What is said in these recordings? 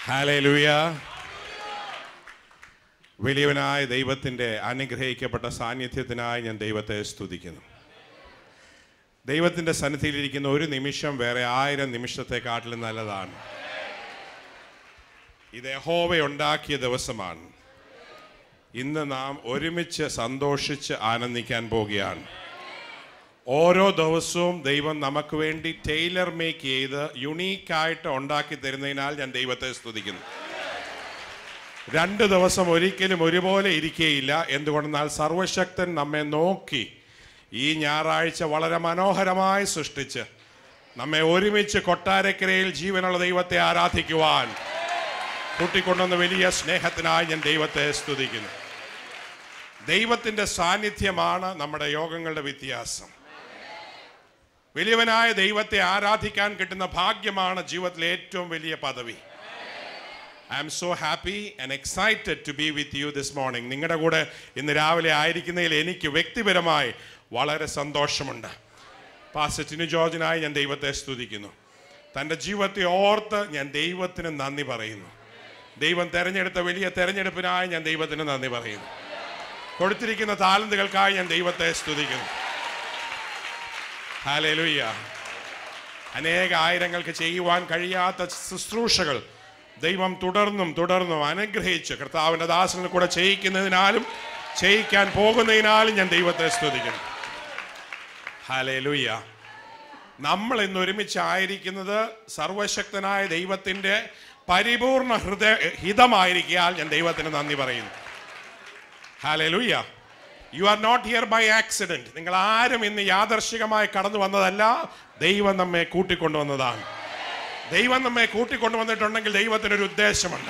Hallelujah വലിയവനായ ദൈവത്തിൻ്റെ അനുഗ്രഹിക്കപ്പെട്ട സാന്നിധ്യത്തിനായി ഞാൻ ദൈവത്തെ സ്തുതിക്കുന്നു ദൈവത്തിൻ്റെ സന്നിധിയിലിരിക്കുന്ന ഒരു നിമിഷം വേറെ ആയിരം നിമിഷത്തെക്കാട്ടിലും നല്ലതാണ് ഇത് യഹോവ ഉണ്ടാക്കിയ ദിവസമാണ് ഇന്ന് നാം ഒരുമിച്ച് സന്തോഷിച്ച് ആനന്ദിക്കാൻ പോവുകയാണ് ഓരോ ദിവസവും ദൈവം നമുക്ക് വേണ്ടി ടൈലർ മേക്ക് ചെയ്ത് യുണീക്കായിട്ട് ഉണ്ടാക്കി തരുന്നതിനാൽ ഞാൻ ദൈവത്തെ സ്തുതിക്കുന്നു രണ്ട് ദിവസം ഒരിക്കലും ഒരുപോലെ ഇരിക്കുകയില്ല എന്തുകൊണ്ടെന്നാൽ സർവശക്തൻ നമ്മെ നോക്കി ഈ ഞായറാഴ്ച വളരെ മനോഹരമായി സൃഷ്ടിച്ച് നമ്മെ ഒരുമിച്ച് കൊട്ടാരക്കരയിൽ ജീവനുള്ള ദൈവത്തെ ആരാധിക്കുവാൻ കൂട്ടിക്കൊണ്ടുവന്ന വലിയ സ്നേഹത്തിനായി ഞാൻ ദൈവത്തെ സ്തുതിക്കുന്നു ദൈവത്തിൻ്റെ സാന്നിധ്യമാണ് നമ്മുടെ യോഗങ്ങളുടെ വ്യത്യാസം വലിയവനായ ദൈവത്തെ ആരാധിക്കാൻ കിട്ടുന്ന ഭാഗ്യമാണ് ജീവിതത്തിലെ ഏറ്റവും വലിയ പദവി I am so happy and excited to be with you this morning നിങ്ങളുടെ കൂടെ ഇന്ന് രാവിലെ ആയിരിക്കുന്നതിൽ എനിക്ക് വ്യക്തിപരമായി വളരെ സന്തോഷമുണ്ട് പാസ്റ്റർ ടിനു ജോർജിനായി ഞാൻ ദൈവത്തെ സ്തുതിക്കുന്നു തൻ്റെ ജീവിതത്തെ ഓർത്ത് ഞാൻ ദൈവത്തിന് നന്ദി പറയുന്നു ദൈവം തെരഞ്ഞെടുത്ത വലിയ തെരഞ്ഞെടുപ്പിനായി ഞാൻ ദൈവത്തിന് നന്ദി പറയുന്നു കൊടുത്തിരിക്കുന്ന താലന്തുകൾക്കായി ഞാൻ ദൈവത്തെ സ്തുതിക്കുന്നു ഹാലേലുയ്യ അനേക ആയിരങ്ങൾക്ക് ചെയ്യുവാൻ കഴിയാത്ത ശുശ്രൂഷകൾ ദൈവം തുടർന്നും തുടർന്നും അനുഗ്രഹിച്ച് കർത്താവിൻ്റെ ദാസനിൽ കൂടെ ചെയ്യിക്കുന്നതിനാലും ചെയ്യിക്കാൻ പോകുന്നതിനാലും ഞാൻ ദൈവത്തെ സ്തുതിക്കുന്നു ഹാലേലുയ്യ നമ്മൾ ഇന്ന് ഒരുമിച്ചായിരിക്കുന്നത് സർവശക്തനായ ദൈവത്തിൻ്റെ പരിപൂർണ ഹൃദയ ഹിതമായിരിക്കാൽ ഞാൻ ദൈവത്തിന് നന്ദി പറയുന്നു hallelujah you are not here by accident നിങ്ങൾ ആരും ഇന്ന് യാദർശികമായി കടന്നു വന്നതല്ല ദൈവം നമ്മെ കൂട്ടിക്കൊണ്ടുവന്നതാണ് ദൈവം നമ്മെ കൂട്ടിക്കൊണ്ടുവന്നിട്ടുണ്ടെങ്കിൽ ദൈവത്തിനൊരു ഉദ്ദേശമുണ്ട്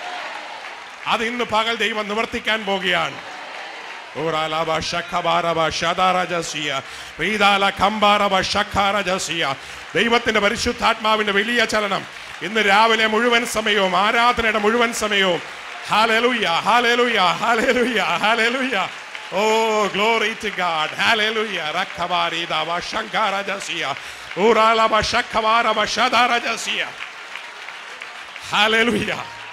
അത് ഇന്ന് പകൽ ദൈവം നിവർത്തിക്കാൻ പോകുകയാണ് ഊറാലാബ ശഖബാരബ ശദാരജസിയ റീദാല കമ്പാരബ ശഖാരജസിയ ദൈവത്തിന്റെ പരിശുദ്ധാത്മാവിന്റെ വലിയ ചലനം ഇന്ന് രാവിലെ മുഴുവൻ സമയവും ആരാധനയുടെ മുഴുവൻ സമയവും ഹാലലുയ്യ ഹാലലുയ്യ ഹാലലുയ്യ ഹാലലുയ്യ ഓ ഗ്ലോറി ടു ഗാഡ് ഹാലലുയ്യ റഖബാരിദാവ ശങ്കാരജസിയ ഊറാലബ ശഖബാരബ ശദാരജസിയ ഹാലലുയ്യ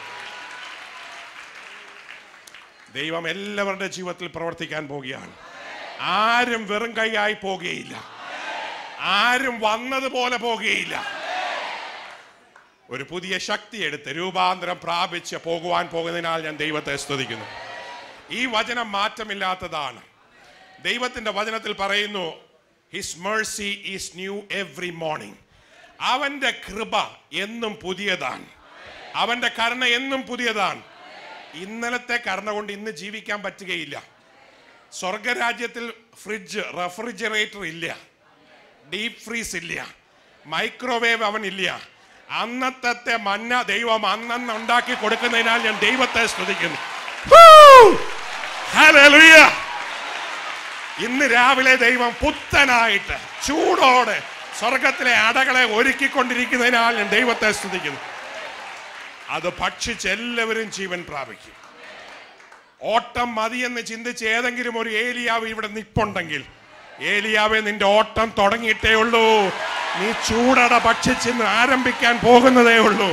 ദൈവം എല്ലാവരുടെ ജീവിതത്തിൽ പ്രവർത്തിക്കാൻ പോവുകയാണ് ആരും വെറും കൈയായി പോകുകയില്ല ആരും വന്നതുപോലെ പോകുകയില്ല ഒരു പുതിയ ശക്തി എടുത്ത് രൂപാന്തരം പ്രാപിച്ച് പോകുവാൻ പോകുന്നതിനാൽ ഞാൻ ദൈവത്തെ സ്തുതിക്കുന്നു ഈ വചനം മാറ്റമില്ലാത്തതാണ് ദൈവത്തിന്റെ വചനത്തിൽ പറയുന്നു his mercy is new every morning അവന്റെ കൃപ എന്നും പുതിയതാണ് അവന്റെ കരുണ എന്നും പുതിയതാണ് ഇന്നലത്തെ കരുണ കൊണ്ട് ഇന്ന് ജീവിക്കാൻ പറ്റുകയില്ല സ്വർഗരാജ്യത്തിൽ ഫ്രിഡ്ജ് റെഫ്രിജറേറ്റർ ഇല്ല ഡീപ് ഫ്രീസ് ഇല്ല മൈക്രോവേവ് അവൻ ഇല്ല അന്നത്തെ മന്ന ദൈവം അന്നന്ന് ഉണ്ടാക്കി കൊടുക്കുന്നതിനാൽ ഞാൻ ദൈവത്തെ സ്തുതിക്കുന്നു Woo! Hallelujah! ഇന്ന് രാവിലെ ദൈവം പുത്തനായിട്ട് ചൂടോടെ സ്വർഗത്തിലെ അടകളെ ഒരുക്കിക്കൊണ്ടിരിക്കുന്നതിനാൽ ഞാൻ ദൈവത്തെ സ്തുതിക്കുന്നു അത് ഭക്ഷിച്ച് എല്ലാവരും ജീവൻ പ്രാപിക്കും ഓട്ടം മതിയെന്ന് ചിന്തിച്ച് ഏതെങ്കിലും ഒരു ഏലിയാവ് ഇവിടെ നിപ്പുണ്ടെങ്കിൽ ഏലിയാവെ നിന്റെ ഓട്ടം തുടങ്ങിയിട്ടേ ഉള്ളൂ നീ ചൂടട ഭക്ഷിച്ചിന്ന് ആരംഭിക്കാൻ പോകുന്നതേ ഉള്ളൂ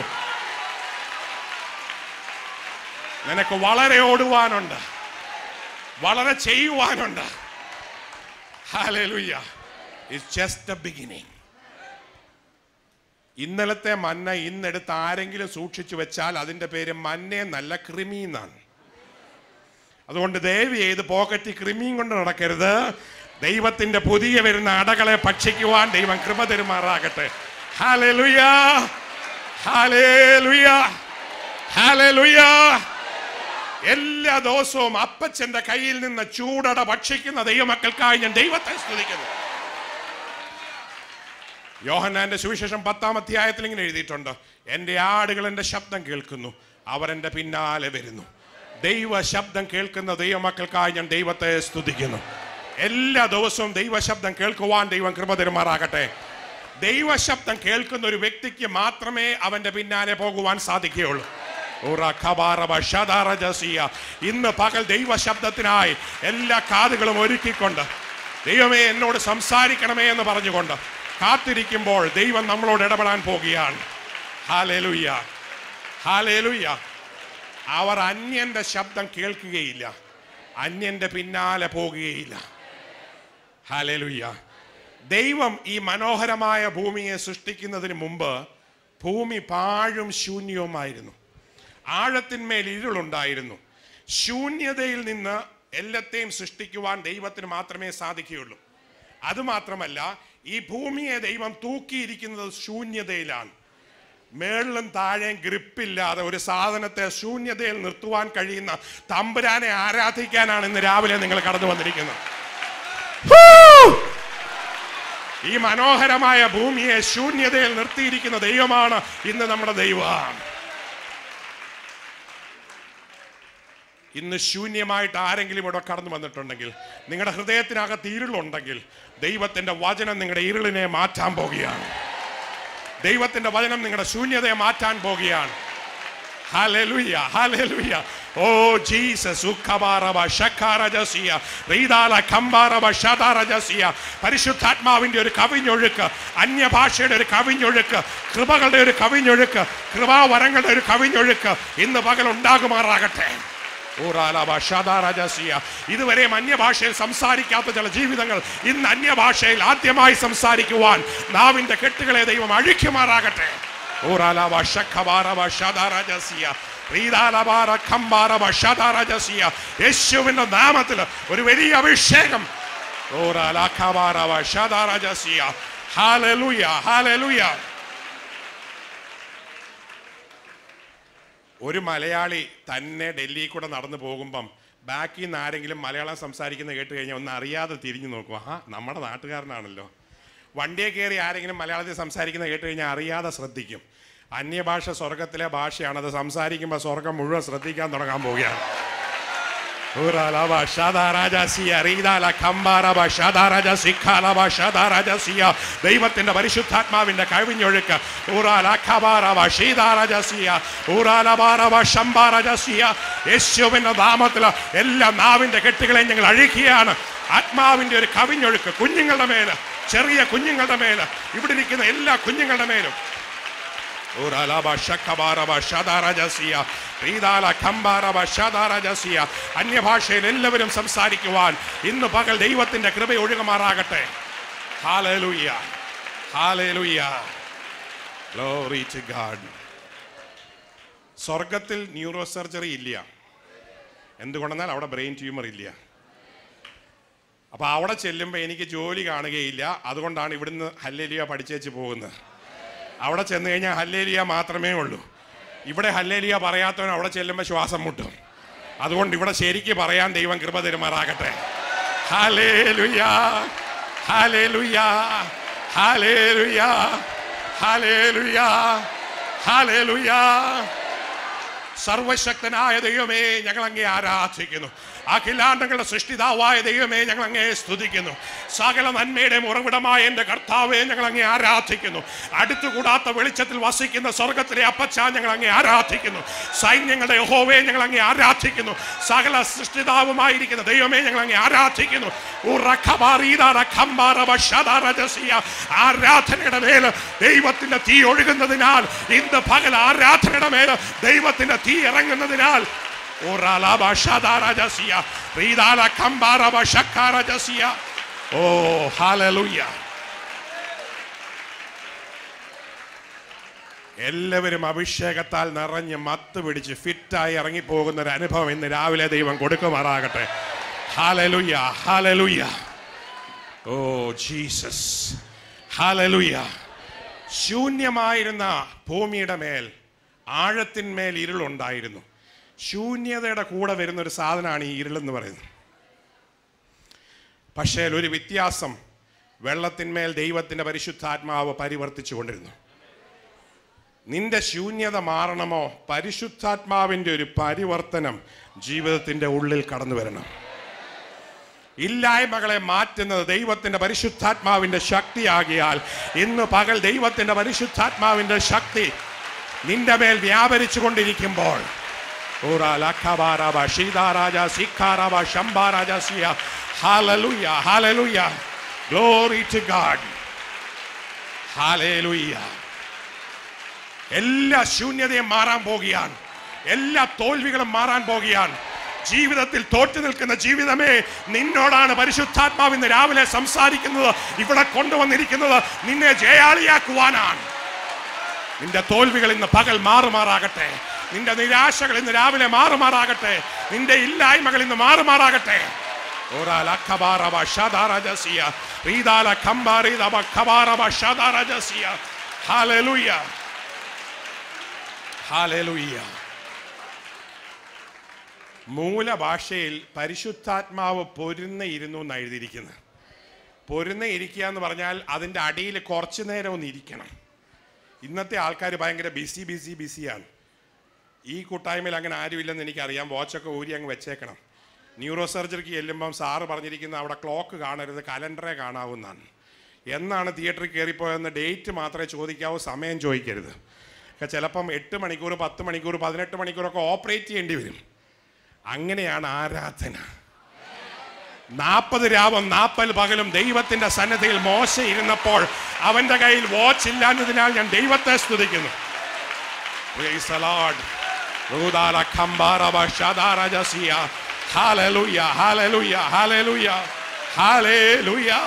നിനക്ക് വളരെ ഓടുവാനുണ്ട് വളരെ ചെയ്യുവാനുണ്ട് Hallelujah. It's just the beginning. ഇന്നലത്തെ മന്ന ഇന്നെടുത്ത് ആരെങ്കിലും സൂക്ഷിച്ചു വെച്ചാൽ അതിന്റെ പേര് മന്ന എന്നല്ല കൃമി എന്നാണ് അതുകൊണ്ട് ദയവ് ചെയ്ത് പോക്കറ്റ് കൃമിയും കൊണ്ട് നടക്കരുത് ദൈവത്തിന്റെ പുതിയ വരുന്ന അടകളെ ഭക്ഷിക്കുവാൻ ദൈവം കൃപ തരുമാറാകട്ടെ ഹാലലുയ ഹാലേലുയ ഹാലലുയ എല്ലാ ദിവസവും അപ്പച്ചന്റെ കയ്യിൽ നിന്ന് ചൂടട ഭക്ഷിക്കുന്ന ദൈവമക്കൾക്കായി ഞാൻ ദൈവത്തെ സ്തുതിക്കുന്നു യോഹന്നാന്റെ സുവിശേഷം പത്താം അധ്യായത്തിൽ ഇങ്ങനെ എഴുതിയിട്ടുണ്ട് എൻ്റെ ആടുകൾ എൻ്റെ ശബ്ദം കേൾക്കുന്നു അവർ എൻ്റെ പിന്നാലെ വരുന്നു ദൈവ ശബ്ദം കേൾക്കുന്ന ദൈവമക്കൾക്കായി ഞാൻ ദൈവത്തെ സ്തുതിക്കുന്നു എല്ലാ ദിവസവും ദൈവശബ്ദം കേൾക്കുവാൻ ദൈവം കൃപ തരുമാറാകട്ടെ ദൈവശബ്ദം കേൾക്കുന്ന ഒരു വ്യക്തിക്ക് മാത്രമേ അവന്റെ പിന്നാലെ പോകുവാൻ സാധിക്കുകയുള്ളൂ ഉറ ഖബാറബ ശദാറജസിയ. ഇന്ന് പകൽ ദൈവശബ്ദത്തിനായി എല്ലാ കാതുകളും ഒരുക്കിക്കൊണ്ട് ദൈവമേ എന്നോട് സംസാരിക്കണമേ എന്ന് പറഞ്ഞുകൊണ്ട് കാത്തിരിക്കുമ്പോൾ ദൈവം നമ്മളോട് ഇടപെടാൻ പോകുകയാണ് ഹാലേലുയ്യ ഹാലേലുയ്യ അവർ അന്യന്റെ ശബ്ദം കേൾക്കുകയില്ല അന്യന്റെ പിന്നാലെ പോകുകയില്ല ഹാലേലുയ്യ ദൈവം ഈ മനോഹരമായ ഭൂമിയെ സൃഷ്ടിക്കുന്നതിന് മുമ്പ് ഭൂമി പാഴും ശൂന്യവുമായിരുന്നു ആഴത്തിന്മേൽ ഇരുളുണ്ടായിരുന്നു ശൂന്യതയിൽ നിന്ന് എല്ലാത്തെയും സൃഷ്ടിക്കുവാൻ ദൈവത്തിന് മാത്രമേ സാധിക്കുകയുള്ളൂ അതുമാത്രമല്ല ഈ ഭൂമിയെ ദൈവം തൂക്കിയിരിക്കുന്നത് ശൂന്യതയിലാണ് മേളിലും താഴെയും ഗ്രിപ്പില്ലാതെ ഒരു സാധനത്തെ ശൂന്യതയിൽ നിർത്തുവാൻ കഴിയുന്ന തമ്പുരാനെ ആരാധിക്കാനാണ് ഇന്ന് രാവിലെ നിങ്ങൾ കടന്നു വന്നിരിക്കുന്നത് ഹൂ! ഈ മനോഹരമായ ഭൂമിയെ ശൂന്യതയിൽ നിർത്തിയിരിക്കുന്ന ദൈവമാണ് ഇന്ന് നമ്മുടെ ദൈവം ഇന്ന് ശൂന്യമായിട്ട് ആരെങ്കിലും ഇവിടെ കടന്നു വന്നിട്ടുണ്ടെങ്കിൽ നിങ്ങളുടെ ഹൃദയത്തിനകത്ത് ഇരുളുണ്ടെങ്കിൽ ദൈവത്തിന്റെ വചനം നിങ്ങളുടെ ഇരുളിനെ മാറ്റാൻ പോകുകയാണ് ദൈവത്തിന്റെ വചനം നിങ്ങളുടെ ശൂന്യതയെ മാറ്റാൻ പോകുകയാണ് ഹല്ലേലൂയ ഹല്ലേലൂയ ഓ ജീസസ് ഉഖബാറബ ശഖാരജസിയ റീദാല ഖംബാറബ ശദാരജസിയ പരിശുദ്ധാത്മാവിന്റെ ഒരു കവിഞ്ഞൊഴുക്ക് അന്യഭാഷയുടെ ഒരു കവിഞ്ഞൊഴുക്ക് കൃപകളുടെ ഒരു കവിഞ്ഞൊഴുക്ക് കൃപാവരങ്ങളുടെ ഒരു കവിഞ്ഞൊഴുക്ക് ഇന്ന് പകൽ ഉണ്ടാകുമാറാകട്ടെ ഊറാലബ ശദാരജസിയ ഇതുവരെ അന്യഭാഷയിൽ സംസാരിക്കാത്ത ചില ജീവിതങ്ങൾ ഇന്ന് അന്യഭാഷയിൽ ആദ്യമായി സംസാരിക്കുവാൻ നാവിന്റെ കെട്ടുകളെ ദൈവം അഴിക്കുമാറാകട്ടെ ഊറാലബ ശഖബാറബ ശദാരജസിയ റീദാലബാറ ഖംബാറബ ശദാരജസിയ യേശുവിന്റെ നാമത്തിൽ ഒരു വലിയ അഭിഷേകം ഊറാലഖബാറബ ശദാരജസിയ ഹല്ലേലൂയ ഹല്ലേലൂയ ഒരു മലയാളി തന്നെ ഡൽഹിയിൽ കൂടെ നടന്നു പോകുമ്പം ബാക്കിൽ നിന്ന് ആരെങ്കിലും മലയാളം സംസാരിക്കുന്നത് കേട്ട് കഴിഞ്ഞാൽ ഒന്ന് അറിയാതെ തിരിഞ്ഞു നോക്കും ആ നമ്മുടെ നാട്ടുകാരനാണല്ലോ വണ്ടിയെ കയറി ആരെങ്കിലും മലയാളത്തിൽ സംസാരിക്കുന്നത് കേട്ട് കഴിഞ്ഞാൽ അറിയാതെ ശ്രദ്ധിക്കും അന്യഭാഷ സ്വർഗത്തിലെ ഭാഷയാണ് അത് സംസാരിക്കുമ്പോൾ സ്വർഗം മുഴുവൻ ശ്രദ്ധിക്കാൻ തുടങ്ങാൻ പോവുകയാണ് Uralaba shadarajasia ridala kambaraba shadarajasikhalaba shadarajasia ദൈവത്തിന്റെ പരിശുദ്ധാത്മാവിന്റെ കവിഞ്ഞൊഴുക്ക് ഊറാലഖബാറവ ഷീതാരജസിയ ഊറാലബാറവ ശംബാരജസിയ യേശുവിന്റെ നാമത്തിൽ എല്ലാ നാവിന്റെ കെട്ടുകളെയും ഞങ്ങൾ അഴിക്കുകയാണ് ആത്മാവിന്റെ ഒരു കവിഞ്ഞൊഴുക്ക് കുഞ്ഞുങ്ങളുടെ മേല് ചെറിയ കുഞ്ഞുങ്ങളുടെ മേല് ഇവിടെ ഇരിക്കുന്ന എല്ലാ കുഞ്ഞുങ്ങളുടെ മേലും ഊറാലബ ശഖബാറബ ശദാരജസിയ റീദാല ഖംബാറബ ശദാരജസിയ അന്യഭാഷയിൽ എല്ലാവരും സംസാരിക്കുവാൻ ഇന്ന് പകൽ ദൈവത്തിന്റെ കൃപ ഒഴുകുമാറാകട്ടെ hallelujah hallelujah glory to God സ്വർഗത്തിൽ ന്യൂറോ സർജറി ഇല്ല എന്തുകൊണ്ടെന്നാൽ അവിടെ ബ്രെയിൻ ട്യൂമർ ഇല്ല അപ്പൊ അവിടെ ചെല്ലുമ്പോൾ എനിക്ക് ജോലി കാണുകയില്ല അതുകൊണ്ടാണ് ഇവിടുന്ന് ഹല്ലേലിയ പഠിച്ചേച്ച് പോകുന്നത് അവിടെ ചെന്ന് കഴിഞ്ഞാൽ ഹല്ലേലിയ മാത്രമേ ഉള്ളൂ ഇവിടെ ഹല്ലേലിയ പറയാത്തവൻ അവിടെ ചെല്ലുമ്പോൾ ശ്വാസം മുട്ടും അതുകൊണ്ട് ഇവിടെ ശരിക്ക് പറയാൻ ദൈവം കൃപ തരുമാറാകട്ടെ hallelujah hallelujah hallelujah hallelujah hallelujah സർവശക്തനായ ദൈവമേ ഞങ്ങൾ അങ്ങേ ആരാധിക്കുന്നു അഖിലാണ്ടങ്ങളുടെ സൃഷ്ടിതാവായ ദൈവമേ ഞങ്ങൾ അങ്ങേ സ്തുതിക്കുന്നു സകല നന്മയുടെ ഉറവിടമായ എൻ്റെ കർത്താവെ ഞങ്ങൾ അങ്ങേ ആരാധിക്കുന്നു അടുത്തുകൂടാത്ത വെളിച്ചത്തിൽ വസിക്കുന്ന സ്വർഗത്തിലെ അപ്പച്ച ഞങ്ങൾ അങ്ങേ ആരാധിക്കുന്നു സൈന്യങ്ങളുടെ യഹോവയെ ഞങ്ങൾ അങ്ങേ ആരാധിക്കുന്നു സകല സൃഷ്ടിതാവുമായിരിക്കുന്ന ദൈവമേ ഞങ്ങൾ അങ്ങേ ആരാധിക്കുന്നു ഉറഖബാറീദാറ ഖംബാറബ ശദാരജസിയ. ആരാധനയുടെ മേൽ ദൈവത്തിന്റെ തീ ഒഴുകുന്നതിനാൽ ഇന്ന് പകൽ ആരാധനയുടെ മേൽ ദൈവത്തിന്റെ തീ ഇറങ്ങുന്നതിനാൽ ഉറലബ ശദാരജസിയ. റീദാല ഖംബാറബ ശക്കാരജസിയ. ഓ ഹാലലൂയ എല്ലാവരും അഭിഷേകത്താൽ നിറഞ്ഞ് മത്ത് പിടിച്ച് ഫിറ്റായി ഇറങ്ങിപ്പോകുന്ന ഒരു അനുഭവം ഇന്ന് രാവിലെ ദൈവം കൊടുക്കുമാറാകട്ടെ ഹാലലുയ ഹാലലുയ ഓ ജീസസ് ഹാലലുയ ശൂന്യമായിരുന്ന ഭൂമിയുടെ മേൽ ആഴത്തിന്മേൽ ഇരുളുണ്ടായിരുന്നു ശൂന്യതയുടെ കൂടെ വരുന്ന ഒരു സാധനമാണ് ഈ ഇരുളെന്ന് പറയുന്നത് പക്ഷേ ഒരു വ്യത്യാസം വെള്ളത്തിന്മേൽ ദൈവത്തിന്റെ പരിശുദ്ധാത്മാവ് പരിവർത്തിച്ചു കൊണ്ടിരുന്നു നിന്റെ ശൂന്യത മാറണമോ പരിശുദ്ധാത്മാവിന്റെ ഒരു പരിവർത്തനം ജീവിതത്തിന്റെ ഉള്ളിൽ കടന്നു വരണം ഇല്ലായ്മകളെ മാറ്റുന്നത് ദൈവത്തിന്റെ പരിശുദ്ധാത്മാവിന്റെ ശക്തിയാകിയാൽ ഇന്ന് പകൽ ദൈവത്തിന്റെ പരിശുദ്ധാത്മാവിന്റെ ശക്തി നിന്റെ മേൽ വ്യാപരിച്ചു കൊണ്ടിരിക്കുമ്പോൾ ഊറാ ലഖബാറബ ഷീദാരാജ സിഖാറബ ശംബാരാജ സിയ hallelujah hallelujah glory to God hallelujah എല്ലാ ശൂന്യതയും മാറാൻ പോകുകയാണ് എല്ലാ തോൽവികളും മാറാൻ പോകുകയാണ് ജീവിതത്തിൽ തോറ്റു നിൽക്കുന്ന ജീവിതമേ നിന്നോടാണ് പരിശുദ്ധാത്മാവ് ഇന്ന് രാവിലെ സംസാരിക്കുന്നത് ഇവിടെ കൊണ്ടുവന്നിരിക്കുന്നത് നിന്നെ ജയാളിയാക്കുവാനാണ് നിന്റെ തോൽവികൾ ഇന്ന് പകൽ മാറുമാറാകട്ടെ നിന്റെ നിരാശകൾ ഇന്ന് രാവിലെ മാറുമാറാകട്ടെ നിന്റെ ഇല്ലായ്മകൾ ഇന്ന് മാറുമാറാകട്ടെ ഓറാല ഖബാറവ ഷദാറജസിയ റീദാല ഖംബാരിദവ ഖബാറവ ഷദാറജസിയ ഹല്ലേലൂയ ഹല്ലേലൂയ മൂലഭാഷയിൽ പരിശുദ്ധാത്മാവ് പൊരുന്ന ഇരുന്നു എന്ന് എഴുതിയിരിക്കുന്നത് പൊരുന്ന ഇരിക്കുക എന്ന് പറഞ്ഞാൽ അതിൻ്റെ അടിയിൽ കുറച്ചു നേരം ഒന്ന് ഇരിക്കണം ഇന്നത്തെ ആൾക്കാർ ഭയങ്കര ബിസി ബിസി ബിസിയാണ് ഈ കൂട്ടായ്മയിൽ അങ്ങനെ ആരുമില്ലെന്ന് എനിക്കറിയാം വാച്ചൊക്കെ ഊരി അങ്ങ് വെച്ചേക്കണം ന്യൂറോ സർജറിക്ക് ചെല്ലുമ്പം സാറ് പറഞ്ഞിരിക്കുന്ന അവിടെ ക്ലോക്ക് കാണരുത് കലണ്ടറെ കാണാവുന്നതാണ് എന്നാണ് തിയേറ്ററിൽ കയറിപ്പോയെന്ന് ഡേറ്റ് മാത്രമേ ചോദിക്കാവൂ സമയം ചോദിക്കരുത് ഒക്കെ ചിലപ്പം എട്ട് മണിക്കൂർ പത്ത് മണിക്കൂർ പതിനെട്ട് മണിക്കൂറൊക്കെ ഓപ്പറേറ്റ് ചെയ്യേണ്ടി വരും അങ്ങനെയാണ് ആരാധന നാൽപ്പത് രാവും നാൽപ്പത് പകലും ദൈവത്തിന്റെ സന്നദ്ധയിൽ മോശ ഇരുന്നപ്പോൾ അവന്റെ കയ്യിൽ വാച്ച് ഇല്ലാഞ്ഞതിനാൽ ഞാൻ ദൈവത്തെ സ്തുതിക്കുന്നു Praise the Lord. Rudara Kambaraba Shadara Jasia. Hallelujah, hallelujah, hallelujah, hallelujah.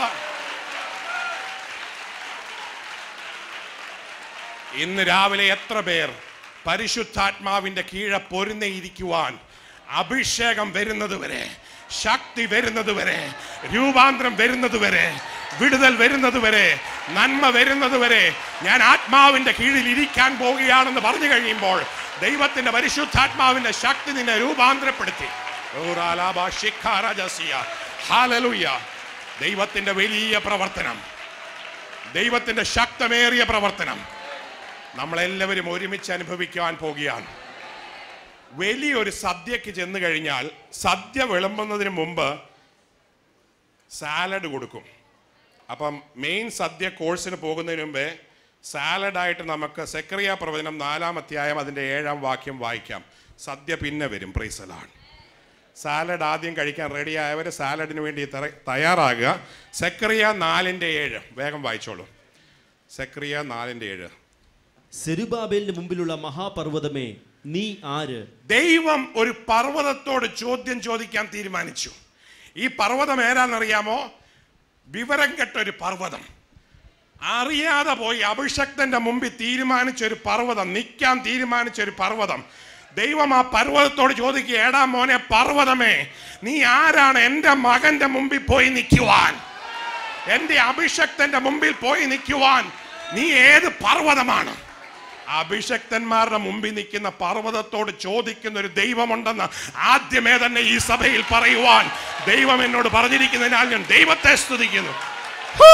ഇന്ന് രാവിലെ എത്ര പേർ പരിശുദ്ധാത്മാവിന്റെ കീഴെ പൊരുന്നയിരിക്കുവാൻ അഭിഷേകം വരുന്നത് വരെ ശക്തി വരുന്നത് വരെ രൂപാന്തരം വരുന്നത് വരെ വിടുതൽ വരുന്നത് വരെ നന്മ വരുന്നത് വരെ ഞാൻ ആത്മാവിന്റെ കീഴിൽ ഇരിക്കാൻ പോവുകയാണെന്ന് പറഞ്ഞു കഴിയുമ്പോൾ ദൈവത്തിന്റെ പരിശുദ്ധാത്മാവിന്റെ ശക്തി നിന്നെ രൂപാന്തരപ്പെടുത്തി ഊറാലാബ ശിഖാരജസിയ. ഹാലലൂയ. ദൈവത്തിന്റെ വലിയ പ്രവർത്തനം ദൈവത്തിന്റെ ശക്തമേറിയ പ്രവർത്തനം നമ്മളെല്ലാവരും ഒരുമിച്ച് അനുഭവിക്കാൻ പോകുകയാണ് വലിയൊരു സദ്യക്ക് ചെന്ന് കഴിഞ്ഞാൽ സദ്യ വിളമ്പുന്നതിന് മുമ്പ് സാലഡ് കൊടുക്കും അപ്പം മെയിൻ സദ്യ കോഴ്സിന് പോകുന്നതിന് മുമ്പേ സാലഡായിട്ട് നമുക്ക് സെക്രിയ പ്രവചനം നാലാം അധ്യായം അതിൻ്റെ ഏഴാം വാക്യം വായിക്കാം സദ്യ പിന്നെ വരും പ്രീസലാണ് സാലഡ് ആദ്യം കഴിക്കാൻ റെഡിയായവർ സാലഡിന് വേണ്ടി തറ- തയ്യാറാകുക സെക്രിയ നാലിൻ്റെ ഏഴ് വേഗം വായിച്ചോളൂ സെക്രിയ നാലിൻ്റെ ഏഴ് സെരുബാബേലിന് മുമ്പിലുള്ള മഹാപർവ്വതമേ നീ ആര് ദൈവം ഒരു പർവ്വതത്തോട് ചോദ്യം ചോദിക്കാൻ തീരുമാനിച്ചു ഈ പർവ്വതം ഏതാണെന്നറിയാമോ വിവരം കെട്ട ഒരു പർവ്വതം അറിയാതെ പോയി അഭിഷക്തന്റെ മുമ്പിൽ തീരുമാനിച്ച ഒരു പർവ്വതം നിൽക്കാൻ തീരുമാനിച്ച ഒരു പർവ്വതം ദൈവം ആ പർവ്വതത്തോട് ചോദിക്കുക ഏടാ മോനെ പർവ്വതമേ നീ ആരാണ് എൻ്റെ മകന്റെ മുമ്പിൽ പോയി നിൽക്കുവാൻ എൻ്റെ അഭിഷക്തന്റെ മുമ്പിൽ പോയി നിൽക്കുവാൻ നീ ഏത് പർവ്വതമാണ് അഭിഷക്തന്മാരുടെ മുമ്പിൽ നിൽക്കുന്ന പർവ്വതത്തോട് ചോദിക്കുന്ന ഒരു ദൈവമുണ്ടെന്ന് ആദ്യമേ തന്നെ ഈ സഭയിൽ പറയുവാൻ ദൈവം എന്നോട് പറഞ്ഞിരിക്കുന്നതിനാൽ ഞാൻ ദൈവത്തെ സ്തുതിക്കുന്നു ഹൂ!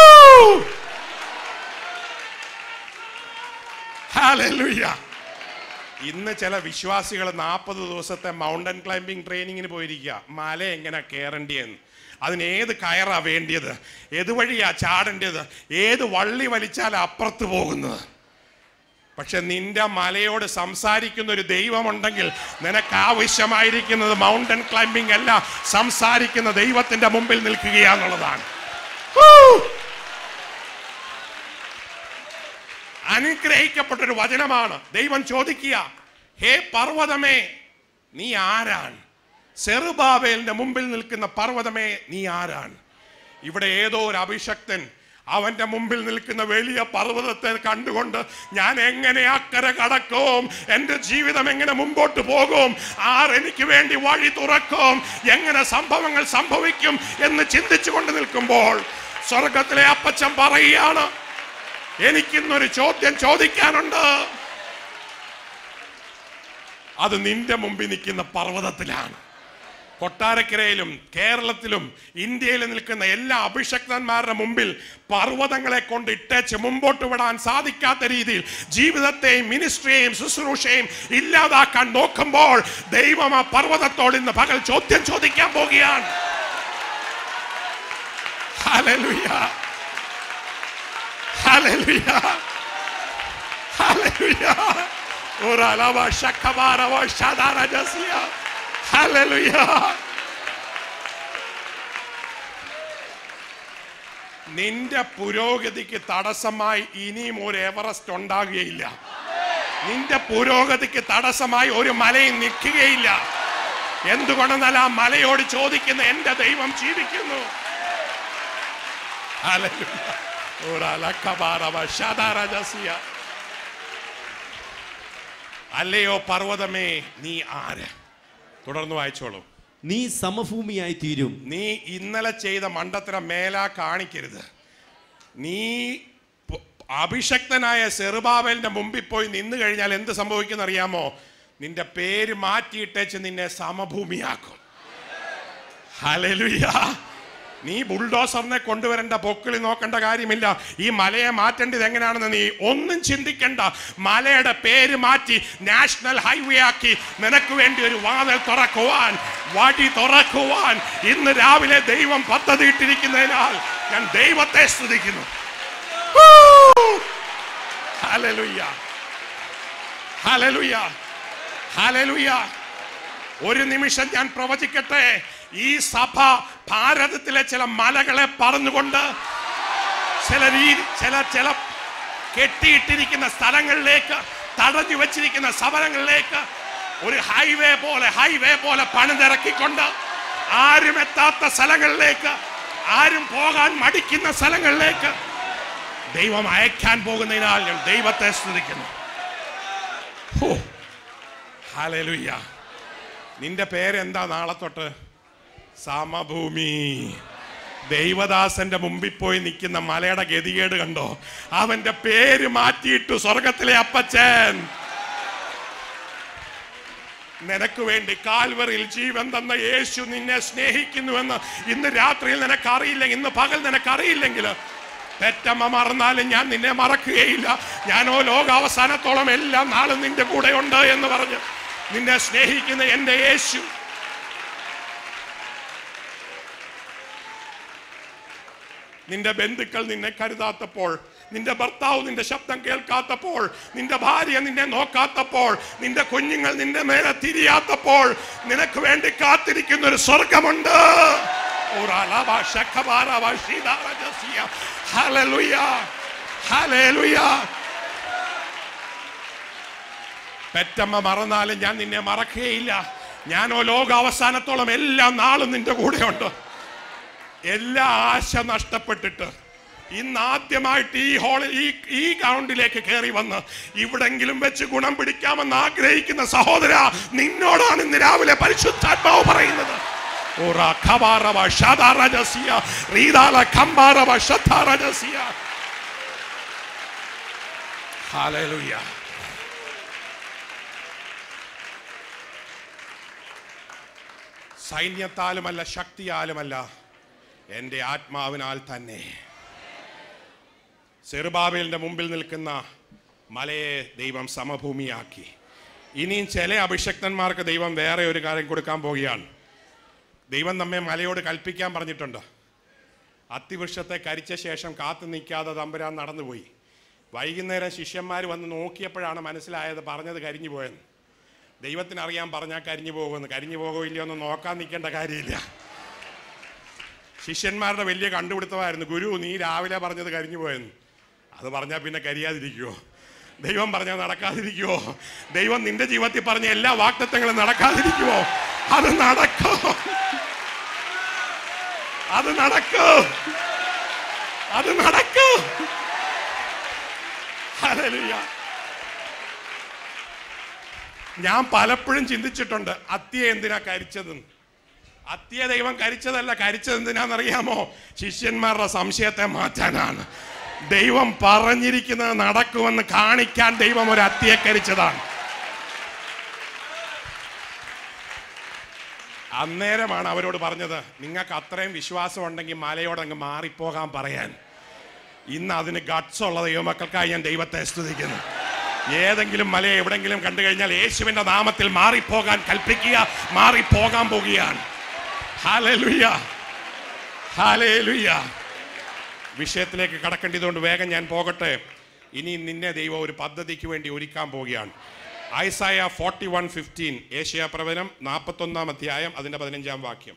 Hallelujah. ഇന്ന് ചില വിശ്വാസികൾ നാൽപ്പത് ദിവസത്തെ മൗണ്ടൻ ക്ലൈംബിംഗ് ട്രെയിനിങ്ങിന് പോയിരിക്കുക മല എങ്ങനെ കയറേണ്ടിയെന്ന് അതിന് ഏത് കയറാ വേണ്ടിയത് ഏതുവഴിയാ ചാടേണ്ടത് ഏത് വള്ളി വലിച്ചാൽ അപ്പുറത്ത് പോകുന്നത് പക്ഷെ നിന്റെ മലയോട് സംസാരിക്കുന്ന ഒരു ദൈവമുണ്ടെങ്കിൽ നിനക്ക് ആവശ്യമായിരിക്കുന്നത് മൗണ്ടൻ ക്ലൈംബിംഗ് അല്ല സംസാരിക്കുന്ന ദൈവത്തിന്റെ മുമ്പിൽ നിൽക്കുകയാന്നുള്ളതാണ് ഹൂ! അനുഗ്രഹിക്കപ്പെട്ടൊരു വചനമാണ് ദൈവം ചോദിക്കുക ഹേ പർവ്വതമേ നീ ആരാണ് സെറുബാബേലിന്റെ മുമ്പിൽ നിൽക്കുന്ന പർവ്വതമേ നീ ആരാണ് ഇവിടെ ഏതോ ഒരു അഭിഷക്തൻ അവന്റെ മുമ്പിൽ നിൽക്കുന്ന വലിയ പർവ്വതത്തെ കണ്ടുകൊണ്ട് ഞാൻ എങ്ങനെ അക്കരെ കടക്കും എൻ്റെ ജീവിതം എങ്ങനെ മുമ്പോട്ട് പോകും ആർ എനിക്ക് വേണ്ടി വഴി തുറക്കും എങ്ങനെ സംഭവങ്ങൾ സംഭവിക്കും എന്ന് ചിന്തിച്ചു കൊണ്ട് നിൽക്കുമ്പോൾ സ്വർഗത്തിലെ അപ്പച്ചൻ പറയുകയാണ് എനിക്കിന്നൊരു ചോദ്യം ചോദിക്കാനുണ്ട് അത് നിന്റെ മുമ്പിൽ നിൽക്കുന്ന പർവ്വതത്തിലാണ് കൊട്ടാരക്കരയിലും കേരളത്തിലും ഇന്ത്യയിൽ നിൽക്കുന്ന എല്ലാ അഭിഷക്തന്മാരുടെ മുമ്പിൽ പർവ്വതങ്ങളെ കൊണ്ട് ഇട്ടേച്ച് മുമ്പോട്ട് വിടാൻ സാധിക്കാത്ത രീതിയിൽ ജീവിതത്തെയും മിനിസ്ട്രിയെയും ശുശ്രൂഷയും ഇല്ലാതാക്കാൻ നോക്കുമ്പോൾ ദൈവം ആ പർവ്വതത്തോട് ഇന്ന് പകൽ ചോദ്യം ചോദിക്കാൻ പോകുകയാണ് Hallelujah. Hallelujah. Hallelujah. Ora lava shakabara wa shadara jasia. Hallelujah. നിന്റെ പുരോഗതിക്ക് തടസ്സമായി ഇനിയും ഒരു എവറസ്റ്റ് ഉണ്ടാകുകയില്ല നിന്റെ പുരോഗതിക്ക് തടസ്സമായി ഒരു മലയും നിൽക്കുകയില്ല എന്തുകൊണ്ടെന്നാൽ ആ മലയോട് ചോദിക്കുന്ന എന്റെ ദൈവം ജീവിക്കുന്നു ഹല്ലേലൂയ. ഒരലക്കബാറവ ശതരജസിയ. അല്ലയോ പർവ്വതമേ നീ ആര് തുടർന്ന് വായിച്ചോളൂ നീ സമഭൂമിയായി തീരും നീ ഇന്നലെ ചെയ്ത മണ്ടത്തരം മേലാ കാണിക്കരുത് നീ പ- അഭിഷക്തനായ സെറുബാബലിന്റെ മുമ്പിൽ പോയി നിന്ന് കഴിഞ്ഞാൽ എന്ത് സംഭവിക്കുന്ന അറിയാമോ നിന്റെ പേര് മാറ്റിയിട്ടേച്ച് നിന്നെ സമഭൂമിയാക്കും ഹല്ലേലൂയ നീ ബുൾഡോസറിനെ കൊണ്ടുവരേണ്ട പൊക്കിളി നോക്കേണ്ട കാര്യമില്ല ഈ മലയെ മാറ്റേണ്ടത് എങ്ങനെയാണെന്ന് നീ ഒന്നും ചിന്തിക്കണ്ട മലയുടെ പേര് മാറ്റി നാഷണൽ ഹൈവേ ആക്കി നിനക്ക് വേണ്ടി ഒരു വാതിൽ തുറക്കുവാൻ വടി തുറക്കുവാൻ ഇന്ന് രാവിലെ ദൈവം പദ്ധതി ഇട്ടിരിക്കുന്നതിനാൽ ഞാൻ ദൈവത്തെ സ്തുതിക്കുന്നു ഹല്ലേലൂയ ഹല്ലേലൂയ ഹല്ലേലൂയ ഒരു നിമിഷം ഞാൻ പ്രവചിക്കട്ടെ ഈ സഭ ഭാരതത്തിലെ ചില മലകളെ പറഞ്ഞുകൊണ്ട് ചില രീതി ചില ചില കെട്ടിയിട്ടിരിക്കുന്ന സ്ഥലങ്ങളിലേക്ക് തടഞ്ഞു വെച്ചിരിക്കുന്ന സമരങ്ങളിലേക്ക് ഒരു ഹൈവേ പോലെ ഹൈവേ പോലെ പണിതിറക്കിക്കൊണ്ട് ആരും എത്താത്ത സ്ഥലങ്ങളിലേക്ക് ആരും പോകാൻ മടിക്കുന്ന സ്ഥലങ്ങളിലേക്ക് ദൈവം അയക്കാൻ പോകുന്നതിനാൽ ഞാൻ ദൈവത്തെ സ്തുതിക്കുന്നു ഹോ. ഹല്ലേലൂയ നിന്റെ പേരെന്താ നാളെ തൊട്ട് സമഭൂമി ദൈവദാസന്റെ മുമ്പിൽ പോയി നിൽക്കുന്ന മലയുടെ ഗതികേട് കണ്ടോ അവന്റെ പേര് മാറ്റിയിട്ടു സ്വർഗത്തിലെ അപ്പച്ചൻ നിനക്ക് വേണ്ടി കാൽവറിയിൽ ജീവൻ തന്ന യേശു നിന്നെ സ്നേഹിക്കുന്നുവെന്ന് ഇന്ന് രാത്രിയിൽ നിനക്ക് അറിയില്ല ഇന്ന് പകൽ നിനക്ക് അറിയില്ലെങ്കിൽ തെറ്റമ്മ മറന്നാലും ഞാൻ നിന്നെ മറക്കുകയില്ല ഞാനോ ലോകാവസാനത്തോളം എല്ലാ നാളും നിന്റെ കൂടെ ഉണ്ട് എന്ന് പറഞ്ഞ് നിന്നെ സ്നേഹിക്കുന്ന എൻ്റെ യേശു നിന്റെ ബന്ധുക്കൾ നിന്നെ കരുതാത്തപ്പോൾ നിന്റെ ഭർത്താവ് നിന്റെ ശബ്ദം കേൾക്കാത്തപ്പോൾ നിന്റെ ഭാര്യ നിന്നെ നോക്കാത്തപ്പോൾ നിന്റെ കുഞ്ഞുങ്ങൾ നിന്റെ മേലെ തിരിയാത്തപ്പോൾ നിനക്ക് വേണ്ടി കാത്തിരിക്കുന്ന ഒരു സ്വർഗമുണ്ട് ഒരലവ ശഖബാരവ ശീതാരജസിയ. ഹല്ലേലൂയ. ഹല്ലേലൂയ. പെറ്റമ്മ മറന്നാലും ഞാൻ നിന്നെ മറക്കുകയില്ല ഞാനോ ലോകാവസാനത്തോളം എല്ലാ നാളും നിന്റെ കൂടെയുണ്ട് എല്ലാ ആശ നഷ്ടപ്പെട്ടിട്ട് ഇന്ന് ആദ്യമായിട്ട് ഈ ഹോളിൽ ഈ ഈ ഗ്രൗണ്ടിലേക്ക് കയറി വന്ന് ഇവിടെങ്കിലും വെച്ച് ഗുണം പിടിക്കാമെന്ന് ആഗ്രഹിക്കുന്ന സഹോദര നിന്നോടാണ് ഇന്ന് രാവിലെ പരിശുദ്ധാത്മാവ് പറയുന്നത് ഓറ ഖബാറവ ഷദാറജസിയ റീദാല ഖംബാറവ ഷദ്ധാറജസിയ ഹല്ലേലൂയ സൈന്യത്താലുമല്ല ശക്തിയാലുമല്ല എൻ്റെ ആത്മാവിനാൽ തന്നെ സെറുബാബേലിന്റെ മുമ്പിൽ നിൽക്കുന്ന മലയെ ദൈവം സമഭൂമിയാക്കി ഇനിയും ചില അഭിഷക്തന്മാർക്ക് ദൈവം വേറെ ഒരു കാര്യം കൊടുക്കാൻ പോവുകയാണ് ദൈവം നമ്മെ മലയോട് കൽപ്പിക്കാൻ പറഞ്ഞിട്ടുണ്ട് അത്തിവൃക്ഷത്തെ കരിച്ച ശേഷം കാത്തു നിൽക്കാതെ തമ്പുരാൻ നടന്നുപോയി വൈകുന്നേരം ശിഷ്യന്മാർ വന്ന് നോക്കിയപ്പോഴാണ് മനസ്സിലായത് പറഞ്ഞത് കരിഞ്ഞു പോയെന്ന് ദൈവത്തിന് അറിയാൻ പറഞ്ഞാൽ കരിഞ്ഞു പോകുമെന്ന് കരിഞ്ഞു പോകുമോ ഇല്ലയോ എന്ന് നോക്കാൻ നിൽക്കേണ്ട കാര്യമില്ല ശിഷ്യന്മാരുടെ വലിയ കണ്ടുപിടുത്തമായിരുന്നു ഗുരു നീ രാവിലെ പറഞ്ഞത് കരിഞ്ഞു പോയെന്ന് അത് പറഞ്ഞാൽ പിന്നെ കരിയാതിരിക്കുമോ ദൈവം പറഞ്ഞാൽ നടക്കാതിരിക്കുമോ ദൈവം നിന്റെ ജീവിതത്തിൽ പറഞ്ഞ എല്ലാ വാക്തത്വങ്ങളും നടക്കാതിരിക്കുമോ അത് നടക്കോ അത് നടക്കൂ അത് നടക്കൂ ഹല്ലേലൂയ ഞാൻ പലപ്പോഴും ചിന്തിച്ചിട്ടുണ്ട് അത്തിയെ എന്തിനാ കരിച്ചതെന്ന് അത്തിയെ ദൈവം കരിച്ചതല്ല കരിച്ചത് എന്തിനാണെന്നറിയാമോ ശിഷ്യന്മാരുടെ സംശയത്തെ മാറ്റാനാണ് ദൈവം പറഞ്ഞിരിക്കുന്നത് നടക്കുമെന്ന് കാണിക്കാൻ ദൈവം ഒരു അത്തിയെ കരിച്ചതാണ് അന്നേരമാണ് അവരോട് പറഞ്ഞത് നിങ്ങൾക്ക് അത്രയും വിശ്വാസം ഉണ്ടെങ്കിൽ മലയോട് അങ്ങ് മാറിപ്പോകാൻ പറയാൻ ഇന്ന് അതിന് ഗട്സ് ഉള്ള ദൈവമക്കൾക്കായി ഞാൻ ദൈവത്തെ സ്തുതിക്കുന്നു ഏതെങ്കിലും മലയെ എവിടെങ്കിലും കണ്ടു കഴിഞ്ഞാൽ യേശുവിന്റെ നാമത്തിൽ മാറിപ്പോകാൻ കൽപ്പിക്കുക മാറിപ്പോകാൻ പോകുകയാണ് ഹാലേലുയ്യ ഹാലേലുയ്യ വിഷയത്തിലേക്ക് കടക്കേണ്ടതുകൊണ്ട് വേഗം ഞാൻ പോകട്ടെ ഇനി നിന്നെ ദൈവം ഒരു പദ്ധതിക്ക് വേണ്ടി ഒരുക്കാൻ പോവുകയാണ് ഐസായ ഫോർട്ടി വൺ ഫിഫ്റ്റീൻ ഏഷ്യ പ്രവചനം നാൽപ്പത്തൊന്നാം അധ്യായം അതിൻ്റെ പതിനഞ്ചാം വാക്യം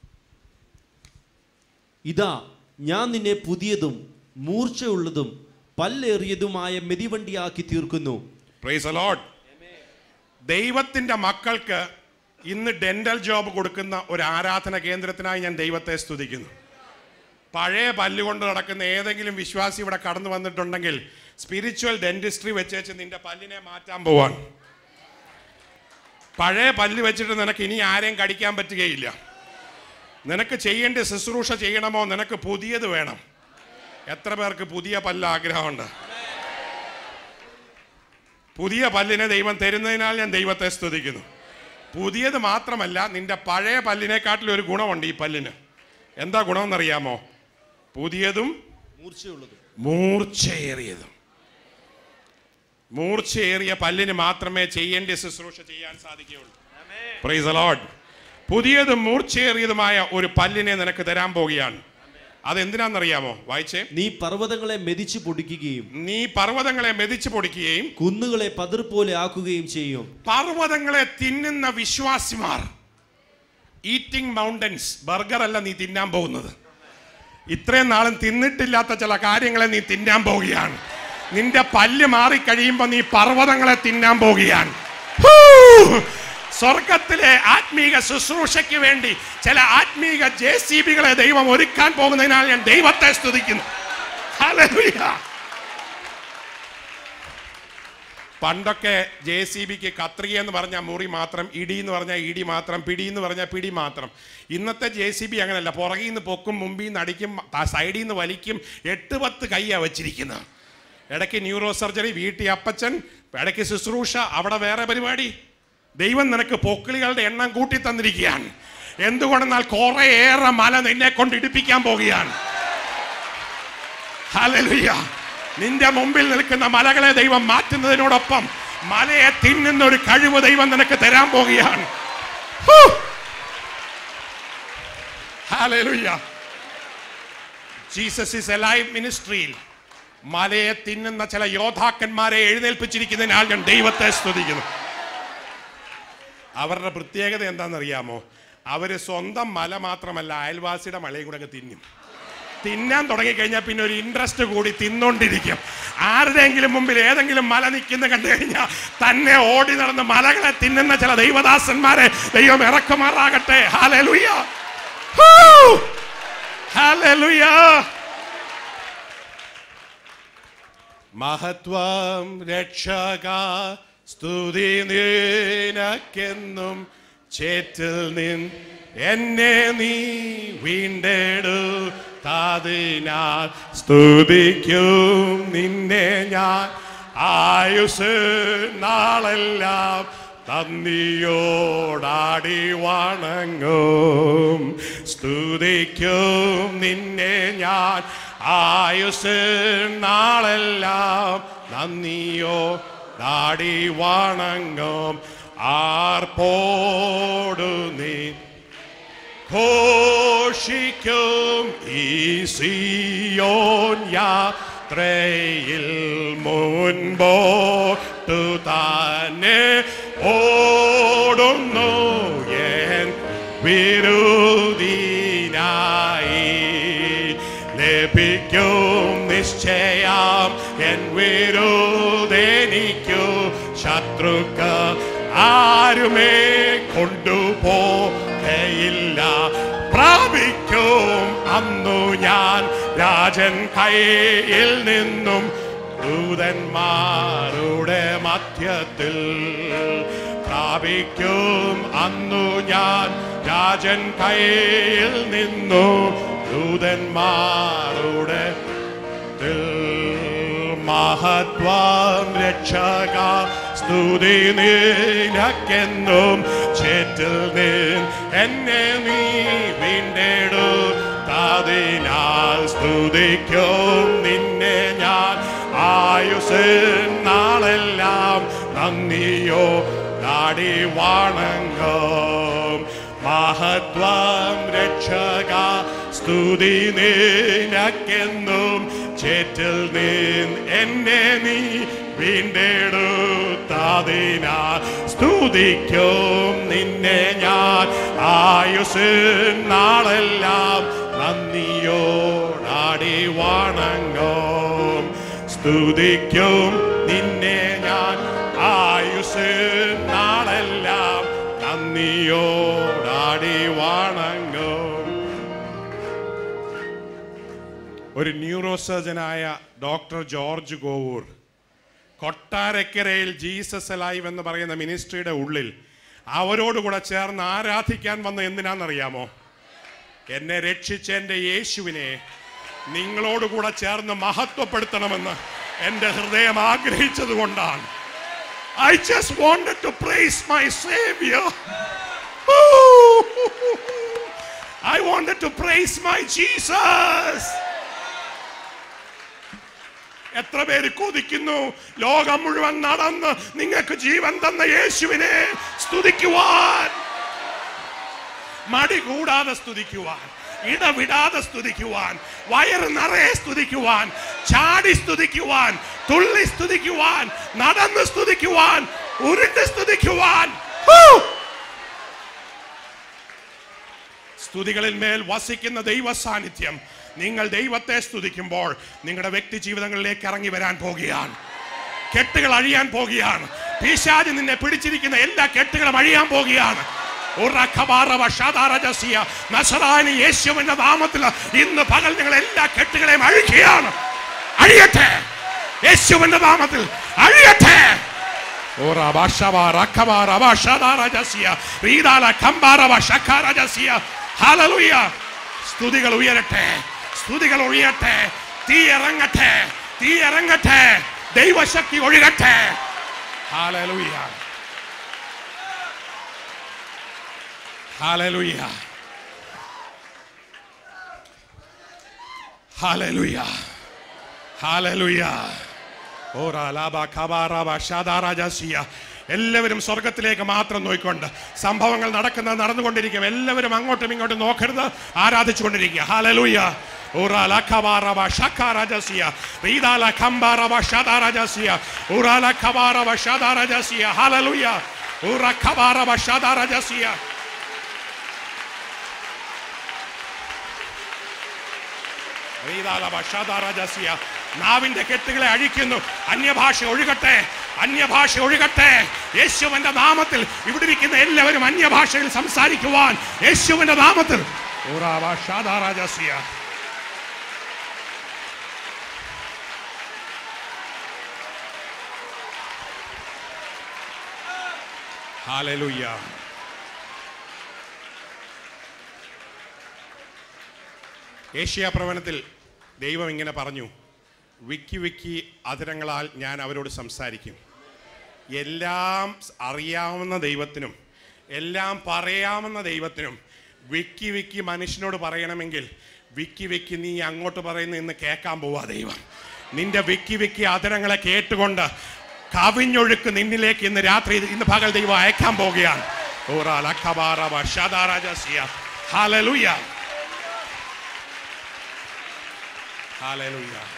ഇതാ ഞാൻ നിന്നെ പുതിയതും മൂർച്ചയുള്ളതും പല്ലേറിയതുമായ മെതിവണ്ടിയാക്കി തീർക്കുന്നു പ്രൈസ് ലോഡ് ദൈവത്തിന്റെ മക്കൾക്ക് ഇന്ന് ഡെന്റൽ ജോബ് കൊടുക്കുന്ന ഒരു ആരാധന കേന്ദ്രത്തിനായി ഞാൻ ദൈവത്തെ സ്തുതിക്കുന്നു പഴയ പല്ലുകൊണ്ട് നടക്കുന്ന ഏതെങ്കിലും വിശ്വാസി ഇവിടെ കടന്നു വന്നിട്ടുണ്ടെങ്കിൽ സ്പിരിച്വൽ ഡെന്റിസ്ട്രി വെച്ചേച്ച് നിന്റെ പല്ലിനെ മാറ്റാൻ പോവാൻ പഴയ പല്ല് വെച്ചിട്ട് നിനക്ക് ഇനി ആരെയും കടിക്കാൻ പറ്റുകയില്ല നിനക്ക് ചെയ്യേണ്ട ശുശ്രൂഷ ചെയ്യണമോ നിനക്ക് പുതിയത് വേണം എത്ര പേർക്ക് പുതിയ പല്ല് ആഗ്രഹമുണ്ട് പുതിയ പല്ലിനെ ദൈവം തരുന്നതിനാൽ ഞാൻ ദൈവത്തെ സ്തുതിക്കുന്നു പുതിയത് മാത്രമല്ല നിന്റെ പഴയ പല്ലിനെക്കാട്ടിലും ഒരു ഗുണമുണ്ട് ഈ പല്ലിന് എന്താ ഗുണമെന്നറിയാമോ പുതിയതും മൂർച്ചയുള്ളത് മൂർച്ചയേറിയതും മൂർച്ചയേറിയ പല്ലിന് മാത്രമേ ചെയ്യേണ്ട ശുശ്രൂഷ ചെയ്യാൻ സാധിക്കുകയുള്ളൂ പ്രൈസ് ലോഡ് പുതിയതും മൂർച്ചയേറിയതുമായ ഒരു പല്ലിനെ നിനക്ക് തരാൻ പോവുകയാണ് അതെന്തിനാണെന്നറിയാമോ വായിച്ചേ നീ പർവ്വതങ്ങളെ മെതിച്ചു പൊടിക്കുകയും നീ പർവ്വതങ്ങളെ മെതിച്ചു പൊടിക്കുകയും കുന്നുകളെ പതിർ പോലെ ആക്കുകയും ചെയ്യും പർവ്വതങ്ങളെ തിന്നുന്ന വിശ്വാസിമാർ ഈറ്റിംഗ് മൗണ്ടൻസ് ബർഗർ അല്ല നീ തിന്നാൻ പോകുന്നത് ഇത്രയും നാളും തിന്നിട്ടില്ലാത്ത ചില കാര്യങ്ങളെ നീ തിന്നാൻ പോവുകയാണ് നിന്റെ പല്ല് മാറിക്കഴിയുമ്പോൾ നീ പർവ്വതങ്ങളെ തിന്നാൻ പോവുകയാണ് ഹൂ! സ്വർഗത്തിലെ ആത്മീക ശുശ്രൂഷയ്ക്ക് വേണ്ടി ചില ആത്മീക ജെ സി ബികളെ ദൈവം ഒരുക്കാൻ പോകുന്നതിനാൽ ഞാൻ ദൈവത്തെ സ്തുതിക്കുന്നു ഹല്ലേലൂയ പണ്ടൊക്കെ ജെ സി ബിക്ക് കത്രിക എന്ന് പറഞ്ഞാൽ മുറി മാത്രം ഇടി എന്ന് പറഞ്ഞാൽ ഇടി മാത്രം പിടി എന്ന് പറഞ്ഞാൽ പിടി മാത്രം ഇന്നത്തെ ജെ സി ബി അങ്ങനെയല്ല പുറകിൽ നിന്ന് പൊക്കും മുമ്പിൽ നിന്ന് അടിക്കും ആ സൈഡിൽ നിന്ന് വലിക്കും എട്ട് പത്ത് കൈയാണ് വെച്ചിരിക്കുന്നത് ഇടയ്ക്ക് ന്യൂറോ സർജറി വീട്ടിൽ അപ്പച്ചൻ ഇടയ്ക്ക് ശുശ്രൂഷ അവിടെ വേറെ പരിപാടി ദൈവം നിനക്ക് പൊക്കിളികളുടെ എണ്ണം കൂട്ടി തന്നിരിക്കുകയാണ് എന്തുകൊണ്ടെന്നാൽ കുറേയേറെ മല നിന്നെ കൊണ്ട് ഇടിപ്പിക്കാൻ പോകുകയാണ് ഹല്ലേലൂയ നിന്റെ മുമ്പിൽ നിൽക്കുന്ന മലകളെ ദൈവം മാറ്റുന്നതിനോടൊപ്പം മലയെ തിന്നുന്ന ഒരു കഴിവ് ദൈവം നിനക്ക് തരാൻ പോകുകയാണ് ഹൂ! ഹല്ലേലൂയ ജീസസ് ഇസ് എലൈവ് മിനിസ്ട്രിയിൽ മലയെ തിന്നുന്ന ചില യോദ്ധാക്കന്മാരെ എഴുന്നേൽപ്പിച്ചിരിക്കുന്നതിനാൽ ഞാൻ ദൈവത്തെ സ്തുതിക്കുന്നു അവരുടെ പ്രത്യേകത എന്താണെന്നറിയാമോ അവര് സ്വന്തം മല മാത്രമല്ല അയൽവാസിയുടെ മലയും കൂടെ അങ്ങ് തിന്നും തിന്നാൻ തുടങ്ങിക്കഴിഞ്ഞാൽ പിന്നെ ഒരു ഇൻട്രസ്റ്റ് കൂടി തിന്നോണ്ടിരിക്കും ആരുടെയെങ്കിലും മുമ്പിൽ ഏതെങ്കിലും മല നിൽക്കുന്ന കണ്ടു കഴിഞ്ഞാൽ തന്നെ ഓടി നടന്ന് മലകളെ തിന്നുന്ന ചില ദൈവദാസന്മാരെ ദൈവം ഇറക്കുമാറാകട്ടെ ഹാലലുയ ഹാലലുയ മഹത്വം രക്ഷക സ്തുതി നിനക്കെന്നും ചേറ്റിൽ നിൻ എന്നെ നീ വീണ്ടെടു താതിനാൽ സ്തുതിക്കും നിന്നെ ഞാൻ ആയുസ് നാളെല്ലാം തന്നിയോടാടി വണങ്ങും സ്തുതിക്കും നിന്നെ ഞാൻ ആയുസ് നാളെല്ലാം നന്ദിയോ ഡാടി വണങ്ങും ആർപ്പോടു നീ ഘോഷിക്കും ഈ സിയോൻ യാത്രയിൽ മുൻപോട്ടു തന്നെ ഓടുന്നു എൻ വിരുദീനായി ലഭിക്കും നിശ്ചയം എൻ വിരുദേനിക്കു ശത്രുക്ക ആരുമേ കൊണ്ടുപോകയില്ല പ്രാപിക്കും അന്നു ഞാൻ രാജൻ കയ്യിൽ നിന്നും ദൂതന്മാരുടെ മധ്യത്തിൽ പ്രാപിക്കും അന്നു ഞാൻ രാജൻ കയ്യിൽ നിന്നു ദൂതന്മാരുടെ ത്തിൽ മഹത്വം രക്ഷക സ്തുതി നിനക്കെന്നും ചേറ്റിൽ നിൻ എന്നെ നീ വീണ്ടെടു താതിനാൽ സ്തുതിക്കും നിന്നെ ഞാൻ ആയുസ് നാളെല്ലാം നന്ദിയോ നാടി വണങ്ങും മഹത്വം രക്ഷക സ്തുതി നിനക്കെന്നും ചേറ്റിൽ നിൻ എന്നെ നീ വീണ്ടെടുത്താതിനാ സ്തുതിക്കും നിന്നെ ഞാൻ ആയുസ് നാളെല്ലാം നന്ദിയോടാടി വണങ്ങും സ്തുതിക്കും നിന്നെ ഞാൻ ആയുസ് നാളെല്ലാം നന്ദിയോടാടി വണങ്ങും ഒരു ന്യൂറോ സർജനായ ഡോക്ടർ ജോർജ് ഗോവൂർ കൊട്ടാരക്കരയിൽ ജീസസ് ലൈവ് എന്ന് പറയുന്ന മിനിസ്ട്രിയുടെ ഉള്ളിൽ അവരോടുകൂടെ ചേർന്ന് ആരാധിക്കാൻ വന്ന എന്തിനാണെന്നറിയാമോ എന്നെ രക്ഷിച്ച എൻ്റെ യേശുവിനെ നിങ്ങളോടുകൂടെ ചേർന്ന് മഹത്വപ്പെടുത്തണമെന്ന് എൻ്റെ ഹൃദയം ആഗ്രഹിച്ചത് കൊണ്ടാണ് I just wanted to praise my savior I wanted to praise my Jesus എത്ര പേര് കൊതിക്കുന്നു ലോകം മുഴുവൻ നടന്ന് നിങ്ങൾക്ക് ജീവൻ തന്ന യേശുവിനെ സ്തുതിക്കുവാൻ മടി കൂടാതെ സ്തുതിക്കുവാൻ ഇടവിടാതെ സ്തുതിക്കുവാൻ വയറ് നിറയെ സ്തുതിക്കുവാൻ ചാടി സ്തുതിക്കുവാൻ തുള്ളി സ്തുതിക്കുവാൻ നടന്ന് സ്തുതിക്കുവാൻ ഉരുണ്ട് സ്തുതിക്കുവാൻ ഹൂ! സ്തുതികളിൽ മേൽ വസിക്കുന്ന ദൈവ സാന്നിധ്യം നിങ്ങൾ ദൈവത്തെ സ്തുതിക്കുമ്പോൾ നിങ്ങളുടെ വ്യക്തി ജീവിതങ്ങളിലേക്ക് ഇറങ്ങി വരാൻ പോകുകയാണ് കെട്ടുകൾ അഴിയാൻ പോകുകയാണ് പീശാജ് നിന്നെ പിടിച്ചിരിക്കുന്ന എല്ലാ കെട്ടുകളും അഴിയാൻ പോകുകയാണ് ഉറക്കമാറവ ഷാദാരജസിയ നസറാനി യേശുവിന്റെ നാമത്തിൽ ഇന്ന് പകൽ നിങ്ങൾ എല്ലാ കെട്ടുകളെയും അഴിക്കുകയാണ് അഴിയട്ടെ യേശുവിന്റെ നാമത്തിൽ അഴിയട്ടെ ഓറ ബഷവ റക്കവ റവ ഷദാരജസിയ റീദാല കമ്പാരവ ഷക്കാരജസിയ ഹല്ലേലൂയ സ്തുതികൾ ഉയരട്ടെ സ്തുതികൾ ഉയരട്ടെ തീ ഇറങ്ങട്ടെ തീ ഇറങ്ങട്ടെ ദൈവശക്തി ഒഴുകട്ടെ ഹല്ലേലൂയ ഹല്ലേലൂയ ഹല്ലേലൂയ ഹല്ലേലൂയ ഓറാ ലാബ ഖബാറാബ ഷാദാറാജാസിയ എല്ലാവരും സ്വർഗത്തിലേക്ക് മാത്രം നോക്കിക്കൊണ്ട് സംഭവങ്ങൾ നടക്കുന്നത് നടന്നുകൊണ്ടിരിക്കും എല്ലാവരും അങ്ങോട്ടും ഇങ്ങോട്ടും നോക്കരുത് ആരാധിച്ചുകൊണ്ടിരിക്കുക ഹാലലൂയ ഊറാല ഖബാറബ ഷക്കാരാജസിയ റീദാല ഖംബാറബ ഷാദാരാജസിയ ഊറാല ഖബാറബ ഷാദാരാജസിയ ഹാലലൂയ ഊറ ഖബാറബ ഷാദാരാജസിയ റീദാല ഷാദാരാജസിയ നാവിന്റെ കെട്ടുകളെ അഴിക്കുന്നു അന്യഭാഷ ഒഴുകട്ടെ അന്യഭാഷ ഒഴുകട്ടെ യേശുവിന്റെ നാമത്തിൽ ഇവിടെ ഇരിക്കുന്ന എല്ലാവരും അന്യഭാഷയിൽ സംസാരിക്കുവാൻ യേശുവിന്റെ നാമത്തിൽ ഊറാവ ഷാദാരാജസിയ Hallelujah. ഏഷ്യ പ്രവചനത്തിൽ ദൈവം ഇങ്ങനെ പറഞ്ഞു വിക്കി വിക്കി അതിരങ്ങളാൽ ഞാൻ അവരോട് സംസാരിക്കും എല്ലാം അറിയാവുന്ന ദൈവത്തിനും എല്ലാം പറയാവുന്ന ദൈവത്തിനും വിക്കി വിക്കി മനുഷ്യനോട് പറയണമെങ്കിൽ വിക്കി വിക്കി നീ അങ്ങോട്ട് പറയുന്ന ഇന്ന് കേൾക്കാൻ പോവാ ദൈവം നിന്റെ വിക്കി വിക്കി അതിരങ്ങളെ കേട്ടുകൊണ്ട് കവിഞ്ഞൊഴുക്ക് നിന്നിലേക്ക് ഇന്ന് രാത്രി ഇന്ന് പകൽ ദൈവം അയക്കാൻ പോവുകയാണ് ഓറാ ലഖബാറവ ഷദാരാജസിയ ഹല്ലേലൂയ ഹല്ലേലൂയ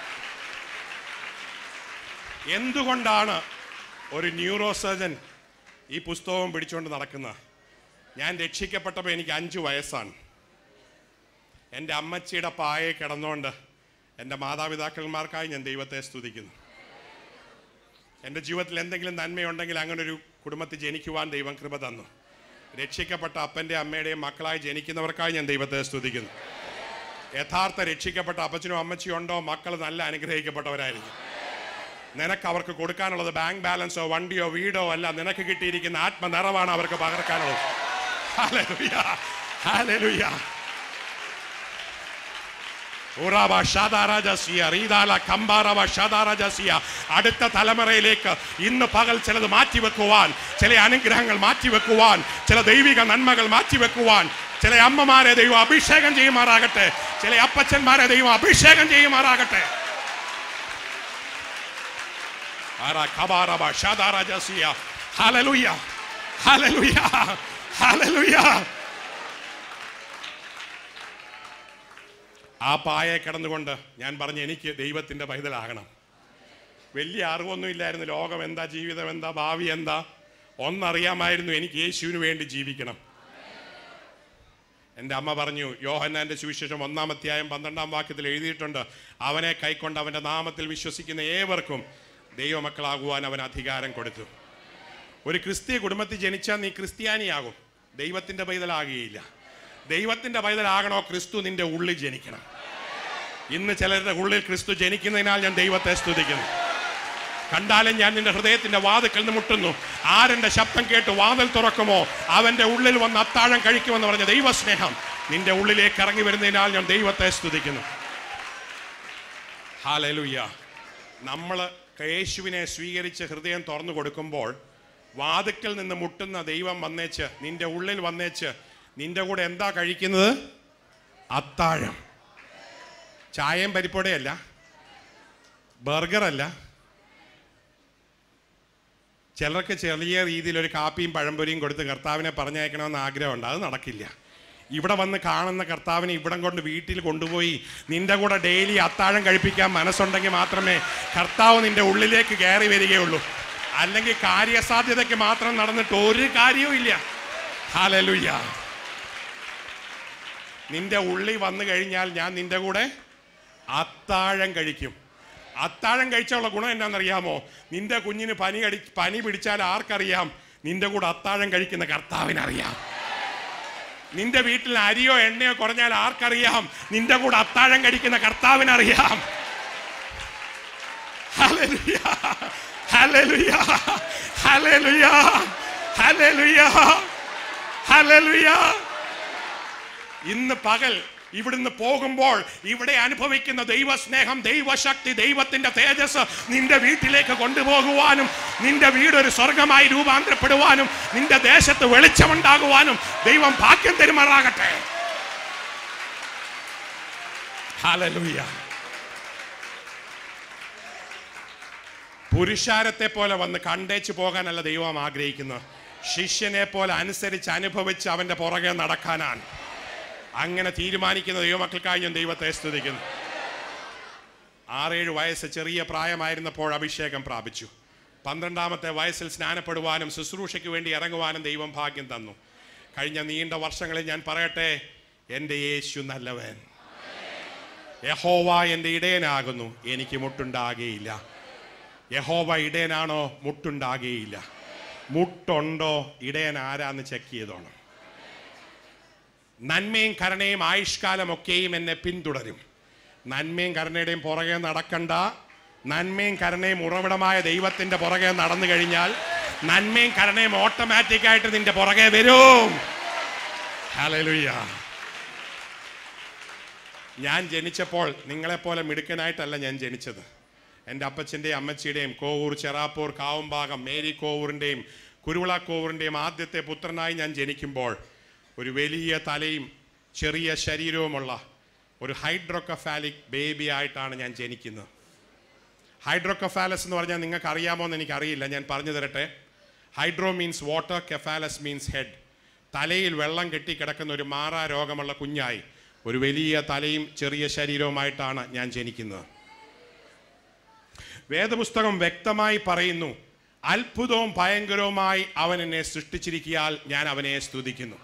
എന്തുകൊണ്ടാണ് ഒരു ന്യൂറോ സർജൻ ഈ പുസ്തകം പിടിച്ചുകൊണ്ട് നടക്കുന്നത് ഞാൻ രക്ഷിക്കപ്പെട്ടപ്പോൾ എനിക്ക് അഞ്ച് വയസ്സാണ് എൻ്റെ അമ്മച്ചിയുടെ പായെ കിടന്നുകൊണ്ട് എൻ്റെ മാതാപിതാക്കന്മാർക്കായി ഞാൻ ദൈവത്തെ സ്തുതിക്കുന്നു എൻ്റെ ജീവിതത്തിൽ എന്തെങ്കിലും നന്മയുണ്ടെങ്കിൽ അങ്ങനെ ഒരു കുടുംബത്തിൽ ജനിക്കുവാൻ ദൈവം കൃപ തന്നു രക്ഷിക്കപ്പെട്ട അപ്പൻ്റെ അമ്മയുടെയും മക്കളായി ജനിക്കുന്നവർക്കായി ഞാൻ ദൈവത്തെ സ്തുതിക്കുന്നു യഥാർത്ഥ രക്ഷിക്കപ്പെട്ട അപ്പച്ചനും അമ്മച്ചിയും ഉണ്ടോ മക്കൾ നല്ല അനുഗ്രഹിക്കപ്പെട്ടവരായിരിക്കും നിനക്ക് അവർക്ക് കൊടുക്കാനുള്ളത് ബാങ്ക് ബാലൻസോ വണ്ടിയോ വീടോ അല്ല നിനക്ക് കിട്ടിയിരിക്കുന്ന ആത്മനിറവാണ് അവർക്ക് പകർക്കാനുള്ളത് ഹല്ലേലൂയ. ഹല്ലേലൂയ. ഉറാവ ഷാദാരാജസിയ, റീദാല കമ്പാറവ ഷാദാരാജസിയ. അടുത്ത തലമുറയിലേക്ക് ഇന്ന് പകൽ ചിലത് മാറ്റിവെക്കുവാൻ ചില അനുഗ്രഹങ്ങൾ മാറ്റിവെക്കുവാൻ ചില ദൈവിക നന്മകൾ മാറ്റിവെക്കുവാൻ ചില അമ്മമാരെ ദൈവം അഭിഷേകം ചെയ്യുമാറാകട്ടെ ചില അപ്പച്ചന്മാരെ ദൈവം അഭിഷേകം ചെയ്യുമാറാകട്ടെ Ara kabaraba shadarajasia. Hallelujah. Hallelujah. Hallelujah. ആ പായെ കിടന്നുകൊണ്ട് ഞാൻ പറഞ്ഞു എനിക്ക് ദൈവത്തിൻ്റെ പൈതലാകണം വലിയ അറിവൊന്നും ഇല്ലായിരുന്നു ലോകം എന്താ ജീവിതം എന്താ ഭാവി എന്താ ഒന്നറിയാമായിരുന്നു എനിക്ക് യേശുവിന് വേണ്ടി ജീവിക്കണം എൻ്റെ അമ്മ പറഞ്ഞു യോഹന്നാന്റെ സുവിശേഷം ഒന്നാമധ്യായം പന്ത്രണ്ടാം വാക്യത്തിൽ എഴുതിയിട്ടുണ്ട് അവനെ കൈക്കൊണ്ട് അവൻ്റെ നാമത്തിൽ വിശ്വസിക്കുന്ന ഏവർക്കും ദൈവമക്കളാകുവാൻ അവൻ അധികാരം കൊടുത്തു ഒരു ക്രിസ്തീയ കുടുംബത്തിൽ ജനിച്ചാൽ നീ ക്രിസ്ത്യാനിയാകും ദൈവത്തിൻ്റെ പൈതലാകുകയില്ല ദൈവത്തിൻ്റെ പൈതലാകണോ ക്രിസ്തു നിന്റെ ഉള്ളിൽ ജനിക്കണം ഇന്ന് ചിലരുടെ ഉള്ളിൽ ക്രിസ്തു ജനിക്കുന്നതിനാൽ ഞാൻ ദൈവത്തെ സ്തുതിക്കുന്നു കണ്ടാലും ഞാൻ നിന്റെ ഹൃദയത്തിന്റെ വാതിക്കൽ നിന്ന് മുട്ടുന്നു ആരെന്റെ ശബ്ദം കേട്ട് വാതിൽ തുറക്കുമോ അവന്റെ ഉള്ളിൽ വന്ന് അത്താഴം കഴിക്കുമെന്ന് പറഞ്ഞ ദൈവസ്നേഹം നിന്റെ ഉള്ളിലേക്ക് ഇറങ്ങി വരുന്നതിനാൽ ഞാൻ ദൈവത്തെ സ്തുതിക്കുന്നു ഹാലലുയ്യ നമ്മൾ യേശുവിനെ സ്വീകരിച്ച് ഹൃദയം തുറന്നു കൊടുക്കുമ്പോൾ വാതുക്കൽ നിന്ന് മുട്ടുന്ന ദൈവം വന്നേച്ച് നിന്റെ ഉള്ളിൽ വന്നേച്ച് നിന്റെ കൂടെ എന്താ കഴിക്കുന്നത് അത്താഴം ചായയും പരിപ്പോടെയല്ല ബർഗറല്ല ചിലർക്ക് ചെറിയ രീതിയിൽ ഒരു കാപ്പിയും പഴംപൊരിയും കൊടുത്ത് കർത്താവിനെ പറഞ്ഞയക്കണമെന്ന് ആഗ്രഹമുണ്ട് അത് നടക്കില്ല ഇവിടെ വന്ന് കാണുന്ന കർത്താവിനെ ഇവിടം കൊണ്ട് വീട്ടിൽ കൊണ്ടുപോയി നിന്റെ കൂടെ ഡെയിലി അത്താഴം കഴിപ്പിക്കാൻ മനസ്സുണ്ടെങ്കിൽ മാത്രമേ കർത്താവ് നിന്റെ ഉള്ളിലേക്ക് കയറി വരികയുള്ളൂ അല്ലെങ്കിൽ കാര്യസാധ്യതയ്ക്ക് മാത്രം നടന്നിട്ട് ഒരു കാര്യവും ഇല്ല ഹാലലുയ്യ നിന്റെ ഉള്ളി വന്നു കഴിഞ്ഞാൽ ഞാൻ നിന്റെ കൂടെ അത്താഴം കഴിക്കും അത്താഴം കഴിച്ചുള്ള ഗുണം എന്നാണെന്നറിയാമോ നിന്റെ കുഞ്ഞിന് പനി കടി പനി പിടിച്ചാൽ ആർക്കറിയാം നിന്റെ കൂടെ അത്താഴം കഴിക്കുന്ന കർത്താവിനറിയാം നിന്റെ വീട്ടിൽ അരിയോ എണ്ണയോ കുറഞ്ഞാൽ ആർക്കറിയാം നിന്റെ കൂടെ അത്താഴം കഴിക്കുന്ന കർത്താവിനറിയാം hallelujah, hallelujah, hallelujah, hallelujah, hallelujah. ഇന്ന് പകൽ ഇവിടുന്ന് പോകുമ്പോൾ ഇവിടെ അനുഭവിക്കുന്ന ദൈവസ്നേഹം ദൈവശക്തി ദൈവത്തിന്റെ തേജസ് നിന്റെ വീട്ടിലേക്ക് കൊണ്ടുപോകുവാനും നിന്റെ വീട് ഒരു സ്വർഗമായി രൂപാന്തരപ്പെടുവാനും നിന്റെ ദേശത്ത് വെളിച്ചമുണ്ടാകുവാനും ദൈവം ഭാഗ്യം തെരുമാറാകട്ടെ ഹല്ലേലൂയ പുരുഷാരത്തെ പോലെ വന്ന് കണ്ടേച്ച് പോകാനല്ല ദൈവം ആഗ്രഹിക്കുന്നത് ശിഷ്യനെ പോലെ അനുസരിച്ച് അനുഭവിച്ച് അവന്റെ പുറകെ നടക്കാനാണ് അങ്ങനെ തീരുമാനിക്കുന്ന ദൈവമക്കൾക്കായി ഞാൻ ദൈവത്തെ സ്തുതിക്കുന്നു ആറേഴ് വയസ്സ് ചെറിയ പ്രായമായിരുന്നപ്പോൾ അഭിഷേകം പ്രാപിച്ചു പന്ത്രണ്ടാമത്തെ വയസ്സിൽ സ്നാനപ്പെടുവാനും ശുശ്രൂഷയ്ക്ക് വേണ്ടി ഇറങ്ങുവാനും ദൈവം ഭാഗ്യം തന്നു കഴിഞ്ഞ നീണ്ട വർഷങ്ങളിൽ ഞാൻ പറയട്ടെ എൻ്റെ യേശു നല്ലവൻ യഹോവ എൻ്റെ ഇടയനാകുന്നു എനിക്ക് മുട്ടുണ്ടാകുകയില്ല യഹോവ ഇടയനാണോ മുട്ടുണ്ടാകുകയില്ല മുട്ടുണ്ടോ ഇടയൻ ആരാന്ന് ചെക്ക് ചെയ്തോണം നന്മയും കരുണയും ആയുഷ്കാലമൊക്കെയും എന്നെ പിന്തുടരും നന്മയും കരുണയുടെയും പുറകെ നടക്കണ്ട നന്മയും കരുണയും ഉറവിടമായ ദൈവത്തിന്റെ പുറകെ നടന്നു കഴിഞ്ഞാൽ നന്മയും കരുണയും ഓട്ടോമാറ്റിക്കായിട്ട് നിന്റെ പുറകെ വരും ഹല്ലേലൂയ ഞാൻ ജനിച്ചപ്പോൾ നിങ്ങളെപ്പോലെ മിടുക്കനായിട്ടല്ല ഞാൻ ജനിച്ചത് എൻ്റെ അപ്പച്ചൻ്റെയും അമ്മച്ചിയുടെയും കോവൂർ ചെറാപ്പൂർ കാവുംഭാഗം മേരി കോവൂറിൻ്റെയും കുരുവിള കോവൂറിൻ്റെയും ആദ്യത്തെ പുത്രനായി ഞാൻ ജനിക്കുമ്പോൾ ഒരു വലിയ തലയും ചെറിയ ശരീരവുമുള്ള ഒരു ഹൈഡ്രോക്കഫാലിക് ബേബി ആയിട്ടാണ് ഞാൻ ജനിക്കുന്നത് ഹൈഡ്രോക്കഫാലസ് എന്ന് പറഞ്ഞാൽ നിങ്ങൾക്ക് അറിയാമോ എന്ന് എനിക്കറിയില്ല ഞാൻ പറഞ്ഞു തരട്ടെ hydro means water cephalus means head തലയിൽ വെള്ളം കെട്ടിക്കിടക്കുന്ന ഒരു മാറാ രോഗമുള്ള കുഞ്ഞായി ഒരു വലിയ തലയും ചെറിയ ശരീരവുമായിട്ടാണ് ഞാൻ ജനിക്കുന്നത് വേദപുസ്തകം വ്യക്തമായി പറയുന്നു അത്ഭുതവും ഭയങ്കരവുമായി അവൻ എന്നെ സൃഷ്ടിച്ചിരിക്കിയാൽ ഞാൻ അവനെ സ്തുതിക്കുന്നു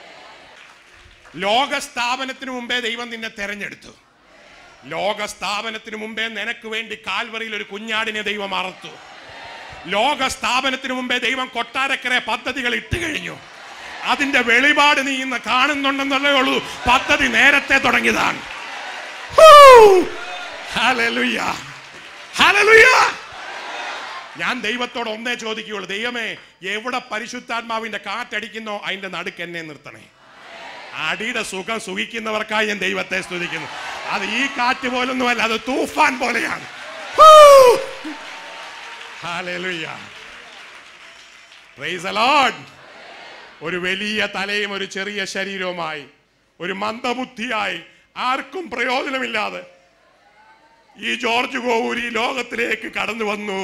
ലോക സ്ഥാപനത്തിന് മുമ്പേ ദൈവം നിന്നെ തെരഞ്ഞെടുത്തു ലോക സ്ഥാപനത്തിന് മുമ്പേ നിനക്ക് വേണ്ടി കാൽവറിയിൽ ഒരു കുഞ്ഞാടിനെ ദൈവം അറത്തു ലോക സ്ഥാപനത്തിന് മുമ്പേ ദൈവം കൊട്ടാരക്കരെ പദ്ധതികൾ ഇട്ട് കഴിഞ്ഞു അതിന്റെ വെളിപാട് നീ ഇന്ന് കാണുന്നുണ്ടെന്നുള്ളേ ഉള്ളൂ പദ്ധതി നേരത്തെ തുടങ്ങിയതാണ് ഹൂ! ഹല്ലേലൂയ. ഹല്ലേലൂയ. ഞാൻ ദൈവത്തോട് ഒന്നേ ചോദിക്കുകയുള്ളൂ ദൈവമേ എവിടെ പരിശുദ്ധാത്മാവിന്റെ കാറ്റടിക്കുന്നോ അതിന്റെ നടുക്ക് എന്നെ നിർത്തണേ അടിയുടെ സുഖം സുഖിക്കുന്നവർക്കായി ഞാൻ ദൈവത്തെ സ്തുതിക്കുന്നു അത് ഈ കാറ്റ് പോലൊന്നുമല്ല അത് തൂഫാൻ പോലെയാണ് ഹൂ! ഹല്ലേലൂയ. Praise the Lord. ഒരു വലിയ തലയും ഒരു ചെറിയ ശരീരവുമായി ഒരു മന്ദബുദ്ധിയായി ആർക്കും പ്രയോജനമില്ലാതെ ഈ ജോർജ് കോവൂർ ഈ ലോകത്തിലേക്ക് കടന്നു വന്നു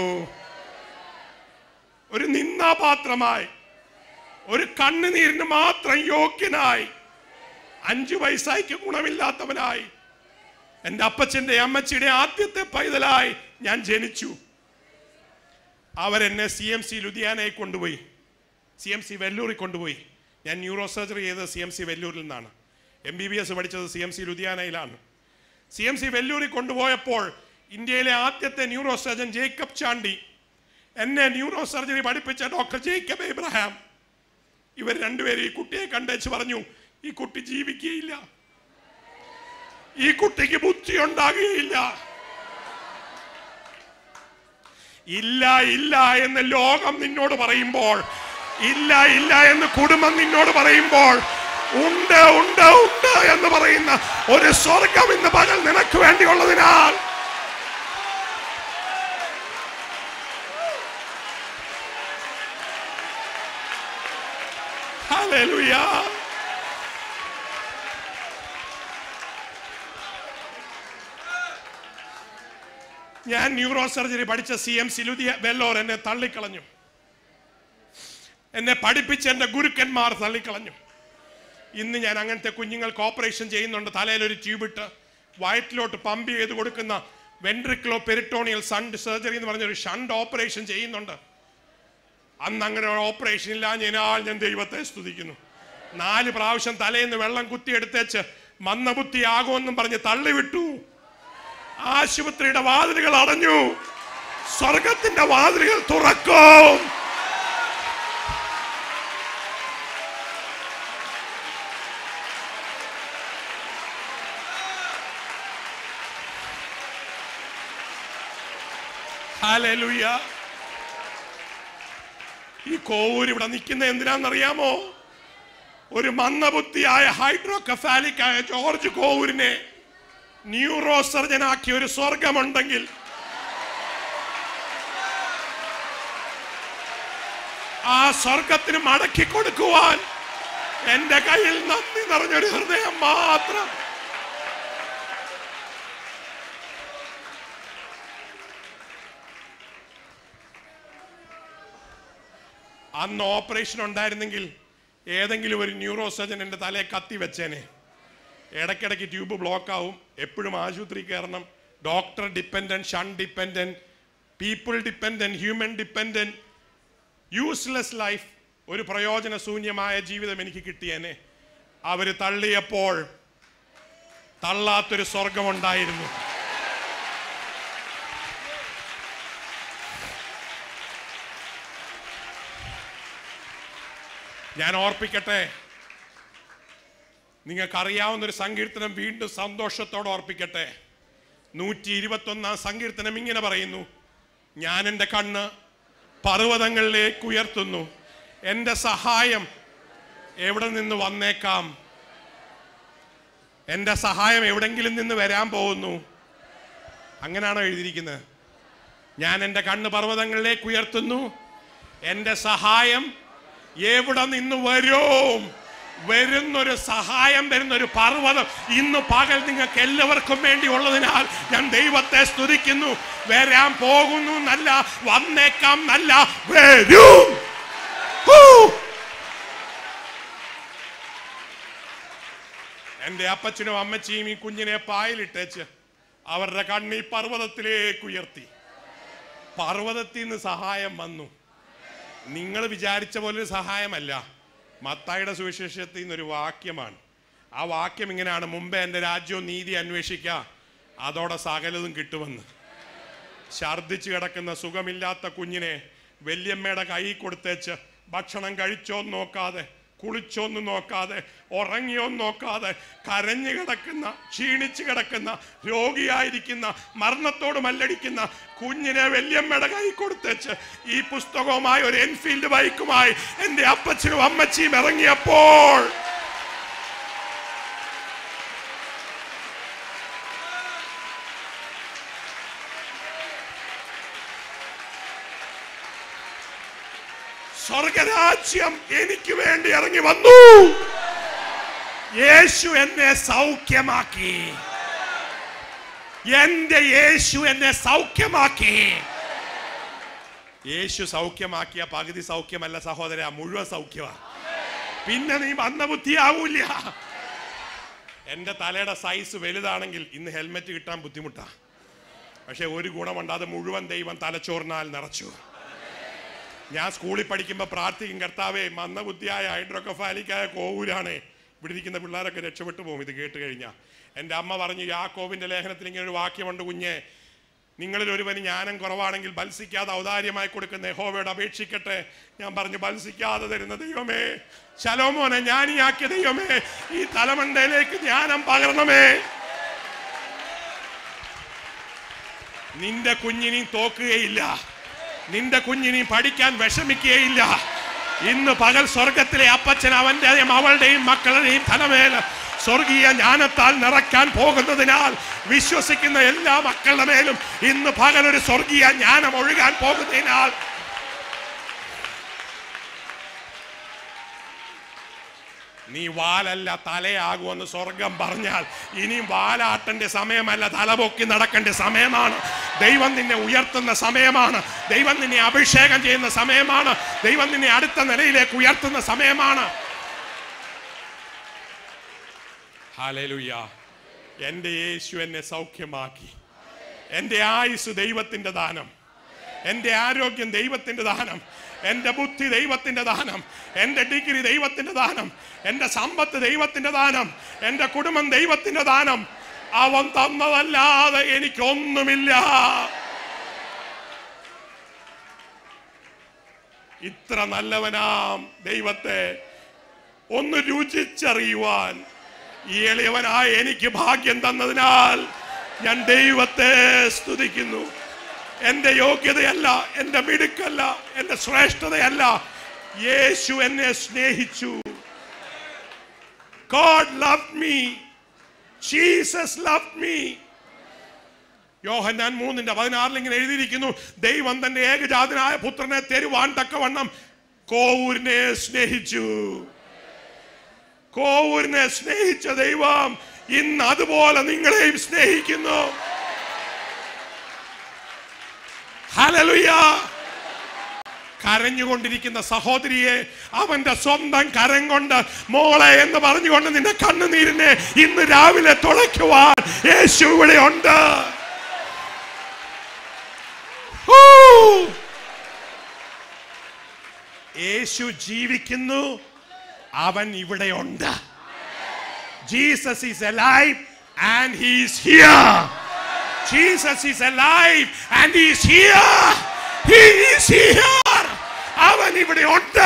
ഒരു നിന്നാപാത്രമായി ഒരു കണ്ണുനീരിന് മാത്രം യോഗ്യനായി അഞ്ചു വയസ്സായിക്ക് ഗുണമില്ലാത്തവനായി എൻ്റെ അപ്പച്ചൻ്റെ അമ്മച്ചിയുടെ ആദ്യത്തെ പൈതലായി ഞാൻ ജനിച്ചു അവരെന്നെ സി എം സി ലുധിയാനയിൽ കൊണ്ടുപോയി സി എം സി വെല്ലൂരിൽ കൊണ്ടുപോയി ഞാൻ ന്യൂറോ സർജറി ചെയ്തത് സി എം സി വെല്ലൂരിൽ നിന്നാണ് എം ബി ബി എസ് പഠിച്ചത് സി എം സി ലുധിയാനയിലാണ് സി എം സി വെല്ലൂരിൽ കൊണ്ടുപോയപ്പോൾ ഇന്ത്യയിലെ ആദ്യത്തെ ന്യൂറോ സർജൻ ജേക്കബ് ചാണ്ടി എന്നെ ന്യൂറോ സർജറി പഠിപ്പിച്ച ഡോക്ടർ ജേക്കബ് എബ്രഹാം ഇവർ രണ്ടുപേരും ഈ കുട്ടിയെ കണ്ടേച്ച് പറഞ്ഞു ഈ കുട്ടി ജീവിക്കുകയില്ല ഈ കുട്ടിക്ക് ബുദ്ധി ഉണ്ടാകുകയില്ല ഇല്ല ഇല്ല എന്ന് ലോകം നിന്നോട് പറയുമ്പോൾ ഇല്ല ഇല്ല എന്ന് കുടുംബം നിന്നോട് പറയുമ്പോൾ ഉണ്ട് ഉണ്ട് ഉണ്ട് എന്ന് പറയുന്ന ഒരു സ്വർഗം ഇന്ന് പകൽ നിനക്ക് വേണ്ടിയുള്ളതിനാൽ Hallelujah. ഞാൻ ന്യൂറോ സർജറി പഠിച്ച സി എം സിലുദിയ വെല്ലോർ എന്നെ തള്ളിക്കളഞ്ഞു എന്നെ പഠിപ്പിച്ച എന്റെ ഗുരുക്കന്മാർ തള്ളിക്കളഞ്ഞു ഇന്ന് ഞാൻ അങ്ങനത്തെ കുഞ്ഞുങ്ങൾക്ക് ഓപ്പറേഷൻ ചെയ്യുന്നുണ്ട് തലയിലൊരു ട്യൂബ് ഇട്ട് വയറ്റിലോട്ട് പമ്പ് ചെയ്ത് കൊടുക്കുന്ന വെൻട്രിക്ലോ പെരിട്ടോണിയൽ സണ്ട് സർജറി എന്ന് പറഞ്ഞൊരു ഷണ്ട് ഓപ്പറേഷൻ ചെയ്യുന്നുണ്ട് അന്ന് അങ്ങനെ ഒരു ഓപ്പറേഷൻ ഇല്ല ഞാൻ ഞാൻ ദൈവത്തെ സ്തുതിക്കുന്നു നാല് പ്രാവശ്യം തലേന്ന് വെള്ളം കുത്തിയെടുത്തേച്ച് മന്ദബുദ്ധിയാകുമെന്നും പറഞ്ഞ് തള്ളിവിട്ടു ആശുപത്രിയുടെ വാതിലുകൾ അടഞ്ഞു സ്വർഗത്തിന്റെ വാതിലുകൾ തുറക്കും Hallelujah. ഈ കോവൂര് ഇവിടെ നിൽക്കുന്ന എന്തിനാണെന്നറിയാമോ ഒരു മന്ദബുദ്ധിയായ ഹൈഡ്രോകഫാലിക് ആയ ജോർജ് കോവൂരിനെ ന്യൂറോ സർജനാക്കിയ ഒരു സ്വർഗമുണ്ടെങ്കിൽ ആ സ്വർഗത്തിന് മടക്കി കൊടുക്കുവാൻ എന്റെ കയ്യിൽ നന്ദി നിറഞ്ഞൊരു ഹൃദയം മാത്രം അന്ന് ഓപ്പറേഷൻ ഉണ്ടായിരുന്നെങ്കിൽ ഏതെങ്കിലും ഒരു ന്യൂറോ സർജൻ എൻ്റെ തലയെ കത്തി വെച്ചേനെ ഇടയ്ക്കിടയ്ക്ക് ട്യൂബ് ബ്ലോക്ക് ആവും എപ്പോഴും ആശുപത്രി കയറണം ഡോക്ടർ ഡിപ്പെൻഡൻറ്റ് ഷൻ dependent people dependent human dependent useless life ഒരു പ്രയോജനശൂന്യമായ ജീവിതം എനിക്ക് കിട്ടിയേനെ അവർ തള്ളിയപ്പോൾ തള്ളാത്തൊരു സ്വർഗമുണ്ടായിരുന്നു ഞാൻ ഓർപ്പിക്കട്ടെ നിങ്ങൾക്കറിയാവുന്ന ഒരു സങ്കീർത്തനം വീണ്ടും സന്തോഷത്തോടെ ഓർപ്പിക്കട്ടെ നൂറ്റി ഇരുപത്തൊന്നാം സങ്കീർത്തനം ഇങ്ങനെ പറയുന്നു ഞാൻ എൻ്റെ കണ്ണ് പർവ്വതങ്ങളിലേക്ക് ഉയർത്തുന്നു എൻ്റെ സഹായം എവിടെ നിന്ന് വന്നേക്കാം എൻ്റെ സഹായം എവിടെങ്കിലും നിന്ന് വരാൻ പോകുന്നു അങ്ങനെയാണോ എഴുതിയിരിക്കുന്നത് ഞാൻ എൻ്റെ കണ്ണ് പർവ്വതങ്ങളിലേക്ക് ഉയർത്തുന്നു എൻ്റെ സഹായം എവിടെ നിന്ന് വരും വരുന്നൊരു സഹായം വരുന്നൊരു പർവ്വതം ഇന്ന് പകൽ നിങ്ങൾക്ക് എല്ലാവർക്കും വേണ്ടി ഉള്ളതിനാൽ ഞാൻ ദൈവത്തെ സ്തുതിക്കുന്നു വരാൻ പോകുന്നു എന്നല്ല വന്നേക്കാം നല്ല വരും ഹൂ! എന്റെ അപ്പച്ചനും അമ്മച്ചിയും ഈ കുഞ്ഞിനെ പായലിട്ടേച്ച് അവരുടെ കണ്ണി പർവ്വതത്തിലേക്ക് ഉയർത്തി പർവ്വതത്തിൽ നിന്ന് സഹായം വന്നു നിങ്ങൾ വിചാരിച്ച പോലെ ഒരു സഹായമല്ല മത്തായിയുടെ സുവിശേഷത്തിൽ നിന്നൊരു വാക്യമാണ് ആ വാക്യം ഇങ്ങനെയാണ് മുമ്പേ എൻ്റെ രാജ്യവും നീതി അന്വേഷിക്കുക അതോടെ സകലതും കിട്ടുമെന്ന് ഛർദ്ദിച്ച് കിടക്കുന്ന സുഖമില്ലാത്ത കുഞ്ഞിനെ വല്യമ്മയുടെ കൈ കൊടുത്തേച്ച് ഭക്ഷണം കഴിച്ചോന്ന് നോക്കാതെ കുളിച്ചോന്ന് നോക്കാതെ ഉറങ്ങിയോന്ന് നോക്കാതെ കരഞ്ഞു കിടക്കുന്ന ക്ഷീണിച്ച് കിടക്കുന്ന രോഗിയായിരിക്കുന്ന മരണത്തോട് മല്ലടിക്കുന്ന കുഞ്ഞിനെ വല്യമ്മയുടെ കൈ കൊടുത്തേച്ച് ഈ പുസ്തകവുമായി ഒരു എൻഫീൽഡ് ബൈക്കുമായി എൻ്റെ അപ്പച്ചനും അമ്മച്ചിയും ഇറങ്ങിയപ്പോൾ സ്വർഗരാജ്യം എനിക്ക് വേണ്ടി ഇറങ്ങി വന്നു യേശു എന്നെ സൗഖ്യമാക്കി എന്റെ യേശു എന്നെ സൗഖ്യമാക്കി യേശു സൗഖ്യമാക്കിയ പകുതി സൗഖ്യമല്ല സഹോദര മുഴുവൻ സൗഖ്യമാണ് പിന്നെ നീ മന്ദബുദ്ധിയാവൂല എന്റെ തലയുടെ സൈസ് വലുതാണെങ്കിൽ ഇന്ന് ഹെൽമെറ്റ് കിട്ടാൻ ബുദ്ധിമുട്ടാ പക്ഷെ ഒരു ഗുണമുണ്ട് അത് മുഴുവൻ ദൈവം തലച്ചോറിനാൽ നിറച്ചു ഞാൻ സ്കൂളിൽ പഠിക്കുമ്പോൾ പ്രാർത്ഥിക്കും കർത്താവേ മന്ദബുദ്ധിയായ ഹൈഡ്രോക്കഫാലിക്കായ കോവൂരാണ് ഇവിടെ ഇരിക്കുന്ന പിള്ളേരൊക്കെ രക്ഷപ്പെട്ടു പോകും ഇത് കേട്ട് കഴിഞ്ഞാൽ എൻ്റെ അമ്മ പറഞ്ഞു യാക്കോവിൻ്റെ ലേഖനത്തിൽ ഇങ്ങനെ ഒരു വാക്യമുണ്ട് കുഞ്ഞെ നിങ്ങളിൽ ഒരുവന് ജ്ഞാനം കുറവാണെങ്കിൽ ബത്സിക്കാതെ ഔദാര്യമായി കൊടുക്കുന്ന യഹോവയോട് അപേക്ഷിക്കട്ടെ ഞാൻ പറഞ്ഞു ബത്സിക്കാതെ തരുന്ന ദൈവമേ ശലോമോനെ ജ്ഞാനിയാക്കിയ ദൈവമേ ഈ തലമണ്ടയിലേക്ക് ജ്ഞാനം പകർന്നമേ നിന്റെ കുഞ്ഞിനി തോക്കുകയില്ല നിന്റെ കുഞ്ഞിനി പഠിക്കാൻ വിഷമിക്കുകയില്ല ഇന്ന് പകൽ സ്വർഗത്തിലെ അപ്പച്ചൻ അവന്റെയും അവളുടെയും മക്കളുടെയും തലമേൽ സ്വർഗീയ ജ്ഞാനത്താൽ നിറയ്ക്കാൻ പോകുന്നതിനാൽ വിശ്വസിക്കുന്ന എല്ലാ മക്കളുടെ മേലും ഇന്ന് പകൽ ഒരു സ്വർഗീയ ജ്ഞാനം ഒഴുകാൻ പോകുന്നതിനാൽ നീ വാലല്ല തലയാകുമെന്ന് സ്വർഗം പറഞ്ഞാൽ ഇനിയും വാലാട്ടന്റെ സമയമല്ല തലപൊക്കി നടക്കേണ്ട സമയമാണ് ദൈവം നിന്നെ ഉയർത്തുന്ന സമയമാണ് ദൈവം നിന്നെ അഭിഷേകം ചെയ്യുന്ന സമയമാണ് ദൈവം നിന്നെ അടുത്ത നിലയിലേക്ക് ഉയർത്തുന്ന സമയമാണ് ഹാലേലുയ്യ എൻ്റെ യേശു എന്നെ സൗഖ്യമാക്കി എൻ്റെ ആയുസ് ദൈവത്തിൻ്റെ ദാനം എൻ്റെ ആരോഗ്യം ദൈവത്തിൻ്റെ ദാനം എൻ്റെ ബുദ്ധി ദൈവത്തിൻ്റെ ദാനം എൻ്റെ ഡിഗ്രി ദൈവത്തിൻ്റെ ദാനം എൻ്റെ സമ്പത്ത് ദൈവത്തിൻ്റെ ദാനം എൻ്റെ കുടുംബം ദൈവത്തിൻ്റെ ദാനം അവൻ തന്നതല്ലാതെ എനിക്കൊന്നുമില്ല ഇത്ര നല്ലവനാം ദൈവത്തെ ഒന്ന് രുചിച്ചറിയുവാൻ ഈ എളിയവനായ എനിക്ക് ഭാഗ്യം തന്നതിനാൽ ഞാൻ ദൈവത്തെ സ്തുതിക്കുന്നു എന്റെ യോഗ്യതയല്ല എന്റെ മിടുക്കല്ല എന്റെ ശ്രേഷ്ഠതയല്ല യേശു എന്നെ സ്നേഹിച്ചു God loved me. Jesus loved me. യോഹന്നാൻ മൂന്നിന്റെ പതിനാറിൽ ഇങ്ങനെ എഴുതിയിരിക്കുന്നു ദൈവം തന്റെ ഏകജാതനായ പുത്രനെ തരുവാൻ തക്കവണ്ണം കോവൂരിനെ സ്നേഹിച്ചു കോവൂരിനെ സ്നേഹിച്ച ദൈവം ഇന്ന് അതുപോലെ നിങ്ങളെയും സ്നേഹിക്കുന്നു ഹല്ലേലൂയ കരഞ്ഞുകൊണ്ടിരിക്കുന്ന സഹോദരിയെ അവന്റെ സ്വന്തം കരം കൊണ്ട് മോളെ എന്ന് പറഞ്ഞുകൊണ്ട് നിന്റെ കണ്ണുനീരിനെ ഇന്ന് രാവിലെ തുളയ്ക്കുവാൻ യേശു ഇവിടെ ഉണ്ട് ഹൂ! യേശു ജീവിക്കുന്നു അവൻ ഇവിടെ ഉണ്ട് Jesus is alive and he is here Jesus is alive and he is here he is here അവൻ ഇവിടെ ഉണ്ട്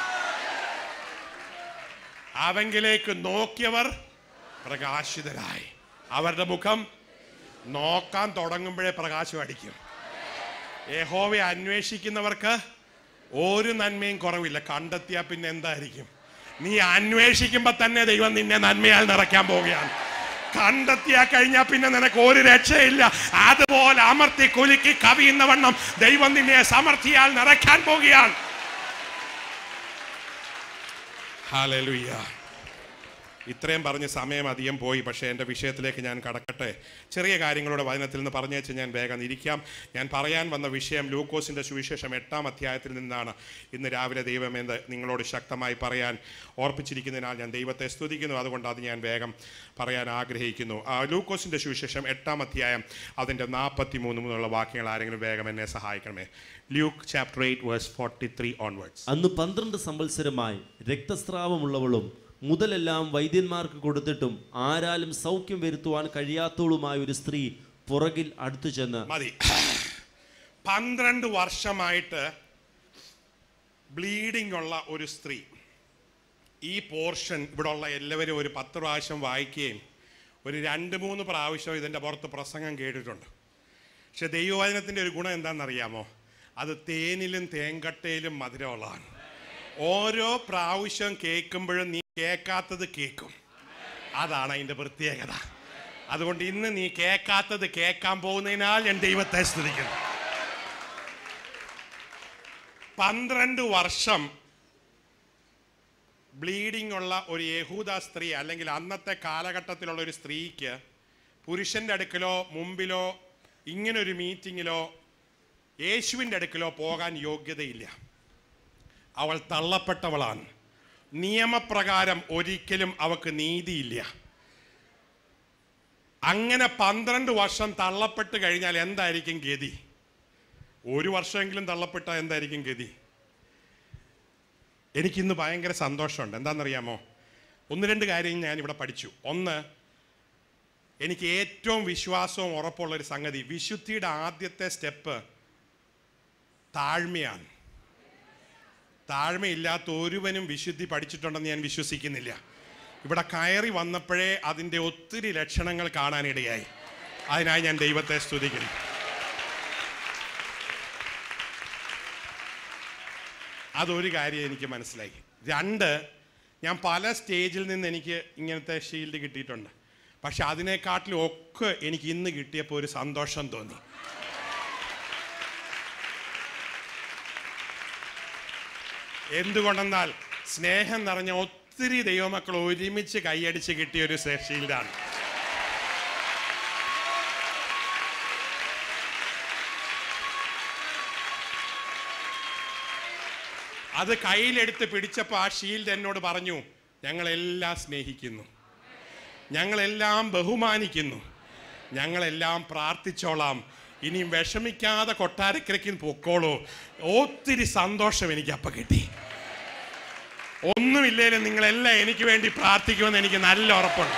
അവങ്കിലേക്ക് നോക്കിയവർ പ്രകാശിതരായി അവരുടെ മുഖം നോക്കാൻ തുടങ്ങുമ്പോഴേ പ്രകാശം അടിക്കും യഹോവയെ അന്വേഷിക്കുന്നവർക്ക് ഒരു നന്മയും കുറവില്ല കണ്ടെത്തിയാൽ പിന്നെ എന്തായിരിക്കും നീ അന്വേഷിക്കുമ്പോ തന്നെ ദൈവം നിന്നെ നന്മയാൽ നിറയ്ക്കാൻ പോവുകയാണ് കണ്ടെത്തിയാ കഴിഞ്ഞാൽ പിന്നെ നിനക്ക് ഒരു രക്ഷയില്ല അതുപോലെ അമർത്തി കുലുക്കി കവിയുന്ന വണ്ണം ദൈവം നിന്നെ സമർത്ഥിയാൽ നിറയ്ക്കാൻ പോവുകയാണ് ഹാലലുയ്യ ഇത്രയും പറഞ്ഞ് സമയം അധികം പോയി പക്ഷേ എൻ്റെ വിഷയത്തിലേക്ക് ഞാൻ കടക്കട്ടെ ചെറിയ കാര്യങ്ങളുടെ വചനത്തിൽ നിന്ന് പറഞ്ഞേച്ച് ഞാൻ വേഗം ഇരിക്കാം ഞാൻ പറയാൻ വന്ന വിഷയം ലൂക്കോസിൻ്റെ സുവിശേഷം എട്ടാം അധ്യായത്തിൽ നിന്നാണ് ഇന്ന് രാവിലെ ദൈവം എന്ന് നിങ്ങളോട് ശക്തമായി പറയാൻ ഓർപ്പിച്ചിരിക്കുന്നതിനാൽ ഞാൻ ദൈവത്തെ സ്തുതിക്കുന്നു അതുകൊണ്ട് അത് ഞാൻ വേഗം പറയാൻ ആഗ്രഹിക്കുന്നു ആ ലൂക്കോസിൻ്റെ സുവിശേഷം എട്ടാം അധ്യായം അതിൻ്റെ നാൽപ്പത്തി മൂന്ന് മുതലുള്ള വാക്യങ്ങൾ ആരെങ്കിലും വേഗം എന്നെ സഹായിക്കണമേ Luke chapter eight verse forty three onwards അന്ന് പന്ത്രണ്ട് സംവത്സരമായി രക്തസ്രാവമുള്ളവളും മുതലെല്ലാം വൈദ്യന്മാർക്ക് കൊടുത്തിട്ടും ആരാലും സൗഖ്യം വരുത്തുവാൻ കഴിയാത്തവളുമായ ഒരു സ്ത്രീ പുറകിൽ അടുത്തു ചെന്ന് മതി പന്ത്രണ്ട് വർഷമായിട്ട് ബ്ലീഡിംഗ് ഉള്ള ഒരു സ്ത്രീ ഈ പോർഷൻ ഇവിടെ ഉള്ള എല്ലാവരും ഒരു പത്ത് പ്രാവശ്യം വായിക്കുകയും ഒരു രണ്ട് മൂന്ന് പ്രാവശ്യം ഇതിൻ്റെ പുറത്ത് പ്രസംഗം കേട്ടിട്ടുണ്ട് പക്ഷെ ദൈവവചനത്തിൻ്റെ ഒരു ഗുണം എന്താണെന്നറിയാമോ അത് തേനിലും തേങ്കട്ടയിലും മധുരമുള്ളതാണ് ഓരോ പ്രാവശ്യം കേൾക്കുമ്പോഴും നീ കേൾക്കാത്തത് കേൾക്കും അതാണ് അതിൻ്റെ പ്രത്യേകത അതുകൊണ്ട് ഇന്ന് നീ കേൾക്കാത്തത് കേൾക്കാൻ പോകുന്നതിനാൽ ഞാൻ ദൈവത്തെ സ്തുതിക്കുന്നു പന്ത്രണ്ട് വർഷം ബ്ലീഡിംഗ് ഉള്ള ഒരു യഹൂദ സ്ത്രീ അല്ലെങ്കിൽ അന്നത്തെ കാലഘട്ടത്തിലുള്ള ഒരു സ്ത്രീക്ക് പുരുഷന്റെ അടുക്കലോ മുമ്പിലോ ഇങ്ങനെ ഒരു മീറ്റിങ്ങിലോ യേശുവിൻ്റെ അടുക്കലോ പോകാൻ യോഗ്യതയില്ല അവൾ തള്ളപ്പെട്ടവളാണ് നിയമപ്രകാരം ഒരിക്കലും അവക്ക് നീതിയില്ല അങ്ങനെ പന്ത്രണ്ട് വർഷം തള്ളപ്പെട്ട് കഴിഞ്ഞാൽ എന്തായിരിക്കും ഗതി ഒരു വർഷമെങ്കിലും തള്ളപ്പെട്ട എന്തായിരിക്കും ഗതി എനിക്കിന്ന് ഭയങ്കര സന്തോഷമുണ്ട് എന്താണെന്നറിയാമോ ഒന്ന് രണ്ട് കാര്യം ഞാൻ ഇവിടെ പഠിച്ചു ഒന്ന് എനിക്ക് ഏറ്റവും വിശ്വാസവും ഉറപ്പുള്ള ഒരു സംഗതി വിശുദ്ധിയുടെ ആദ്യത്തെ സ്റ്റെപ്പ് താഴ്മയാണ് താഴ്മയില്ലാത്ത ഒരുവനും വിശുദ്ധി പഠിച്ചിട്ടുണ്ടെന്ന് ഞാൻ വിശ്വസിക്കുന്നില്ല ഇവിടെ കയറി വന്നപ്പോഴേ അതിൻ്റെ ഒത്തിരി ലക്ഷണങ്ങൾ കാണാനിടയായി അതിനായി ഞാൻ ദൈവത്തെ സ്തുതിക്കുന്നു അതൊരു കാര്യം എനിക്ക് മനസ്സിലായി രണ്ട് ഞാൻ പല സ്റ്റേജിൽ നിന്ന് എനിക്ക് ഇങ്ങനത്തെ ഷീൽഡ് കിട്ടിയിട്ടുണ്ട് പക്ഷെ അതിനെക്കാട്ടിലും ഒക്കെ എനിക്ക് ഇന്ന് കിട്ടിയപ്പോൾ ഒരു സന്തോഷം തോന്നി എന്തുകൊണ്ടെന്നാൽ സ്നേഹം നിറഞ്ഞ ഒത്തിരി ദൈവമക്കൾ ഒരുമിച്ച് കൈയടിച്ച് കിട്ടിയ ഒരു ഷീൽഡാണ് അത് കയ്യിലെടുത്ത് പിടിച്ചപ്പോൾ ആ ഷീൽഡ് എന്നോട് പറഞ്ഞു ഞങ്ങളെല്ലാം സ്നേഹിക്കുന്നു ഞങ്ങളെല്ലാം ബഹുമാനിക്കുന്നു ഞങ്ങളെല്ലാം പ്രാർത്ഥിച്ചോളാം ഇനിയും വിഷമിക്കാതെ കൊട്ടാരക്കരയ്ക്ക് പൊക്കോളൂ ഒത്തിരി സന്തോഷം എനിക്ക് അപ്പം കിട്ടി ഒന്നുമില്ലേലും നിങ്ങളെല്ലാം എനിക്ക് വേണ്ടി പ്രാർത്ഥിക്കുമെന്ന് എനിക്ക് നല്ല ഉറപ്പുണ്ട്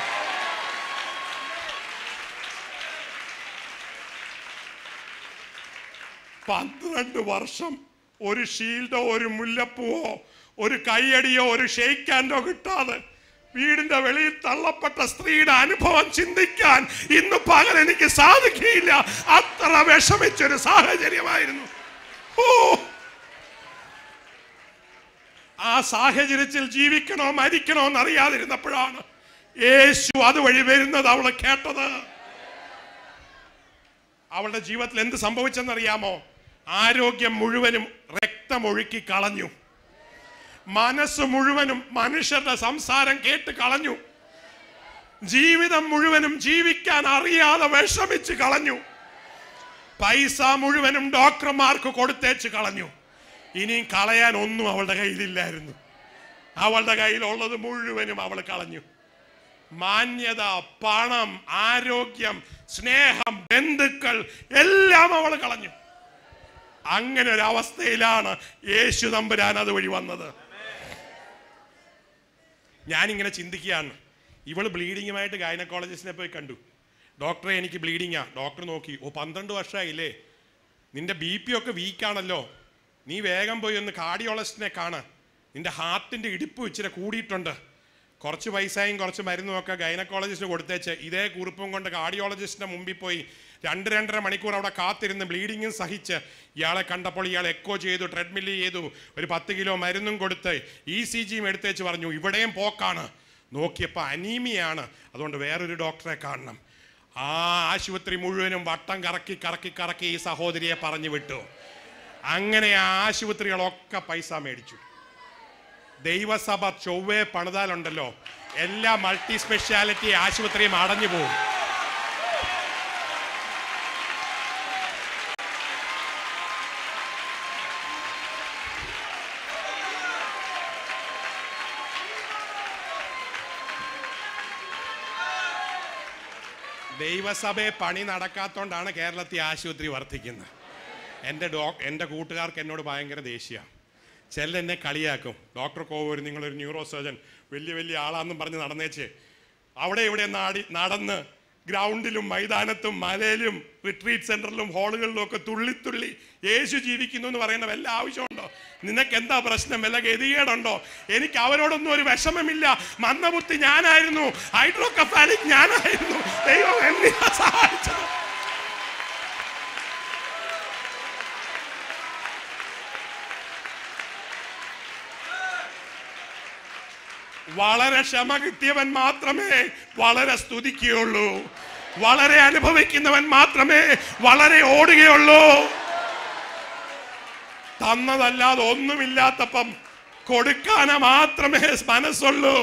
പന്ത്രണ്ട് വർഷം ഒരു ഷീൽഡോ ഒരു മുല്ലപ്പൂവോ ഒരു കൈയടിയോ ഒരു ഷെയ്ക്കാൻഡോ കിട്ടാതെ വീടിന്റെ വെളിയിൽ തള്ളപ്പെട്ട സ്ത്രീയുടെ അനുഭവം ചിന്തിക്കാൻ ഇന്ന് പകൽ എനിക്ക് സാധിക്കുകയില്ല അത്ര വിഷമിച്ചൊരു സാഹചര്യമായിരുന്നു ഓ ആ സാഹചര്യത്തിൽ ജീവിക്കണോ മരിക്കണോ എന്നറിയാതിരുന്നപ്പോഴാണ് യേശു അതുവഴി വരുന്നത് അവൾ കേട്ടത് അവളുടെ ജീവിതത്തിൽ എന്ത് സംഭവിച്ചെന്നറിയാമോ ആരോഗ്യം മുഴുവനും രക്തമൊഴുക്കി കളഞ്ഞു മനസ്സ് മുഴുവനും മനുഷ്യരുടെ സംസാരം കേട്ട് കളഞ്ഞു ജീവിതം മുഴുവനും ജീവിക്കാൻ അറിയാതെ വിഷമിച്ച് കളഞ്ഞു പൈസ മുഴുവനും ഡോക്ടർമാർക്ക് കൊടുത്തേച്ച് കളഞ്ഞു ഇനിയും കളയാൻ ഒന്നും അവളുടെ കയ്യിലില്ലായിരുന്നു അവളുടെ കയ്യിലുള്ളത് മുഴുവനും അവൾ കളഞ്ഞു മാന്യത പണം ആരോഗ്യം സ്നേഹം ബന്ധുക്കൾ എല്ലാം അവൾ കളഞ്ഞു അങ്ങനെ ഒരു അവസ്ഥയിലാണ് യേശു തമ്പുരാൻ അതുവഴി വന്നത് ഞാനിങ്ങനെ ചിന്തിക്കുകയാണ് ഇവള് ബ്ലീഡിങ്ങുമായിട്ട് ഗൈനക്കോളജിസ്റ്റിനെ പോയി കണ്ടു ഡോക്ടറെ എനിക്ക് ബ്ലീഡിങ്ങാ ഡോക്ടർ നോക്കി ഓ പന്ത്രണ്ട് വർഷമായില്ലേ നിന്റെ ബി പി ഒക്കെ വീക്കാണല്ലോ നീ വേഗം പോയി ഒന്ന് കാർഡിയോളജിസ്റ്റിനെ കാണ് നിന്റെ ഹാർട്ടിന്റെ ഇടിപ്പ് ഇച്ചിരി കൂടിയിട്ടുണ്ട് കുറച്ച് പൈസയും കുറച്ച് മരുന്നും ഒക്കെ ഗൈനക്കോളജിസ്റ്റിന് കൊടുത്തേച്ച് ഇതേ കുറിപ്പും കൊണ്ട് കാർഡിയോളജിസ്റ്റിന്റെ മുമ്പിൽ പോയി രണ്ട് രണ്ടര മണിക്കൂർ അവിടെ കാത്തിരുന്ന് ബ്ലീഡിങ്ങും സഹിച്ച് ഇയാളെ കണ്ടപ്പോൾ ഇയാൾ എക്കോ ചെയ്തു ട്രെഡ്മില്ല് ചെയ്തു ഒരു പത്ത് കിലോ മരുന്നും കൊടുത്ത് ഇ സി ജിയും എടുത്തേച്ച് പറഞ്ഞു ഇവിടെയും പോക്കാണ് നോക്കിയപ്പോൾ അനീമിയാണ് അതുകൊണ്ട് വേറൊരു ഡോക്ടറെ കാണണം ആ ആശുപത്രി മുഴുവനും വട്ടം കറക്കി കറക്കി കറക്കി ഈ സഹോദരിയെ പറഞ്ഞു വിട്ടു അങ്ങനെ ആ ആശുപത്രികളൊക്കെ പൈസ മേടിച്ചു ദൈവസഭ ചൊവ്വേ പണിതാലുണ്ടല്ലോ എല്ലാ മൾട്ടി സ്പെഷ്യാലിറ്റി ആശുപത്രിയും അടഞ്ഞു പോകും ദൈവസഭയെ പണി നടക്കാത്തോണ്ടാണ് കേരളത്തിൽ ആശുപത്രി വർദ്ധിക്കുന്നത് എൻ്റെ ഡോ എൻ്റെ കൂട്ടുകാർക്ക് എന്നോട് ഭയങ്കര ദേഷ്യമാണ് ചില എന്നെ കളിയാക്കും ഡോക്ടർ കോവൂർ നിങ്ങളൊരു ന്യൂറോ സർജൻ വലിയ വലിയ ആളാന്നും പറഞ്ഞ് നടന്നേച്ച് അവിടെ ഇവിടെ നാടി നടന്ന് ഗ്രൗണ്ടിലും മൈതാനത്തും മലയിലും റിട്രീറ്റ് സെന്ററിലും ഹാളുകളിലും ഒക്കെ തുള്ളിത്തുള്ളി യേശു ജീവിക്കുന്നു എന്ന് പറയുന്ന വല്ല ആവശ്യമുണ്ടോ നിനക്ക് എന്താ പ്രശ്നം വല്ല ഗതികേടുണ്ടോ എനിക്ക് അവരോടൊന്നും ഒരു വിഷമമില്ല മന്ദബുദ്ധി ഞാനായിരുന്നു ഹൈഡ്രോകഫാലിക് ഞാനായിരുന്നു ദൈവം എന്നെ സഹായിച്ചത് വളരെ ക്ഷമ കിട്ടിയവൻ മാത്രമേ വളരെ സ്തുതിക്കുകയുള്ളൂ വളരെ അനുഭവിക്കുന്നവൻ മാത്രമേ വളരെ ഓടുകയുള്ളൂ തന്നതല്ലാതെ ഒന്നുമില്ലാത്തപ്പം കൊടുക്കാന മാത്രമേ മനസ്സുള്ളൂ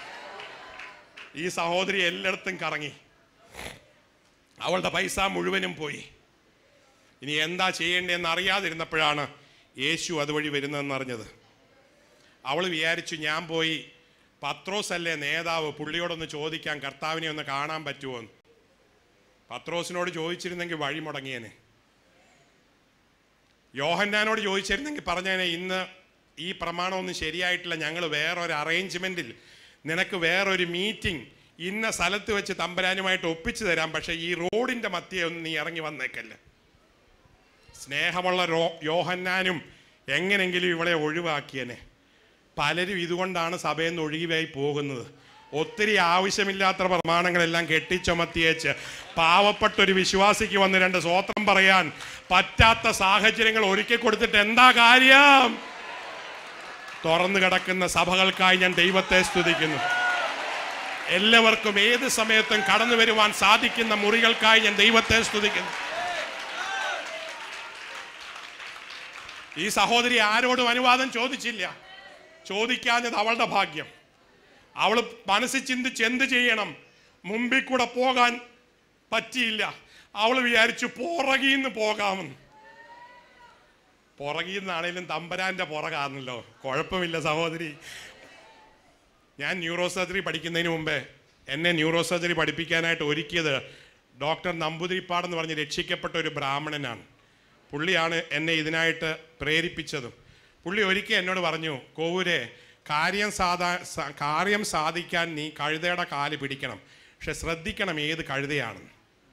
ഈ സഹോദരി എല്ലായിടത്തും കറങ്ങി അവളുടെ പൈസ മുഴുവനും പോയി ഇനി എന്താ ചെയ്യേണ്ടതെന്ന് അറിയാതിരുന്നപ്പോഴാണ് യേശു അതുവഴി വരുന്നതെന്ന് അറിഞ്ഞത് അവൾ വിചാരിച്ചു ഞാൻ പോയി പത്രോസ് അല്ലേ നേതാവ് പുള്ളിയോടൊന്ന് ചോദിക്കാൻ കർത്താവിനെ ഒന്ന് കാണാൻ പറ്റുമോ എന്ന് പത്രോസിനോട് ചോദിച്ചിരുന്നെങ്കിൽ വഴി മുടങ്ങിയേനെ യോഹന്നാനോട് ചോദിച്ചിരുന്നെങ്കിൽ പറഞ്ഞേനെ ഇന്ന് ഈ പ്രമാണമൊന്നും ശരിയായിട്ടില്ല ഞങ്ങൾ വേറൊരു അറേഞ്ച്മെന്റിൽ നിനക്ക് വേറൊരു മീറ്റിംഗ് ഇന്ന സ്ഥലത്ത് വെച്ച് തമ്പരാനുമായിട്ട് ഒപ്പിച്ചു തരാം പക്ഷേ ഈ റോഡിൻ്റെ മധ്യേ ഒന്ന് നീ ഇറങ്ങി വന്നേക്കല്ല സ്നേഹമുള്ള രോ യോഹന്നാനും എങ്ങനെങ്കിലും ഇവളെ ഒഴിവാക്കിയനെ പലരും ഇതുകൊണ്ടാണ് സഭയിൽ നിന്ന് ഒഴുകിയായി പോകുന്നത് ഒത്തിരി ആവശ്യമില്ലാത്ത പ്രമാണങ്ങളെല്ലാം കെട്ടിച്ചുമത്തിയേച്ച് പാവപ്പെട്ട ഒരു വിശ്വാസിക്ക് വന്ന് രണ്ട് സ്വോത്രം പറയാൻ പറ്റാത്ത സാഹചര്യങ്ങൾ ഒരുക്കി കൊടുത്തിട്ട് എന്താ കാര്യം തുറന്നു കിടക്കുന്ന സഭകൾക്കായി ഞാൻ ദൈവത്തെ സ്തുതിക്കുന്നു എല്ലാവർക്കും ഏത് സമയത്തും കടന്നു വരുവാൻ സാധിക്കുന്ന മുറികൾക്കായി ഞാൻ ദൈവത്തെ സ്തുതിക്കുന്നു ഈ സഹോദരി ആരോടും അനുവാദം ചോദിച്ചില്ല ചോദിക്കാഞ്ഞത് അവളുടെ ഭാഗ്യം അവൾ മനസ്സിൽ ചിന്തിച്ച് എന്ത് ചെയ്യണം മുമ്പിൽ കൂടെ പോകാൻ പറ്റിയില്ല അവൾ വിചാരിച്ചു പുറകിന്ന് പോകാമെന്ന് പുറകിൽ നിന്നാണേലും തമ്പരാന്റെ പുറകാണല്ലോ കുഴപ്പമില്ല സഹോദരി ഞാൻ ന്യൂറോ സർജറി പഠിക്കുന്നതിന് മുമ്പേ എന്നെ ന്യൂറോ സർജറി പഠിപ്പിക്കാനായിട്ട് ഒരുക്കിയത് ഡോക്ടർ നമ്പൂതിരിപ്പാട് എന്ന് പറഞ്ഞ് രക്ഷിക്കപ്പെട്ട ഒരു ബ്രാഹ്മണനാണ് പുള്ളിയാണ് എന്നെ ഇതിനായിട്ട് പ്രേരിപ്പിച്ചതും പുള്ളി ഒരിക്കൽ എന്നോട് പറഞ്ഞു കോവൂരെ കാര്യം സാധാ സ- കാര്യം സാധിക്കാൻ നീ കഴുതയുടെ കാല് പിടിക്കണം പക്ഷെ ശ്രദ്ധിക്കണം ഏത് കഴുതയാണെന്ന്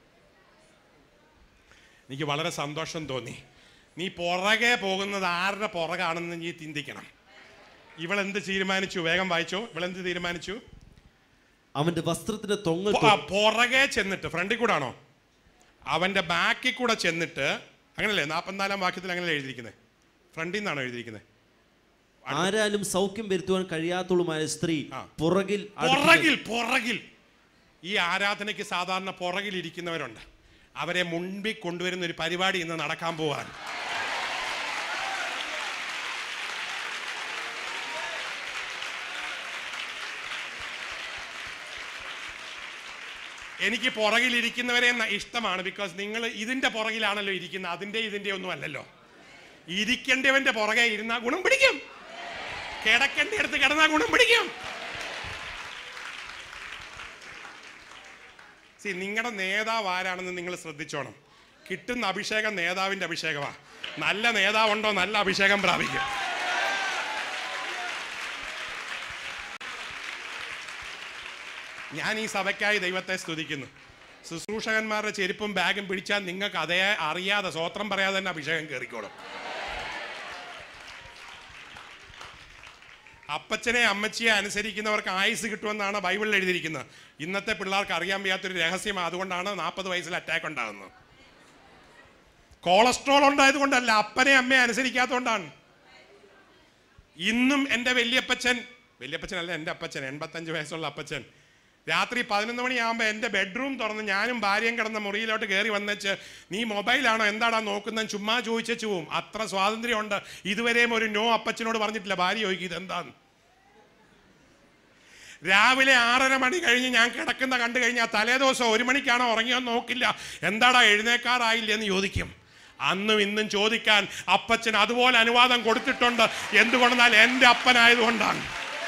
എനിക്ക് വളരെ സന്തോഷം തോന്നി നീ പുറകെ പോകുന്നത് ആരുടെ പുറകാണെന്ന് നീ ചിന്തിക്കണം ഇവളെന്ത് തീരുമാനിച്ചു വേഗം വായിച്ചോ ഇവളെന്ത് തീരുമാനിച്ചു അവന്റെ വസ്ത്രത്തിന്റെ തൊങ്ങൽ പൊ- ആ, പുറകെ ചെന്നിട്ട് ഫ്രണ്ടിൽ കൂടെ ആണോ അവന്റെ ബാക്കിൽ കൂടെ ചെന്നിട്ട് അങ്ങനല്ലേ നാൽപ്പത്തിനാലാം വാക്യത്തിൽ അങ്ങനെ എഴുതിയിരിക്കുന്നത് ഫ്രണ്ടിൽ നിന്നാണോ എഴുതിയിരിക്കുന്നത് ആരാലും സൗഖ്യം വരുത്തുവാൻ കഴിയാത്തവളുമായ സ്ത്രീ ആ. പുറകിൽ അടുത്ത് പുറകിൽ പുറകിൽ ഈ ആരാധനയ്ക്ക് സാധാരണ പുറകിൽ ഇരിക്കുന്നവരുണ്ട് അവരെ മുൻപിൽ കൊണ്ടുവരുന്ന ഒരു പരിപാടി ഇന്ന് നടക്കാൻ പോവാൻ എനിക്ക് പുറകിൽ ഇരിക്കുന്നവരെ ന- ഇഷ്ടമാണ് ബിക്കോസ് നിങ്ങൾ ഇതിന്റെ പുറകിലാണല്ലോ ഇരിക്കുന്നത് അതിന്റെ ഇതിന്റെ ഒന്നും അല്ലല്ലോ ഇരിക്കേണ്ടവന്റെ പുറകെ ഇരുന്നാ ഗുണം പിടിക്കും കിടക്കേണ്ട അടുത്ത് കിടന്നാ ഗുണം പിടിക്കും സി നിങ്ങളുടെ നേതാവ് ആരാണെന്ന് നിങ്ങൾ ശ്രദ്ധിച്ചോണം കിട്ടുന്ന അഭിഷേകം നേതാവിന്റെ അഭിഷേകമാണ് നല്ല നേതാവുണ്ടോ നല്ല അഭിഷേകം പ്രാപിക്കും ഞാൻ ഈ സഭയ്ക്കായി ദൈവത്തെ സ്തുതിക്കുന്നു ശുശ്രൂഷകന്മാരുടെ ചെരുപ്പും ബാഗും പിടിച്ചാൽ നിങ്ങൾക്ക് അതേ അറിയാതെ സ്വോത്രം പറയാതെ തന്നെ അഭിഷേകം കയറിക്കോളും അപ്പച്ചനെ അമ്മച്ചിയെ അനുസരിക്കുന്നവർക്ക് ആയുസ് കിട്ടുമെന്നാണ് ബൈബിളിൽ എഴുതിയിരിക്കുന്നത് ഇന്നത്തെ പിള്ളേർക്ക് അറിയാൻ വയ്യാത്തൊരു രഹസ്യം അതുകൊണ്ടാണ് നാൽപ്പത് വയസ്സിൽ അറ്റാക്ക് ഉണ്ടാകുന്നത് കൊളസ്ട്രോൾ ഉണ്ടായത് കൊണ്ടല്ല അപ്പനെ അമ്മയെ അനുസരിക്കാത്തതുകൊണ്ടാണ് ഇന്നും എൻ്റെ വല്യപ്പച്ചൻ വല്യപ്പച്ചനല്ല എൻ്റെ അപ്പച്ചൻ എൺപത്തഞ്ച് വയസ്സുള്ള അപ്പച്ചൻ രാത്രി പതിനൊന്ന് മണിയാകുമ്പോൾ എൻ്റെ ബെഡ്റൂം തുറന്ന് ഞാനും ഭാര്യയും കിടന്ന മുറിയിലോട്ട് കയറി വന്നേച്ച് നീ മൊബൈലാണോ എന്താടാ നോക്കുന്നത് ചുമ്മാ ചോദിച്ചു പോവും അത്ര സ്വാതന്ത്ര്യമുണ്ട് ഇതുവരെയും ഒരു നോ അപ്പച്ചനോട് പറഞ്ഞിട്ടില്ല ഭാര്യ ചോദിക്കും ഇതെന്താന്ന് രാവിലെ ആറര മണി കഴിഞ്ഞ് ഞാൻ കിടക്കുന്ന കണ്ടു കഴിഞ്ഞാൽ തലേ ദിവസം ഒരു മണിക്കാണോ ഉറങ്ങിയോന്ന് നോക്കില്ല എന്താടാ എഴുന്നേക്കാറായില്ലേ എന്ന് ചോദിക്കും അന്നും ഇന്നും ചോദിക്കാൻ അപ്പച്ചൻ അതുപോലെ അനുവാദം കൊടുത്തിട്ടുണ്ട് എന്തുകൊണ്ടെന്നാൽ എൻ്റെ അപ്പനായതുകൊണ്ടാണ്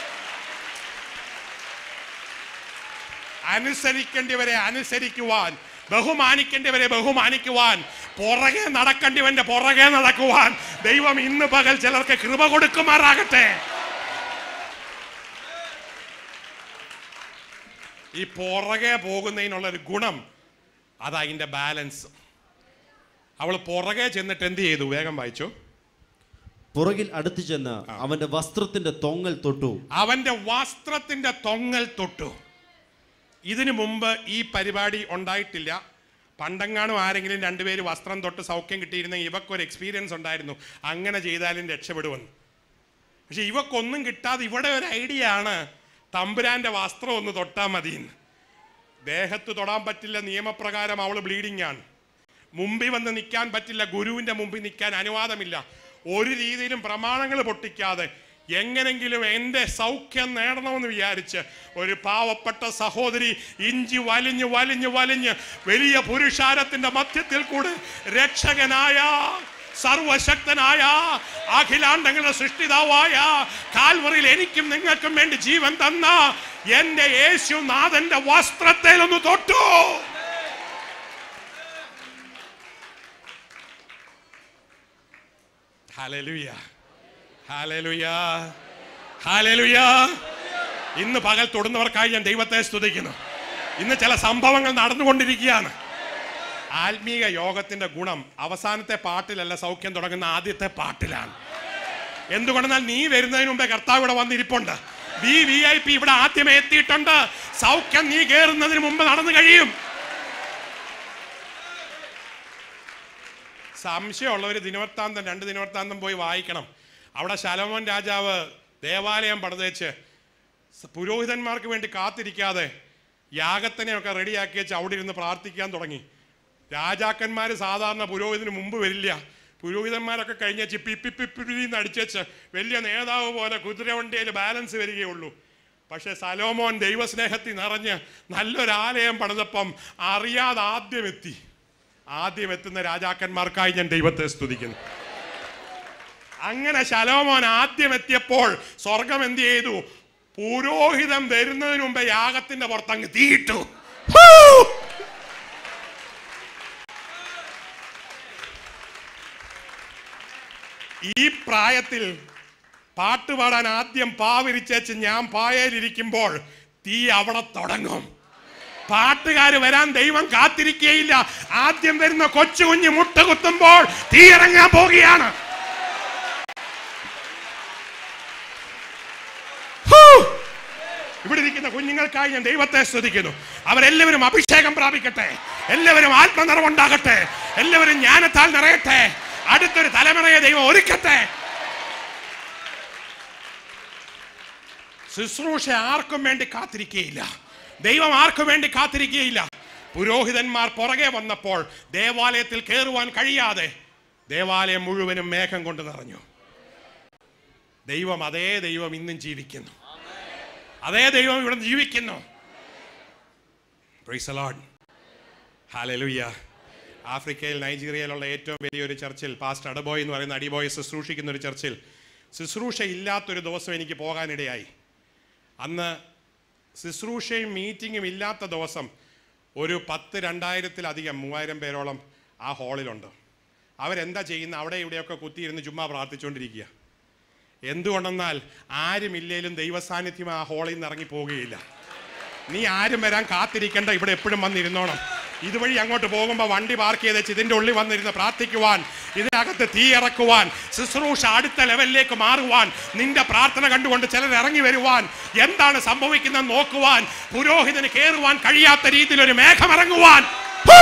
അനുസരിക്കേണ്ടവരെ അനുസരിക്കുവാൻ ബഹുമാനിക്കേണ്ടവരെ ബഹുമാനിക്കുവാൻ പുറകെ നടക്കേണ്ടവന്റെ പുറകെ നടക്കുവാൻ ദൈവം ഇന്ന് പകൽ ചിലർക്ക് കൃപ കൊടുക്കുമാറാകട്ടെ ഈ പുറകെ പോകുന്നതിനുള്ള ഒരു ഗുണം അതാ അതിന്റെ ബാലൻസ് അവൾ പുറകെ ചെന്നിട്ട് എന്ത് ചെയ്തു വേഗം വായിച്ചു പുറകിൽ അടുത്തു ചെന്ന് അവന്റെ വസ്ത്രത്തിന്റെ തൊങ്ങൽ തൊട്ടു അവന്റെ വസ്ത്രത്തിന്റെ തൊങ്ങൽ തൊട്ടു ഇതിനു മുമ്പ് ഈ പരിപാടി ഉണ്ടായിട്ടില്ല പണ്ടെങ്ങാനും ആരെങ്കിലും രണ്ടുപേര് വസ്ത്രം തൊട്ട് സൗഖ്യം കിട്ടിയിരുന്നെങ്കിൽ ഇവക്കൊരു എക്സ്പീരിയൻസ് ഉണ്ടായിരുന്നു അങ്ങനെ ചെയ്താലും രക്ഷപ്പെടുമെന്ന് പക്ഷെ ഇവക്കൊന്നും കിട്ടാതെ ഇവിടെ ഒരു ഐഡിയ ആണ് തമ്പുരാന്റെ വസ്ത്രം ഒന്ന് തൊട്ടാൽ മതിയെന്ന് ദേഹത്ത് തൊടാൻ പറ്റില്ല നിയമപ്രകാരം അവൾ ബ്ലീഡിംഗ് ആണ് മുമ്പിൽ വന്ന് നിൽക്കാൻ പറ്റില്ല ഗുരുവിന്റെ മുമ്പിൽ നിൽക്കാൻ അനുവാദമില്ല ഒരു രീതിയിലും പ്രമാണങ്ങൾ പൊട്ടിക്കാതെ എങ്ങനെങ്കിലും എൻ്റെ സൗഖ്യം നേടണമെന്ന് വിചാരിച്ച് ഒരു പാവപ്പെട്ട സഹോദരി ഇഞ്ചി വലിഞ്ഞ് വലിഞ്ഞ് വലിഞ്ഞ് വലിയ പുരുഷാരത്തിന്റെ മധ്യത്തിൽ കൂടെ രക്ഷകനായ സർവശക്തനായ അഖിലാണ്ടങ്ങളുടെ സൃഷ്ടിതാവായ കാൽവറിയിൽ എനിക്കും നിങ്ങൾക്കും വേണ്ടി ജീവൻ തന്ന എന്റെ യേശു നാഥന്റെ വസ്ത്രത്തിൽ ഒന്ന് തൊട്ടു ഹല്ലേലൂയ ഹല്ലേലൂയ ഹല്ലേലൂയ ഇന്ന് പകൽ തൊടുന്നവർക്കായി ഞാൻ ദൈവത്തെ സ്തുതിക്കുന്നു ഇന്ന് ചില സംഭവങ്ങൾ നടന്നുകൊണ്ടിരിക്കുകയാണ് ആത്മീയ യോഗത്തിന്റെ ഗുണം അവസാനത്തെ പാട്ടിലല്ല സൗഖ്യം തുടങ്ങുന്ന ആദ്യത്തെ പാട്ടിലാണ് എന്തുകൊണ്ടെന്നാൽ നീ വരുന്നതിന് മുമ്പേ കർത്താവ് ഇവിടെ വന്നിരിപ്പുണ്ട് വി വി ഐ പി ഇവിടെ ആദ്യമേ എത്തിയിട്ടുണ്ട് സൗഖ്യം നീ കയറുന്നതിന് മുമ്പ് നടന്നു കഴിയും സംശയമുള്ളവർ ദിനവൃത്താന്തം രണ്ട് ദിനവൃത്താന്തം പോയി വായിക്കണം അവിടെ ശലോമോൻ രാജാവ് ദേവാലയം പണിതേച്ച് സ- പുരോഹിതന്മാർക്ക് വേണ്ടി കാത്തിരിക്കാതെ യാഗത്തിനെയൊക്കെ റെഡിയാക്കി വെച്ച് അവിടെ ഇരുന്ന് പ്രാർത്ഥിക്കാൻ തുടങ്ങി രാജാക്കന്മാർ സാധാരണ പുരോഹിതന് മുമ്പ് വരില്ല പുരോഹിതന്മാരൊക്കെ കഴിഞ്ഞ പിപ്പിപ്പിപ്പിന്ന് അടിച്ചേച്ച് വലിയ നേതാവ് പോലെ കുതിരവണ്ടിയിൽ ബാലൻസ് വരികയുള്ളൂ പക്ഷെ സലോമോൻ ദൈവസ്നേഹത്തിൽ നിറഞ്ഞ് നല്ലൊരാലയം പണിതപ്പം അറിയാതെ ആദ്യം എത്തി ആദ്യം എത്തുന്ന രാജാക്കന്മാർക്കായി ഞാൻ ദൈവത്തെ സ്തുതിക്കുന്നു അങ്ങനെ ശലോമോൻ ആദ്യം എത്തിയപ്പോൾ സ്വർഗം എന്ത് ചെയ്തു പുരോഹിതം വരുന്നതിന് മുമ്പേ യാഗത്തിന്റെ പുറത്തങ്ങ് തീയിട്ടു ഹൂ! ഈ പ്രായത്തിൽ പാട്ട് പാടാൻ ആദ്യം പാവിരിച്ചേച്ച് ഞാൻ പായയിലിരിക്കുമ്പോൾ തീ അവിടെ തുടങ്ങും പാട്ടുകാര് വരാൻ ദൈവം കാത്തിരിക്കുകയില്ല ആദ്യം വരുന്ന കൊച്ചു കുഞ്ഞ് മുട്ട കുത്തുമ്പോൾ തീ ഇറങ്ങാൻ പോവുകയാണ് ഹൂ! ഇവിടെ ഇരിക്കുന്ന കുഞ്ഞുങ്ങൾക്കായി ഞാൻ ദൈവത്തെ സ്തുതിക്കുന്നു അവരെല്ലാവരും അഭിഷേകം പ്രാപിക്കട്ടെ എല്ലാവരും ആത്മനിറവുണ്ടാകട്ടെ എല്ലാവരും ജ്ഞാനത്താൽ നിറയട്ടെ അടുത്തൊരു തലമുറയെ ദൈവം ഒരുക്കട്ടെ ശുശ്രൂഷ ആർക്കും വേണ്ടി കാത്തിരിക്കുകയില്ല ദൈവം ആർക്കും വേണ്ടി കാത്തിരിക്കുകയില്ല പുരോഹിതന്മാർ പുറകെ വന്നപ്പോൾ ദേവാലയത്തിൽ കയറുവാൻ കഴിയാതെ ദേവാലയം മുഴുവനും മേഘം കൊണ്ട് നിറഞ്ഞു ദൈവം അതേ ദൈവം ഇന്നും ജീവിക്കുന്നു അതേ ദൈവം ഇവിടെ ജീവിക്കുന്നു Praise the Lord. Hallelujah. ആഫ്രിക്കയിൽ നൈജീരിയയിലുള്ള ഏറ്റവും വലിയൊരു ചർച്ചിൽ പാസ്റ്റ് അഡബോയ് എന്ന് പറയുന്ന അടിബോയ് ശുശ്രൂഷിക്കുന്ന ഒരു ചർച്ചിൽ ശുശ്രൂഷ ഇല്ലാത്തൊരു ദിവസം എനിക്ക് പോകാനിടയായി അന്ന് ശുശ്രൂഷയും മീറ്റിങ്ങും ഇല്ലാത്ത ദിവസം ഒരു പത്ത് രണ്ടായിരത്തിലധികം മൂവായിരം പേരോളം ആ ഹാളിലുണ്ട് അവരെന്താ ചെയ്യുന്ന അവിടെ ഇവിടെയൊക്കെ കുത്തിയിരുന്ന് ചുമ്മാ പ്രാർത്ഥിച്ചുകൊണ്ടിരിക്കുക എന്തുകൊണ്ടെന്നാൽ ആരുമില്ലേലും ദൈവസാന്നിധ്യം ആ ഹാളിൽ നിന്ന് ഇറങ്ങി പോവുകയില്ല നീ ആരും വരാൻ കാത്തിരിക്കേണ്ട ഇവിടെ എപ്പോഴും വന്നിരുന്നോണം ഇതുവഴി അങ്ങോട്ട് പോകുമ്പോൾ വണ്ടി പാർക്ക് ചെയ്ത് ഇതിന്റെ ഉള്ളിൽ വന്നിരുന്ന് പ്രാർത്ഥിക്കുവാൻ ഇതിനകത്ത് തീ ഇറക്കുവാൻ ശുശ്രൂഷ അടുത്ത ലെവലിലേക്ക് മാറുവാൻ നിന്റെ പ്രാർത്ഥന കണ്ടുകൊണ്ട് ചിലർ ഇറങ്ങി വരുവാൻ എന്താണ് സംഭവിക്കുന്നത് നോക്കുവാൻ പുരോഹിതന് കയറുവാൻ കഴിയാത്ത രീതിയിൽ ഒരു മേഘം ഇറങ്ങുവാൻ ഹൂ!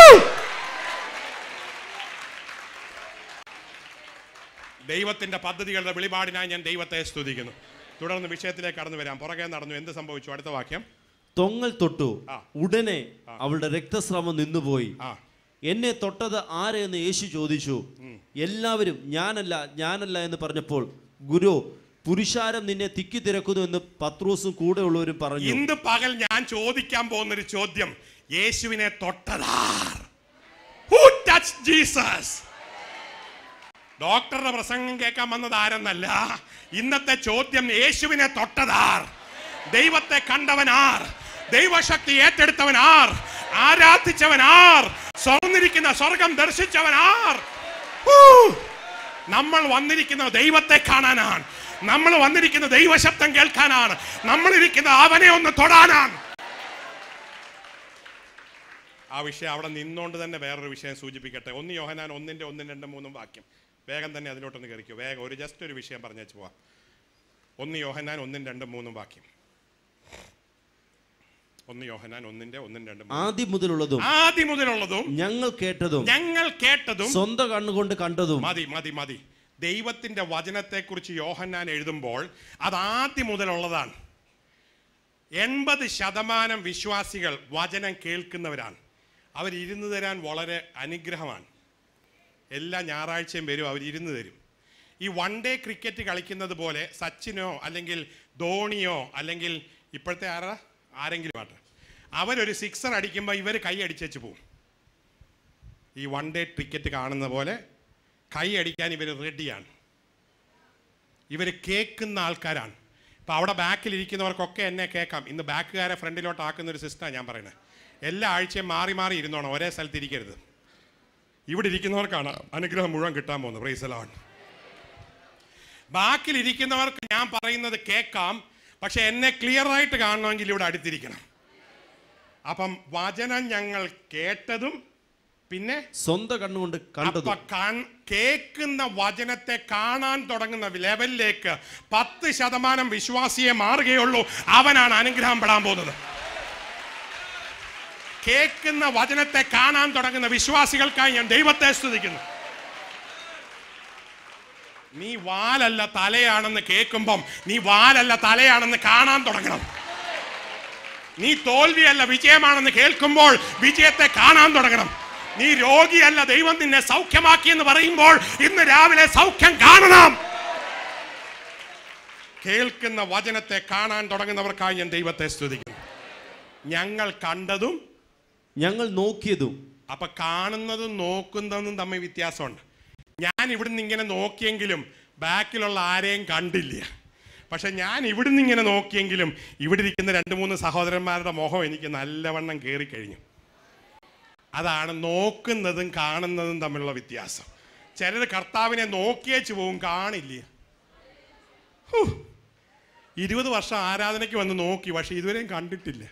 ദൈവത്തിന്റെ പദ്ധതികളുടെ വെളിപാടിനായി ഞാൻ ദൈവത്തെ സ്തുതിക്കുന്നു തുടർന്ന് വിഷയത്തിലേക്ക് കടന്നു വരാം പുറകെ നടന്നു എന്ത് സംഭവിച്ചു അടുത്ത വാക്യം തൊങ്ങൽ തൊട്ടു ആ. ഉടനെ അവളുടെ രക്തസ്രാവം നിന്നുപോയി ആ എന്നെ തൊട്ടത് ആരെന്ന് യേശു ചോദിച്ചു എല്ലാവരും ഞാനല്ല ഞാനല്ല എന്ന് പറഞ്ഞപ്പോൾ ഗുരു പുരുഷാരം നിന്നെ തിക്കി തിരക്കുന്നു എന്ന് പത്രോസും കൂടെയുള്ളവരും പറഞ്ഞു ഇന്ന് പകൽ ഞാൻ ചോദിക്കാൻ പോകുന്ന ഒരു ചോദ്യം യേശുവിനെ തൊട്ടതാർ Who touched Jesus? ഡോക്ടറുടെ പ്രസംഗം കേൾക്കാൻ വന്നത് ആരെന്നല്ല ഇന്നത്തെ ചോദ്യം യേശുവിനെ തൊട്ടതാർ ദൈവത്തെ കണ്ടവനാർ ദൈവശക്തി ഏറ്റെടുത്തവനാർ ആരാധിച്ചവനാർ സ്വർന്നിരിക്കുന്ന സ്വർഗം ദർശിച്ചവനാർ ഹൂ! നമ്മൾ വന്നിരിക്കുന്ന ദൈവത്തെ കാണാനാണ് നമ്മൾ വന്നിരിക്കുന്ന ദൈവശബ്ദം കേൾക്കാനാണ് നമ്മൾ ഇരിക്കുന്ന അവനെ ഒന്ന് തൊടാനാണ് ആ വിഷയം അവിടെ നിന്നുകൊണ്ട് തന്നെ വേറൊരു വിഷയം സൂചിപ്പിക്കട്ടെ ഒന്ന് യോഹനാൻ ഒന്നിന്റെ ഒന്നും രണ്ടും മൂന്നും വാക്യം വേഗം തന്നെ അതിലോട്ടൊന്ന് കയറിക്കോ വേഗം ഒരു ജസ്റ്റ് ഒരു വിഷയം പറഞ്ഞു പോവാം ഒന്ന് യോഹനാൻ ഒന്നും രണ്ടും മൂന്നും വാക്യം ഒന്ന് യോഹനാൻ ഒന്നിന്റെ ഒന്നും രണ്ടും മൂന്നും. ആദ്യം മുതലുള്ളതും ആദ്യം മുതലുള്ളതും ഞങ്ങൾ കേട്ടതും ഞങ്ങൾ കേട്ടതും സ്വന്തം കണ്ണുകൊണ്ട് കണ്ടതും മതി മതി മതി ദൈവത്തിന്റെ വചനത്തെക്കുറിച്ച് യോഹന്നാൻ എഴുതുമ്പോൾ അത് ആദ്യം മുതലുള്ളതാണ് എൺപത് ശതമാനം വിശ്വാസികൾ വചനം കേൾക്കുന്നവരാണ് അവർ ഇരുന്ന് തരാൻ വളരെ അനുഗ്രഹമാണ് എല്ലാ ഞായറാഴ്ചയും വരും അവർ ഇരുന്ന് തരും ഈ വൺ ഡേ ക്രിക്കറ്റ് കളിക്കുന്നത് പോലെ സച്ചിനോ അല്ലെങ്കിൽ ധോണിയോ അല്ലെങ്കിൽ ഇപ്പോഴത്തെ ആരാ ആരെങ്കിലും ആട്ടെ അവരൊരു സിക്സർ അടിക്കുമ്പോൾ ഇവർ കൈ അടിച്ചേച്ച് പോവും ഈ വൺ ഡേ ക്രിക്കറ്റ് കാണുന്ന പോലെ കൈ അടിക്കാൻ ഇവർ റെഡിയാണ് ഇവർ കേൾക്കുന്ന ആൾക്കാരാണ് ഇപ്പം അവിടെ ബാക്കിൽ ഇരിക്കുന്നവർക്കൊക്കെ എന്നെ കേൾക്കാം ഇന്ന് ബാക്കുകാരെ ഫ്രണ്ടിലോട്ട് ആക്കുന്ന ഒരു സിസ്റ്റമാണ് ഞാൻ പറയുന്നത് എല്ലാ ആഴ്ചയും മാറി മാറി ഇരുന്നോണം ഒരേ സ്ഥലത്ത് ഇരിക്കരുത് ഇവിടെ ഇരിക്കുന്നവർക്കാണ് അനുഗ്രഹം മുഴുവൻ കിട്ടാൻ പോകുന്നത് പ്രൈസലാണ് ബാക്കിൽ ഇരിക്കുന്നവർക്ക് ഞാൻ പറയുന്നത് കേൾക്കാം പക്ഷെ എന്നെ ക്ലിയർ ആയിട്ട് കാണണമെങ്കിൽ ഇവിടെ അടുത്തിരിക്കണം അപ്പം വചനം ഞങ്ങൾ കേട്ടതും പിന്നെ സ്വന്തം കണ്ണുകൊണ്ട് കണ്ടതും അപ്പൊ കാൺ- കേൾക്കുന്ന വചനത്തെ കാണാൻ തുടങ്ങുന്ന ലെവലിലേക്ക് പത്ത് ശതമാനം വിശ്വാസിയെ മാറുകയുള്ളൂ അവനാണ് അനുഗ്രഹം പെടാൻ പോകുന്നത് കേൾക്കുന്ന വചനത്തെ കാണാൻ തുടങ്ങുന്ന വിശ്വാസികൾക്കായി ഞാൻ ദൈവത്തെ സ്തുതിക്കുന്നു നീ വാലല്ല തലയാണെന്ന് കേൾക്കുമ്പം നീ വാലല്ല തലയാണെന്ന് കാണാൻ തുടങ്ങണം നീ തോൽവിയല്ല വിജയമാണെന്ന് കേൾക്കുമ്പോൾ വിജയത്തെ കാണാൻ തുടങ്ങണം നീ രോഗിയല്ല ദൈവം നിന്നെ സൗഖ്യമാക്കി എന്ന് പറയുമ്പോൾ ഇന്ന് രാവിലെ സൗഖ്യം കാണണം കേൾക്കുന്ന വചനത്തെ കാണാൻ തുടങ്ങുന്നവർക്കായി ഞാൻ ദൈവത്തെ സ്തുതിക്കുന്നു ഞങ്ങൾ കണ്ടതും ഞങ്ങൾ നോക്കിയതും അപ്പൊ കാണുന്നതും നോക്കുന്നതും തമ്മിൽ വ്യത്യാസമുണ്ട് ഞാൻ ഇവിടുന്ന് ഇങ്ങനെ നോക്കിയെങ്കിലും ബാക്കിലുള്ള ആരെയും കണ്ടില്ല പക്ഷെ ഞാൻ ഇവിടുന്ന് ഇങ്ങനെ നോക്കിയെങ്കിലും ഇവിടെ ഇരിക്കുന്ന രണ്ട് മൂന്ന് സഹോദരന്മാരുടെ മുഖം എനിക്ക് നല്ലവണ്ണം കയറി കഴിഞ്ഞു അതാണ് നോക്കുന്നതും കാണുന്നതും തമ്മിലുള്ള വ്യത്യാസം ചിലർ കർത്താവിനെ നോക്കിയേച്ച് പോവും കാണില്ല ഹൂ. ഇരുപത് വർഷം ആരാധനയ്ക്ക് വന്ന് നോക്കി പക്ഷെ ഇതുവരെയും കണ്ടിട്ടില്ല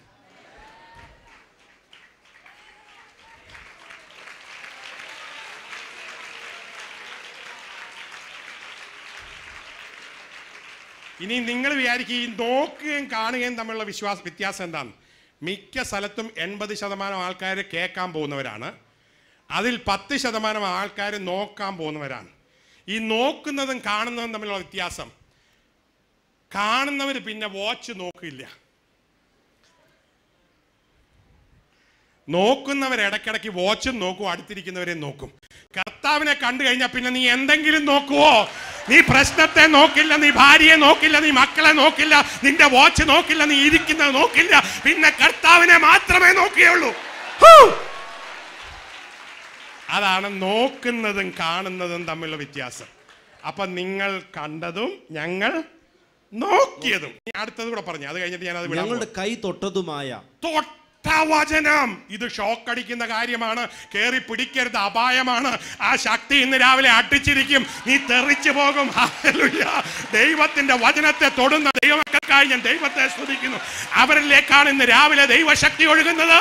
ഇനി നിങ്ങൾ വിചാരിക്കും ഈ നോക്കുകയും കാണുകയും തമ്മിലുള്ള വിശ്വാസ വ്യത്യാസം എന്താണ് മിക്ക സ്ഥലത്തും എൺപത് ശതമാനം ആൾക്കാർ കേൾക്കാൻ പോകുന്നവരാണ് അതിൽ പത്ത് ശതമാനം ആൾക്കാർ നോക്കാൻ പോകുന്നവരാണ് ഈ നോക്കുന്നതും കാണുന്നതും തമ്മിലുള്ള വ്യത്യാസം കാണുന്നവർ പിന്നെ വാച്ച് നോക്കില്ല നോക്കുന്നവർ ഇടയ്ക്കിടയ്ക്ക് വാച്ചും നോക്കും അടുത്തിരിക്കുന്നവരെ നോക്കും കർത്താവിനെ കണ്ടു കഴിഞ്ഞാൽ പിന്നെ നീ എന്തെങ്കിലും നോക്കുവോ നീ പ്രശ്നത്തെ നോക്കില്ല നീ ഭാര്യയെ നോക്കില്ല നീ മക്കളെ നോക്കില്ല നിന്റെ വാച്ച് നോക്കില്ല നീ ഇരിക്കുന്നത് നോക്കില്ല പിന്നെ കർത്താവിനെ മാത്രമേ നോക്കിയുള്ളൂ ഹൂ! അതാണ് നോക്കുന്നതും കാണുന്നതും തമ്മിലുള്ള വ്യത്യാസം അപ്പൊ നിങ്ങൾ കണ്ടതും ഞങ്ങൾ നോക്കിയതും ഇനി അടുത്തത് കൂടെ പറഞ്ഞു അത് കഴിഞ്ഞിട്ട് ഞാൻ അത് വിടാൻ ഞങ്ങളുടെ കൈ തൊട്ടതുമായ തൊട്ട വചനം ഇത് ഷോക്ക് അടിക്കുന്ന കാര്യമാണ് കേറി പിടിക്കരുത് അപായമാണ് ആ ശക്തി ഇന്ന് രാവിലെ അടിച്ചിരിക്കും നീ തെറിച്ചു പോകും ഹല്ലേലൂയ. ദൈവത്തിന്റെ വചനത്തെ തൊടുന്ന ദൈവമക്കൾക്കായി ഞാൻ ദൈവത്തെ സ്തുതിക്കുന്നു അവരിലേക്കാണ് ഇന്ന് രാവിലെ ദൈവശക്തി ഒഴുകുന്നത്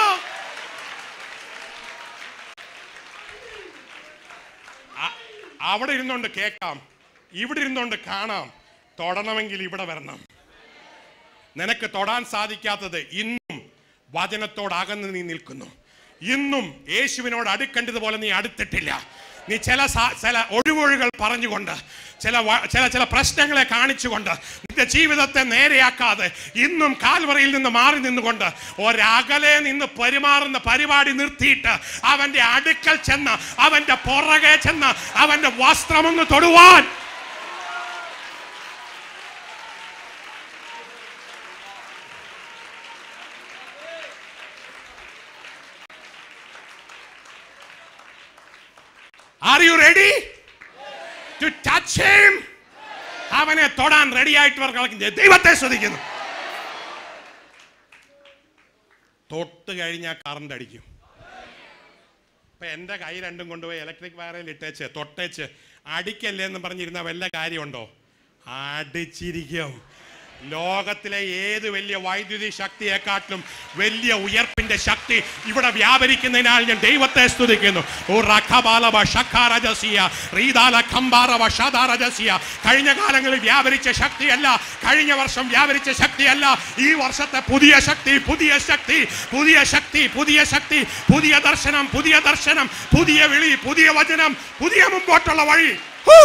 അ- അവിടെ ഇരുന്നുകൊണ്ട് കേൾക്കാം ഇവിടെ ഇരുന്നുകൊണ്ട് കാണാം തൊടണമെങ്കിൽ ഇവിടെ വരണം നിനക്ക് തൊടാൻ സാധിക്കാത്തത് ഇന്നും വചനത്തോട് അകന്ന് നീ നിൽക്കുന്നു ഇന്നും യേശുവിനോട് അടുക്കേണ്ടതുപോലെ നീ അടുത്തിട്ടില്ല നീ ചില സാ- ചില ഒഴിവൊഴികൾ പറഞ്ഞുകൊണ്ട് ചില വ- ചില ചില പ്രശ്നങ്ങളെ കാണിച്ചുകൊണ്ട് നിന്റെ ജീവിതത്തെ നേരെയാക്കാതെ ഇന്നും കാൽവറയിൽ നിന്ന് മാറി നിന്നുകൊണ്ട് ഒരകലെ നിന്ന് പെരുമാറുന്ന പരിപാടി നിർത്തിയിട്ട് അവന്റെ അടുക്കൽ ചെന്ന് അവന്റെ പുറകെ ചെന്ന് അവന്റെ വസ്ത്രമൊന്ന് തൊടുവാൻ are you ready to touch him അവനെ തൊടാൻ റെഡി ആയിട്ട് ദൈവത്തെ ശ്രദ്ധിക്കുന്നു തൊട്ട് കഴിഞ്ഞാൽ കറണ്ട് അടിക്കും ഇപ്പൊ എന്റെ കൈ രണ്ടും കൊണ്ടുപോയി ഇലക്ട്രിക് വയറിൽ ഇട്ടേച്ച് തൊട്ടേച്ച് അടിക്കല്ലേ എന്ന് പറഞ്ഞിരുന്ന വല്ല കാര്യമുണ്ടോ അടിച്ചിരിക്കും ലോകത്തിലെ ഏത് വലിയ വൈദ്യുതി ശക്തിയെക്കാട്ടിലും വലിയ ഉയർപ്പിന്റെ ശക്തി ഇവിടെ വ്യാപരിക്കുന്നതിനാൽ ഞാൻ ദൈവത്തെ സ്തുതിക്കുന്നു ഓ റഖബാലവ ഷഖാരജസിയ റീദാല ഖംബാറവ ഷദാരജസിയ കഴിഞ്ഞ കാലങ്ങളിൽ വ്യാപരിച്ച ശക്തിയല്ല കഴിഞ്ഞ വർഷം വ്യാപരിച്ച ശക്തിയല്ല ഈ വർഷത്തെ പുതിയ ശക്തി പുതിയ ശക്തി പുതിയ ശക്തി പുതിയ ശക്തി പുതിയ ദർശനം പുതിയ ദർശനം പുതിയ വിളി പുതിയ വചനം പുതിയ മുമ്പോട്ടുള്ള വഴി ഹൂ!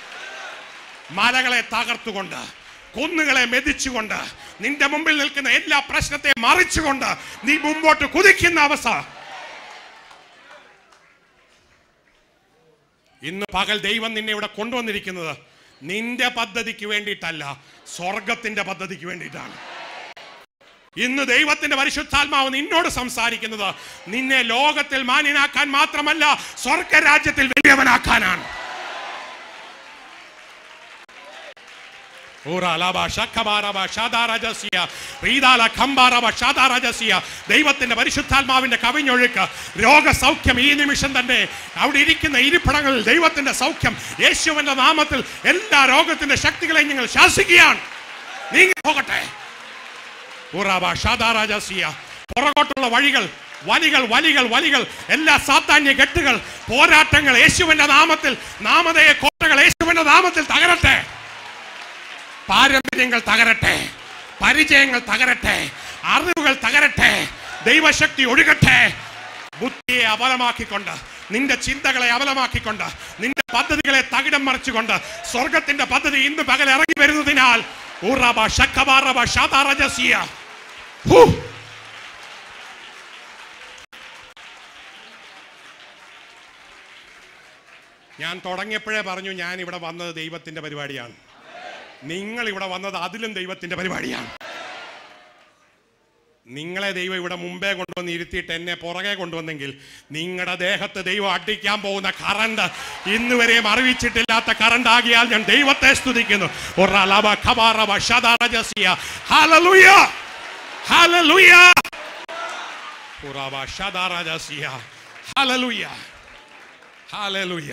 മലകളെ തകർത്തുകൊണ്ട് കുന്നുകളെ മെതിച്ചുകൊണ്ട് നിന്റെ മുമ്പിൽ നിൽക്കുന്ന എല്ലാ പ്രശ്നത്തെ മറിച്ചുകൊണ്ട് നീ മുമ്പോട്ട് കുതിക്കുന്ന അവസ്ഥ ഇന്ന് പകൽ ദൈവം നിന്നെ ഇവിടെ കൊണ്ടുവന്നിരിക്കുന്നത് നിന്റെ പദ്ധതിക്ക് വേണ്ടിയിട്ടല്ല സ്വർഗത്തിന്റെ പദ്ധതിക്ക് വേണ്ടിയിട്ടാണ് ഇന്ന് ദൈവത്തിന്റെ പരിശുദ്ധാത്മാവ് നിന്നോട് സംസാരിക്കുന്നത് നിന്നെ ലോകത്തിൽ മാന്യനാക്കാൻ മാത്രമല്ല സ്വർഗരാജ്യത്തിൽ വലിയവനാക്കാനാണ് ഊറാലാബ ശഖബാരബ ഷാദാരജസിയ റീദാല ഖംബാരബ ഷാദാരജസിയ ദൈവത്തിന്റെ പരിശുദ്ധാത്മാവിന്റെ കവിഞ്ഞൊഴുക്ക് രോഗസൗഖ്യം ഈ നിമിഷം തന്നെ അവിടെ ഇരിക്കുന്ന ഇരിപ്പിടങ്ങളിൽ ദൈവത്തിന്റെ സൗഖ്യം യേശുവിന്റെ നാമത്തിൽ എല്ലാ രോഗത്തിന്റെ ശക്തികളെയും ഞങ്ങൾ ശാസിക്കുകയാണ് നീങ്ങി പോകട്ടെ ഉറാബ ഷാദാരാജസിയ പുറകോട്ടുള്ള വഴികൾ വലികൾ വലികൾ വലികൾ എല്ലാ സാത്താന്യ കെട്ടുകൾ പോരാട്ടങ്ങൾ യേശുവിന്റെ നാമത്തിൽ നാമതയെ കോട്ടകൾ യേശുവിന്റെ നാമത്തിൽ തകരട്ടെ പാരമ്പര്യങ്ങൾ തകരട്ടെ പരിചയങ്ങൾ തകരട്ടെ അറിവുകൾ തകരട്ടെ ദൈവശക്തി ഒഴുകട്ടെ ബുദ്ധിയെ അബലമാക്കിക്കൊണ്ട് നിന്റെ ചിന്തകളെ അബലമാക്കിക്കൊണ്ട് നിന്റെ പദ്ധതികളെ തകിടം മറിച്ചുകൊണ്ട് സ്വർഗത്തിന്റെ പദ്ധതി ഇന്ന് പകൽ ഇറങ്ങി വരുന്നതിനാൽ ഉറബ ശക്കബാറബ ഷാദാറജസിയ ഹൂ ഞാൻ തുടങ്ങിയപ്പോഴേ പറഞ്ഞു ഞാൻ ഇവിടെ വന്നത് ദൈവത്തിന്റെ പരിപാടിയാണ് നിങ്ങൾ ഇവിടെ വന്നത് അതിലും ദൈവത്തിന്റെ പരിപാടിയാണ് നിങ്ങളെ ദൈവം ഇവിടെ മുമ്പേ കൊണ്ടുവന്ന് ഇരുത്തിയിട്ട് എന്നെ പുറകെ കൊണ്ടുവന്നെങ്കിൽ നിങ്ങളുടെ ദേഹത്ത് ദൈവം അടിക്കാൻ പോകുന്ന കറണ്ട് ഇന്ന് വരെയും അറിയിച്ചിട്ടില്ലാത്ത കറണ്ട് ആകിയാൽ ഞാൻ ദൈവത്തെ സ്തുതിക്കുന്നു ഒറലബ ഖബാറബ ഷദറജസിയ. ഹല്ലേലൂയ. ഹല്ലേലൂയ. ഉറബ ഷദറജസിയ. ഹല്ലേലൂയ. ഹല്ലേലൂയ.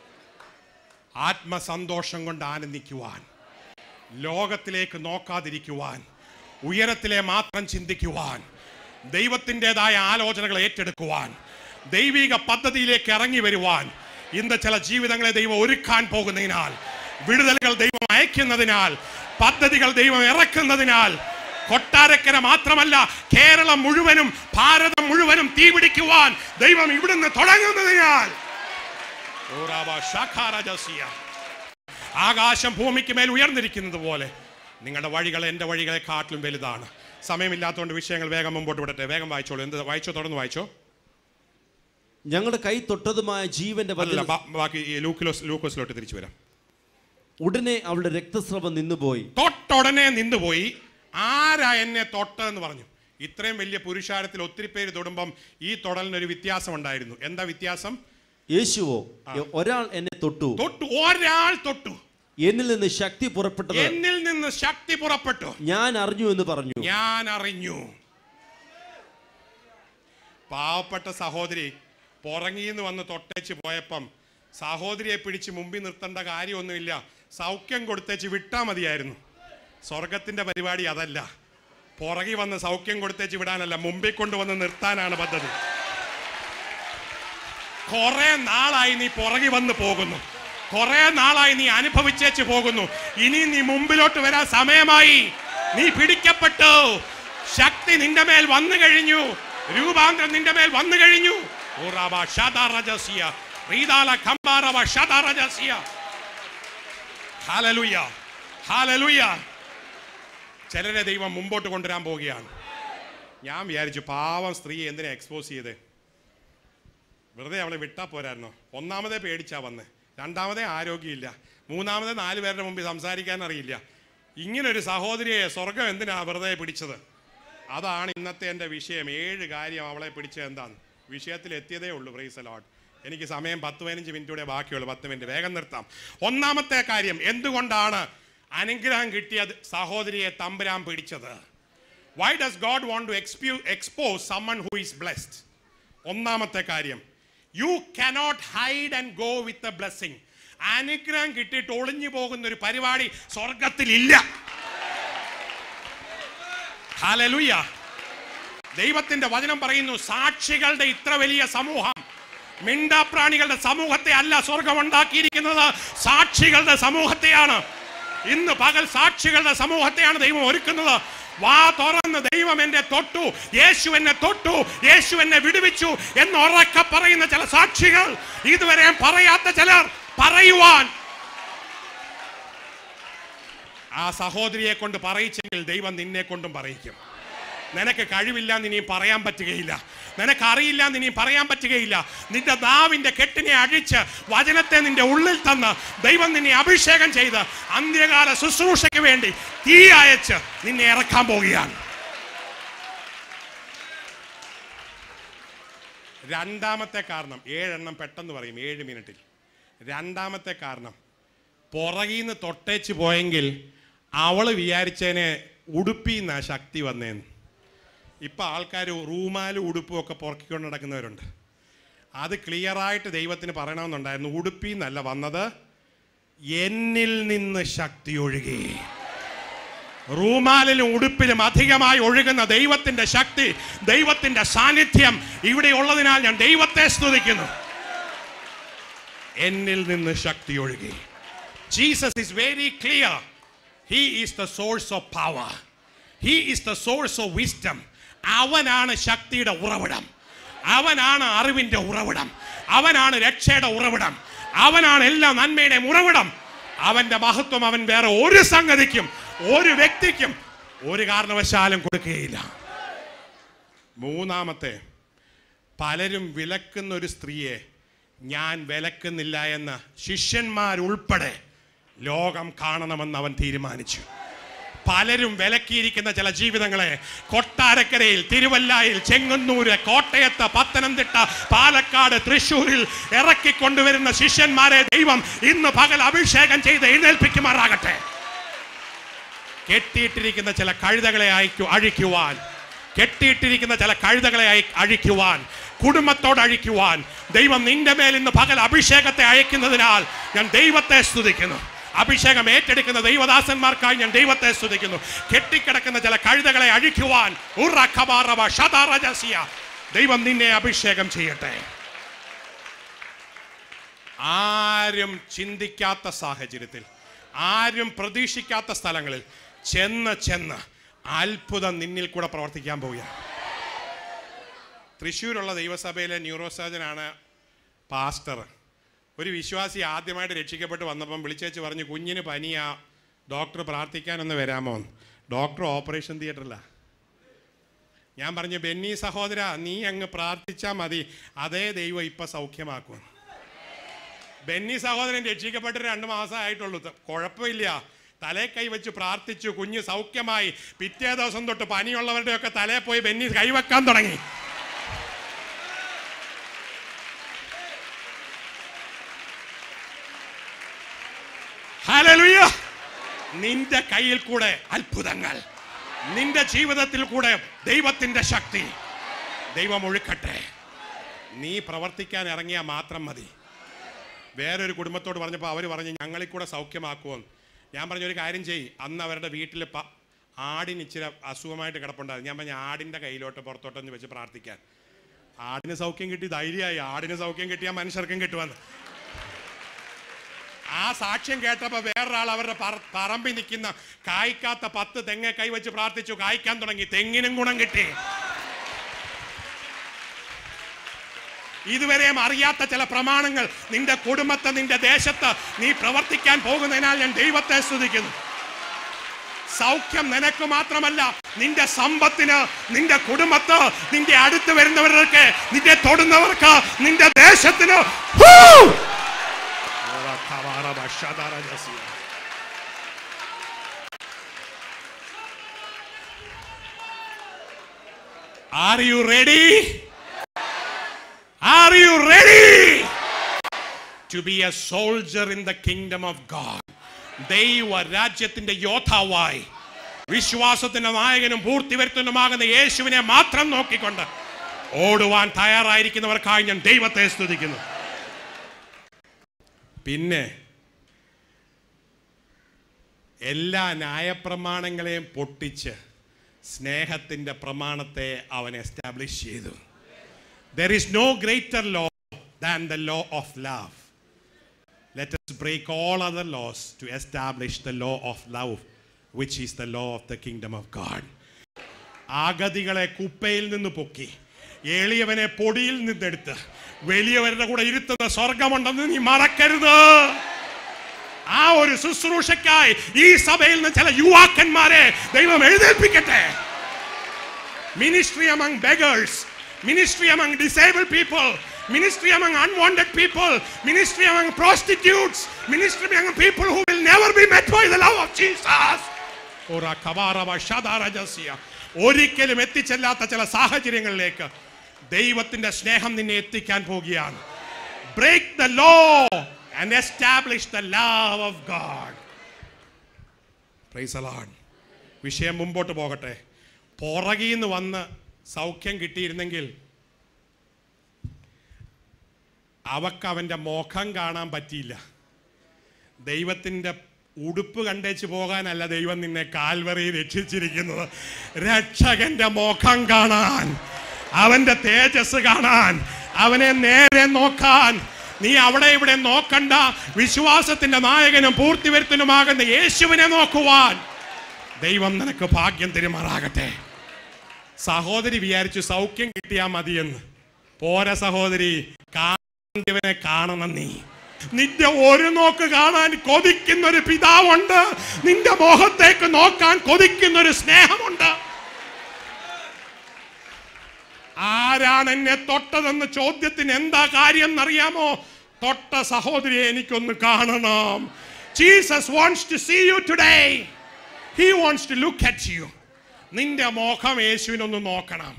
ആത്മസന്തോഷം കൊണ്ട് ആനന്ദിക്കുവാൻ ലോകത്തിലേക്ക് നോക്കാതിരിക്കുവാൻ ഉയരത്തിലെ മാത്രം ചിന്തിക്കുവാൻ ദൈവത്തിൻ്റെതായ ആലോചനകൾ ഏറ്റെടുക്കുവാൻ ദൈവിക പദ്ധതിയിലേക്ക് ഇറങ്ങി വരുവാൻ ഇന്ന് ചില ജീവിതങ്ങളെ ദൈവം ഒരുക്കാൻ പോകുന്നതിനാൽ വിടുതലുകൾ ദൈവം അയക്കുന്നതിനാൽ പദ്ധതികൾ ദൈവം ഇറക്കുന്നതിനാൽ കൊട്ടാരക്കര മാത്രമല്ല കേരളം മുഴുവനും ഭാരതം മുഴുവനും തീപിടിക്കുവാൻ ദൈവം ഇവിടുന്ന് തുടങ്ങുന്നതിനാൽ ഓറാബ ശാഖാരജസിയ. ആകാശം ഭൂമിക്ക് മേൽ ഉയർന്നിരിക്കുന്നത് പോലെ നിങ്ങളുടെ വഴികൾ എൻ്റെ വഴികളെ കാട്ടിലും വലുതാണ് സമയമില്ലാത്തതുകൊണ്ട് വിഷയങ്ങൾ വേഗം മുമ്പോട്ട് വിടട്ടെ വേഗം വായിച്ചോളൂ എന്ത് വായിച്ചോ തുടർന്ന് വായിച്ചോ ഞങ്ങളുടെ കൈ തൊട്ടതുമായ ജീവന്റെ അല്ല വചനം ബാ- ബാക്കി ഈ ലൂക്കിലോസ് ലൂക്കോസിലോട്ട് തിരിച്ചു വരാം ഉടനെ അവളുടെ രക്തസ്രവം നിന്നുപോയി തൊട്ടുടനെ നിന്നുപോയി ആരാ എന്നെ തൊട്ടെന്ന് പറഞ്ഞു ഇത്രയും വലിയ പുരുഷാരത്തിൽ ഒത്തിരി പേര് തൊടുമ്പം ഈ തൊടലിനൊരു വ്യത്യാസം ഉണ്ടായിരുന്നു എന്താ വ്യത്യാസം യേശുവോ ഒരാൾ എന്നെ തൊട്ടു തൊട്ടു ഒരാൾ തൊട്ടു എന്നിൽ നിന്ന് ശക്തി പുറപ്പെട്ടത് എന്നിൽ നിന്ന് ശക്തി പുറപ്പെട്ടു ഞാൻ അറിഞ്ഞു എന്ന് പറഞ്ഞു ഞാൻ അറിഞ്ഞു പാവപ്പെട്ട സഹോദരി പുറങ്ങിന്ന് വന്ന് തൊട്ടേച്ച് പോയപ്പം സഹോദരിയെ പിടിച്ച് മുമ്പിൽ നിർത്തേണ്ട കാര്യമൊന്നുമില്ല സൗഖ്യം കൊടുത്തേച്ച് വിട്ടാ മതിയായിരുന്നു സ്വർഗത്തിന്റെ പരിപാടി അതല്ല പുറകി വന്ന് സൗഖ്യം കൊടുത്തേച്ച് വിടാനല്ല മുമ്പിൽ കൊണ്ടുവന്ന് നിർത്താനാണ് പദ്ധതി കുറെ നാളായി നീ പുറകി വന്ന് പോകുന്നു കുറെ നാളായി നീ അനുഭവിച്ചേച്ച് പോകുന്നു ഇനി നീ മുമ്പിലോട്ട് വരാൻ സമയമായി നീ പിടിക്കപ്പെട്ടു ശക്തി നിന്റെ മേൽ വന്നു കഴിഞ്ഞു രൂപാന്തരം നിന്റെ മേൽ വന്നു കഴിഞ്ഞു ഊറാബ ഷാദാറജസിയ, റീദാല ഖംബാറബ ഷാദാറജസിയ. ഹാലലുയ ഹാലലുയ ചിലരെ ദൈവം മുമ്പോട്ട് കൊണ്ടുവരാൻ പോവുകയാണ് ഞാൻ വിചാരിച്ചു പാവം സ്ത്രീ എന്തിനാ എക്സ്പോസ് ചെയ്തേ വെറുതെ അവളെ വിട്ടാ പോരായിരുന്നോ ഒന്നാമതേ പേടിച്ചാ വന്ന് രണ്ടാമതേ ആരോഗ്യമില്ല മൂന്നാമതേ നാല് പേരുടെ മുമ്പിൽ സംസാരിക്കാൻ അറിയില്ല ഇങ്ങനൊരു സഹോദരിയെ സ്വർഗം എന്തിനാ വെറുതെ പിടിച്ചത് അതാണ് ഇന്നത്തെ എൻ്റെ വിഷയം ഏഴ് കാര്യം അവളെ പിടിച്ചത് എന്താന്ന് വിഷയത്തിൽ എത്തിയതേ ഉള്ളൂ പ്രൈസ് ലോട്ട് എനിക്ക് സമയം പത്ത് പതിനഞ്ച് മിനിറ്റ് കൂടെ ബാക്കിയുള്ളൂ പത്ത് മിനിറ്റ് വേഗം നിർത്താം ഒന്നാമത്തെ കാര്യം എന്തുകൊണ്ടാണ് അനുഗ്രഹം കിട്ടിയ സഹോദരിയെ തമ്പുരാൻ പിടിച്ചത് why does God want to എക്സ്പ്യൂ expose someone who is blessed ഒന്നാമത്തെ കാര്യം you cannot hide and go with a blessing അനുഗ്രഹം കിട്ടിയിട്ട് ഒളിഞ്ഞു പോകുന്ന ഒരു പരിപാടി സ്വർഗത്തിലില്ല ഹല്ലേലൂയ ദൈവത്തിന്റെ വചനം പറയുന്നു സാക്ഷികളുടെ ഇത്ര വലിയ സമൂഹം മിണ്ടാപ്രാണികളുടെ സമൂഹത്തെ അല്ല സ്വർഗം ഉണ്ടാക്കിയിരിക്കുന്നത് സാക്ഷികളുടെ സമൂഹത്തെയാണ് ഇന്ന് പകൽ സാക്ഷികളുടെ സമൂഹത്തെയാണ് ദൈവം ഒരുക്കുന്നത് വാ തുറന്ന് ദൈവം എന്നെ തൊട്ടു യേശു എന്നെ തൊട്ടു യേശു എന്നെ വിടുവിച്ചു എന്ന് ഉറക്കെ പറയുന്ന ചില സാക്ഷികൾ ഇതുവരെ പറയാത്ത ചിലർ പറയുവാൻ ആ സഹോദരിയെ കൊണ്ട് പറയിച്ചെങ്കിൽ ദൈവം നിന്നെ കൊണ്ടും പറയിക്കും നിനക്ക് കഴിവില്ല എന്ന് ഇനിയും പറയാൻ പറ്റുകയില്ല നിനക്ക് അറിയില്ല എന്ന് ഇനിയും പറയാൻ പറ്റുകയില്ല നിന്റെ നാവിന്റെ കെട്ടിനെ അഴിച്ച് വചനത്തെ നിന്റെ ഉള്ളിൽ തന്ന് ദൈവം നിന്നെ അഭിഷേകം ചെയ്ത് അന്ത്യകാല ശുശ്രൂഷയ്ക്ക് വേണ്ടി തീ അയച്ച് നിന്നെ ഇറക്കാൻ പോവുകയാണ് രണ്ടാമത്തെ കാരണം ഏഴെണ്ണം പെട്ടെന്ന് പറയും ഏഴ് മിനിറ്റിൽ രണ്ടാമത്തെ കാരണം പുറകിന്ന് തൊട്ടേച്ച് പോയെങ്കിൽ അവള് വിചാരിച്ചതിനെ ഉടുപ്പിന്നാ ശക്തി വന്നേന്ന് ഇപ്പം ആൾക്കാർ റൂമാലും ഉടുപ്പും ഒക്കെ പുറക്കിക്കൊണ്ട് നടക്കുന്നവരുണ്ട് അത് ക്ലിയറായിട്ട് ദൈവത്തിന് പറയണമെന്നുണ്ടായിരുന്നു ഉടുപ്പിന്നല്ല വന്നത് എന്നിൽ നിന്ന് ശക്തി ഒഴുകി റൂമാലിലും ഉടുപ്പിലും അധികമായി ഒഴുകുന്ന ദൈവത്തിന്റെ ശക്തി ദൈവത്തിന്റെ സാന്നിധ്യം ഇവിടെ ഉള്ളതിനാൽ ഞാൻ ദൈവത്തെ സ്തുതിക്കുന്നു എന്നിൽ നിന്ന് ശക്തി ഒഴുകി Jesus is very clear he is the source of power he is the source of wisdom അവനാണ് ശക്തിയുടെ ഉറവിടം അവനാണ് അറിവിന്റെ ഉറവിടം അവനാണ് രക്ഷയുടെ ഉറവിടം അവനാണ് എല്ലാ നന്മയുടെയും ഉറവിടം അവന്റെ മഹത്വം അവൻ വേറെ ഒരു സംഗതിക്കും ഒരു വ്യക്തിക്കും ഒരു കാരണവശാലും കൊടുക്കുകയില്ല മൂന്നാമത്തെ പലരും വിലക്കുന്ന ഒരു സ്ത്രീയെ ഞാൻ വിലക്കുന്നില്ല എന്ന് ശിഷ്യന്മാരുൾപ്പെടെ ലോകം കാണണമെന്ന് അവൻ തീരുമാനിച്ചു പലരും വിലക്കിയിരിക്കുന്ന ചില ജീവിതങ്ങളെ കൊട്ടാരക്കരയിൽ തിരുവല്ലായിൽ ചെങ്ങന്നൂര് കോട്ടയത്ത് പത്തനംതിട്ട പാലക്കാട് തൃശ്ശൂരിൽ ഇറക്കിക്കൊണ്ടുവരുന്ന ശിഷ്യന്മാരെ ദൈവം ഇന്ന് പകൽ അഭിഷേകം ചെയ്ത് എഴുന്നേൽപ്പിക്കുമാറാകട്ടെ കെട്ടിയിട്ടിരിക്കുന്ന ചില കഴുതകളെ അയക്കു അഴിക്കുവാൻ കെട്ടിയിട്ടിരിക്കുന്ന ചില കഴുതകളെ അയ- അഴിക്കുവാൻ കുടുംബത്തോട് അഴിക്കുവാൻ ദൈവം നിന്റെ മേൽ ഇന്ന് പകൽ അഭിഷേകത്തെ അയക്കുന്നതിനാൽ ഞാൻ ദൈവത്തെ സ്തുതിക്കുന്നു അഭിഷേകം ഏറ്റെടുക്കുന്ന ദൈവദാസന്മാർക്കായി ഞാൻ ദൈവത്തെ സ്തുതിക്കുന്നു കെട്ടിക്കിടക്കുന്ന ചില കഴുതകളെ അഴിക്കുവാൻ ഉറ ഖബാറവ ഷദാറജസിയ. ദൈവം നിന്നെ അഭിഷേകം ചെയ്യട്ടെ ആരും ചിന്തിക്കാത്ത സാഹചര്യത്തിൽ ആരും പ്രതീക്ഷിക്കാത്ത സ്ഥലങ്ങളിൽ ചെന്ന് ചെന്ന് അത്ഭുതം നിന്നിൽ കൂടെ പ്രവർത്തിക്കാൻ പോവുകയാണ് തൃശ്ശൂരുള്ള ദൈവസഭയിലെ ന്യൂറോ സർജനാണ് പാസ്റ്റർ ഒരു വിശ്വാസി ആദ്യമായിട്ട് രക്ഷിക്കപ്പെട്ട് വന്നപ്പം വിളിച്ചേച്ച് പറഞ്ഞു കുഞ്ഞിന് പനിയാ ഡോക്ടർ പ്രാർത്ഥിക്കാനൊന്ന് വരാമോ എന്ന്." ഡോക്ടർ ഓപ്പറേഷൻ തിയേറ്ററിലാണ് ഞാൻ പറഞ്ഞു ബെന്നി സഹോദര നീ അങ്ങ് പ്രാർത്ഥിച്ചാൽ മതി അതേ ദൈവം ഇപ്പം സൗഖ്യമാക്കും ബെന്നി സഹോദരൻ രക്ഷിക്കപ്പെട്ട് രണ്ട് മാസമായിട്ടുള്ളൂ ത- കുഴപ്പമില്ല തലേ കൈ വെച്ച് പ്രാർത്ഥിച്ചു കുഞ്ഞ് സൗഖ്യമായി പിറ്റേ ദിവസം തൊട്ട് പനിയുള്ളവരുടെയൊക്കെ തലേ പോയി ബെന്നി കൈവെക്കാൻ തുടങ്ങി ഹല്ലേലൂയ നിന്റെ കയ്യിൽ കൂടെ അത്ഭുതങ്ങൾ നിന്റെ ജീവിതത്തിൽ കൂടെ ദൈവത്തിന്റെ ശക്തി ദൈവം ഒഴുക്കട്ടെ നീ പ്രവർത്തിക്കാൻ ഇറങ്ങിയാൽ മാത്രം മതി വേറൊരു കുടുംബത്തോട് പറഞ്ഞപ്പോൾ അവർ പറഞ്ഞു ഞങ്ങളിൽ കൂടെ സൗഖ്യമാക്കുമെന്ന് ഞാൻ പറഞ്ഞ ഒരു കാര്യം ചെയ്യ് അന്ന് അവരുടെ വീട്ടിൽ പ ആടിന് ഇച്ചിരി അസുഖമായിട്ട് കിടപ്പുണ്ടായിരുന്നു ഞാൻ പറഞ്ഞു ആടിൻ്റെ കയ്യിലോട്ട് പുറത്തോട്ടൊന്ന് വെച്ച് പ്രാർത്ഥിക്കാൻ ആടിന് സൗഖ്യം കിട്ടി ധൈര്യമായി ആടിന് സൗഖ്യം കിട്ടിയാൽ മനുഷ്യർക്കും കിട്ടുമെന്ന് ആ സാക്ഷ്യം കേട്ടപ്പോൾ വേറൊരാൾ അവരുടെ പറ- പറമ്പിൽ നിൽക്കുന്ന കായ്ക്കാത്ത പത്ത് തെങ്ങ കൈവച്ച് പ്രാർത്ഥിച്ചു കായ്ക്കാൻ തുടങ്ങി തെങ്ങിനും ഗുണം കിട്ടി ഇതുവരെയും അറിയാത്ത ചില പ്രമാണങ്ങൾ നിന്റെ കുടുംബത്തെ നിന്റെ ദേശത്ത് നീ പ്രവർത്തിക്കാൻ പോകുന്നതിനാൽ ഞാൻ ദൈവത്തെ സ്തുതിക്കുന്നു സൗഖ്യം നിനക്ക് മാത്രമല്ല നിന്റെ സമ്പത്തിന് നിന്റെ കുടുംബത്ത് നിന്റെ അടുത്ത് വരുന്നവർക്ക് നിന്റെ തൊടുന്നവർക്ക് നിന്റെ ദേശത്തിന് ഹൂ! Are you ready? Are you ready to be a soldier in the kingdom of God? ദൈവ രാജ്യത്തിന്റെ യോദ്ധാവായി വിശ്വാസത്തിന്റെ നായകനും പൂർത്തി വരുത്തുന്നതുമാകുന്ന യേശുവിനെ മാത്രം നോക്കിക്കൊണ്ട് ഓടുവാൻ തയ്യാറായിരിക്കുന്നവർക്കായി ഞാൻ ദൈവത്തെ സ്തുതിക്കുന്നു പിന്നെ എല്ലാ ന്യായപ്രമാണങ്ങളെയും പൊട്ടിച്ച് സ്നേഹത്തിന്റെ പ്രമാണത്തെ അവൻ എസ്റ്റാബ്ലിഷ് ചെയ്തു There is no greater law than the law of love. Let us break all other laws to establish the law of love, which is the law of the kingdom of God. ആഗതികളെ കുപ്പയിൽ നിന്ന് പൊക്കി എളിയവനെ പൊടിയിൽ നിന്നെടുത്ത് വലിയവരുടെ കൂടെ ഇരുത്തുന്ന സ്വർഗമുണ്ടെന്ന് നീ മറക്കരുത് ആ ഒരു ശുശ്രൂഷയ്ക്കായി ഈ സഭയിൽ നിന്ന് ചില യുവാക്കന്മാരെ ദൈവം എഴുന്നേൽപ്പിക്കട്ടെ ministry among beggars, ministry among disabled people, ministry among unwanted people, ministry among prostitutes, ministry among people who will never be met by the love of Jesus. ഓറ കവാറവ ഷദാരജസ്യ. ഒരിക്കലും എത്തിച്ചെല്ലാത്ത ചില സാഹചര്യങ്ങളിലേക്ക് ദൈവത്തിന്റെ സ്നേഹം നിന്നെ എത്തിക്കാൻ പോകുകയാണ് break the law and establish the love of God praise aloud വിഷയം മുമ്പോട്ട് പോകട്ടെ പുറകിൽ നിന്ന് വന്ന് സൗഖ്യം കിട്ടിയിരുന്നെങ്കിൽ അവക്ക് അവൻ്റെ മുഖം കാണാൻ പറ്റിയില്ല ദൈവത്തിൻ്റെ ഉടുപ്പ് കണ്ടേച്ച് പോകാനല്ല ദൈവം നിന്നെ കാൽവറി രക്ഷിച്ചിരിക്കുന്നത് രക്ഷകന്റെ മുഖം കാണാൻ അവന്റെ തേജസ് കാണാൻ അവനെ നേരെ നോക്കാൻ നീ അവിടെ ഇവിടെ നോക്കണ്ട വിശ്വാസത്തിന്റെ നായകനും പൂർത്തിവരുത്തനുമാകുന്ന യേശുവിനെ നോക്കുവാൻ ദൈവം നിനക്ക് ഭാഗ്യം തെരുമാറാകട്ടെ സഹോദരി വിചാരിച്ചു സൗഖ്യം കിട്ടിയാൽ മതിയെന്ന് പോര സഹോദരി കാണേണ്ടവനെ കാണണം നീ നിന്റെ ഒരു നോക്ക് കാണാൻ കൊതിക്കുന്ന ഒരു പിതാവുണ്ട് നിന്റെ മോഹത്തേക്ക് നോക്കാൻ കൊതിക്കുന്ന ഒരു സ്നേഹമുണ്ട് ആരാണ് എന്നെ തൊട്ടതെന്ന് ചോദ്യത്തിന് എന്താ കാര്യം എന്നറിയാമോ തൊട്ട സഹോദരിയെ എനിക്കൊന്ന് കാണണം Jesus wants to see you today he wants to look at you നിന്റെ മുഖം യേശുവിനൊന്ന് നോക്കണം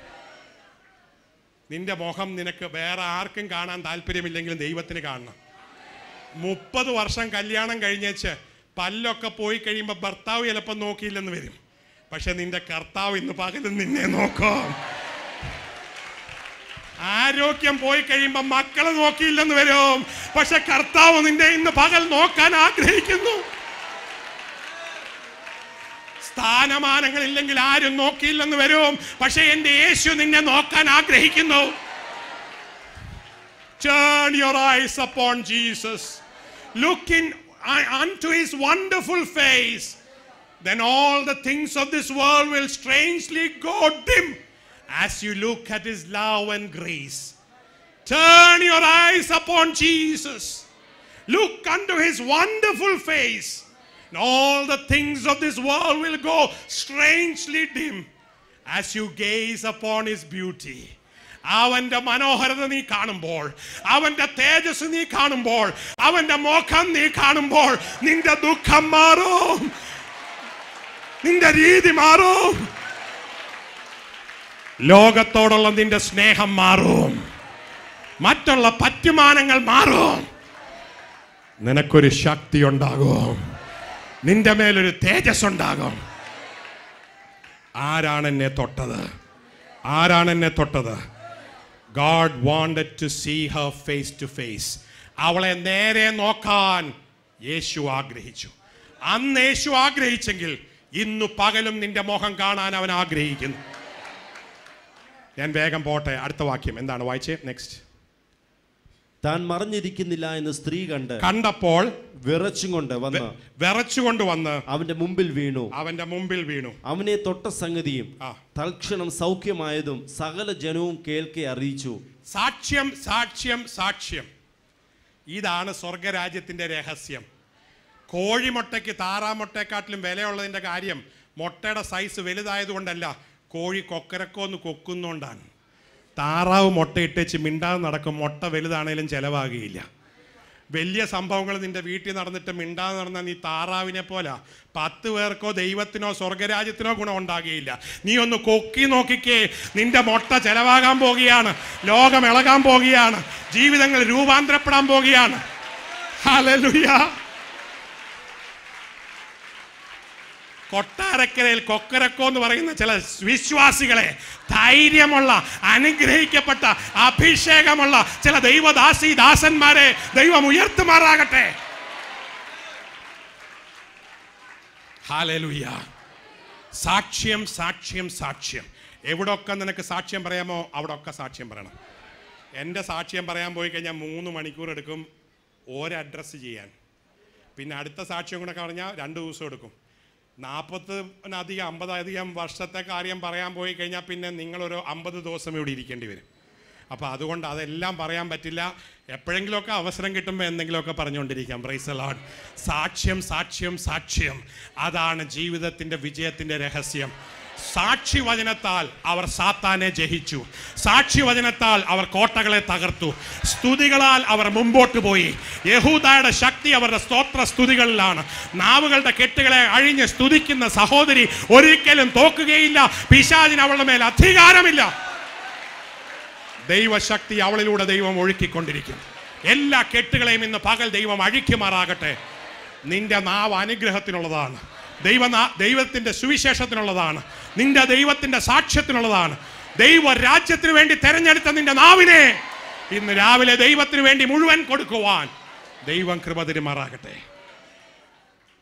നിന്റെ മുഖം നിനക്ക് വേറെ ആർക്കും കാണാൻ താല്പര്യമില്ലെങ്കിലും ദൈവത്തിന് കാണണം മുപ്പത് വർഷം കല്യാണം കഴിഞ്ഞേച്ച് പല്ലൊക്കെ പോയി കഴിയുമ്പോൾ ഭർത്താവ് ചിലപ്പോൾ നോക്കിയില്ലെന്ന് വരും പക്ഷെ നിന്റെ കർത്താവ് ഇന്ന് പകലും നിന്നെ നോക്കും ആരോഗ്യം പോയി കഴിയുമ്പോൾ മക്കളെ നോക്കിയില്ലെന്ന് വരും പക്ഷെ കർത്താവ് നിന്റെ ഇന്ന് പകൽ നോക്കാൻ ആഗ്രഹിക്കുന്നു സ്ഥാനമാനങ്ങൾ ഇല്ലെങ്കിൽ ആരും നോക്കിയില്ലെന്ന് വരും പക്ഷെ എന്റെ യേശു നിന്നെ നോക്കാൻ ആഗ്രഹിക്കുന്നു Turn your eyes upon Jesus. Look in uh, unto his wonderful face. Then all the things of this world will strangely go dim as you look at his love and grace. Turn your eyes upon Jesus. Look unto his wonderful face. And all the things of this world will go strangely dim as you gaze upon his beauty. അവന്റെ മനോഹരത നീ കാണുമ്പോൾ അവന്റെ തേജസ് നീ കാണുമ്പോൾ അവന്റെ മുഖം നീ കാണുമ്പോൾ നിന്റെ ദുഃഖം മാറും നിന്റെ രീതി മാറും ലോകത്തോടുള്ള നിന്റെ സ്നേഹം മാറും മറ്റുള്ള പറ്റുമാനങ്ങൾ മാറും നിനക്കൊരു ശക്തി ഉണ്ടാകും നിന്റെ മേലൊരു തേജസ് ഉണ്ടാകും ആരാണ് എന്നെ തൊട്ടത് ആരാണ് എന്നെ തൊട്ടത് God wanted to see her face to face അവളെ നേരെ നോക്കാൻ യേശു ആഗ്രഹിച്ചു അന്ന് യേശു ആഗ്രഹിച്ചെങ്കിൽ ഇന്നു പകലും നിന്റെ മുഖം കാണാൻ അവൻ ആഗ്രഹിക്കുന്നു ഞാൻ വേഗം പോട്ടെ അടുത്ത വാക്യം എന്താണ് വായിച്ചേ നെക്സ്റ്റ് താൻ മറഞ്ഞിരിക്കുന്നില്ല എന്ന് സ്ത്രീ കണ്ട് കണ്ടപ്പോൾ വിറച്ചും കൊണ്ട് വന്ന് വിറച്ചുകൊണ്ട് വന്ന് അവന്റെ മുമ്പിൽ വീണു അവന്റെ മുമ്പിൽ വീണു അവനെ തൊട്ട സംഗതിയും ആ. തൽക്ഷണം സൗഖ്യമായതും സകല ജനവും കേൾക്കെ അറിയിച്ചു സാക്ഷ്യം സാക്ഷ്യം സാക്ഷ്യം ഇതാണ് സ്വർഗരാജ്യത്തിന്റെ രഹസ്യം കോഴിമുട്ടയ്ക്ക് താറാമുട്ടയെക്കാട്ടിലും വിലയുള്ളതിന്റെ കാര്യം മുട്ടയുടെ സൈസ് വലുതായതുകൊണ്ടല്ല കോഴി കൊക്കരക്കോന്ന് കൊക്കുന്നോണ്ടാണ് താറാവ് മുട്ടയിട്ടേച്ച് മിണ്ടാതെ നടക്കും മുട്ട വലുതാണേലും ചിലവാകുകയില്ല വലിയ സംഭവങ്ങൾ നിന്റെ വീട്ടിൽ നടന്നിട്ട് മിണ്ടാതെ നടന്ന നീ താറാവിനെ പോലെ പത്ത് പേർക്കോ ദൈവത്തിനോ സ്വർഗരാജ്യത്തിനോ ഗുണം ഉണ്ടാകുകയില്ല നീ ഒന്ന് കൊക്കി നോക്കിക്കേ നിന്റെ മുട്ട ചെലവാകാൻ പോകുകയാണ് ലോകം ഇളകാൻ പോകുകയാണ് ജീവിതങ്ങൾ രൂപാന്തരപ്പെടാൻ പോകുകയാണ് ഹല്ലേലൂയ കൊട്ടാരക്കരയിൽ കൊക്കരക്കോ എന്ന് പറയുന്ന ചില വിശ്വാസികളെ ധൈര്യമുള്ള അനുഗ്രഹിക്കപ്പെട്ട അഭിഷേകമുള്ള ചില ദൈവദാസി ദാസന്മാരെ ദൈവം ഉയർത്തുമാറാകട്ടെ ഹാലലുയ സാക്ഷ്യം സാക്ഷ്യം സാക്ഷ്യം എവിടൊക്കെ നിനക്ക് സാക്ഷ്യം പറയാമോ അവിടൊക്കെ സാക്ഷ്യം പറയണം എൻ്റെ സാക്ഷ്യം പറയാൻ പോയി കഴിഞ്ഞാൽ മൂന്ന് മണിക്കൂർ എടുക്കും ഒരു അഡ്രസ്സ് ചെയ്യാൻ പിന്നെ അടുത്ത സാക്ഷ്യം കൂടെ പറഞ്ഞാൽ രണ്ട് ദിവസം എടുക്കും നാൽപ്പത്തിനധികം അമ്പതധികം വർഷത്തെ കാര്യം പറയാൻ പോയി കഴിഞ്ഞാൽ പിന്നെ നിങ്ങളൊരു അമ്പത് ദിവസം ഇവിടെ ഇരിക്കേണ്ടി വരും അപ്പോൾ അതുകൊണ്ട് അതെല്ലാം പറയാൻ പറ്റില്ല എപ്പോഴെങ്കിലുമൊക്കെ അവസരം കിട്ടുമ്പോൾ എന്തെങ്കിലുമൊക്കെ പറഞ്ഞുകൊണ്ടിരിക്കാം പ്രൈസ് ലോഡ് സാക്ഷ്യം സാക്ഷ്യം സാക്ഷ്യം അതാണ് ജീവിതത്തിൻ്റെ വിജയത്തിൻ്റെ രഹസ്യം സാക്ഷി വചനത്താൽ അവർ സാത്താനെ ജയിച്ചു സാക്ഷി വചനത്താൽ അവർ കോട്ടകളെ തകർത്തു സ്തുതികളാൽ അവർ മുമ്പോട്ട് പോയി യഹൂദയുടെ ശക്തി അവരുടെ സ്തോത്ര സ്തുതികളിലാണ് നാവുകളുടെ കെട്ടുകളെ അഴിഞ്ഞ് സ്തുതിക്കുന്ന സഹോദരി ഒരിക്കലും തോക്കുകയില്ല പിശാചിന് അവളുടെ മേൽ അധികാരമില്ല ദൈവശക്തി അവളിലൂടെ ദൈവം ഒഴുക്കിക്കൊണ്ടിരിക്കും എല്ലാ കെട്ടുകളെയും ഇന്ന് പകൽ ദൈവം അഴിക്കുമാറാകട്ടെ നിന്റെ നാവ് അനുഗ്രഹത്തിനുള്ളതാണ് ദൈവ ദൈവത്തിന്റെ സുവിശേഷത്തിനുള്ളതാണ് നിന്റെ ദൈവത്തിന്റെ സാക്ഷ്യത്തിനുള്ളതാണ് ദൈവ രാജ്യത്തിന് വേണ്ടി തെരഞ്ഞെടുത്ത നിന്റെ നാവിനെ ഇന്ന് രാവിലെ ദൈവത്തിന് വേണ്ടി മുഴുവൻ കൊടുക്കുവാൻ ദൈവം കൃപ തിരുമാറാകട്ടെ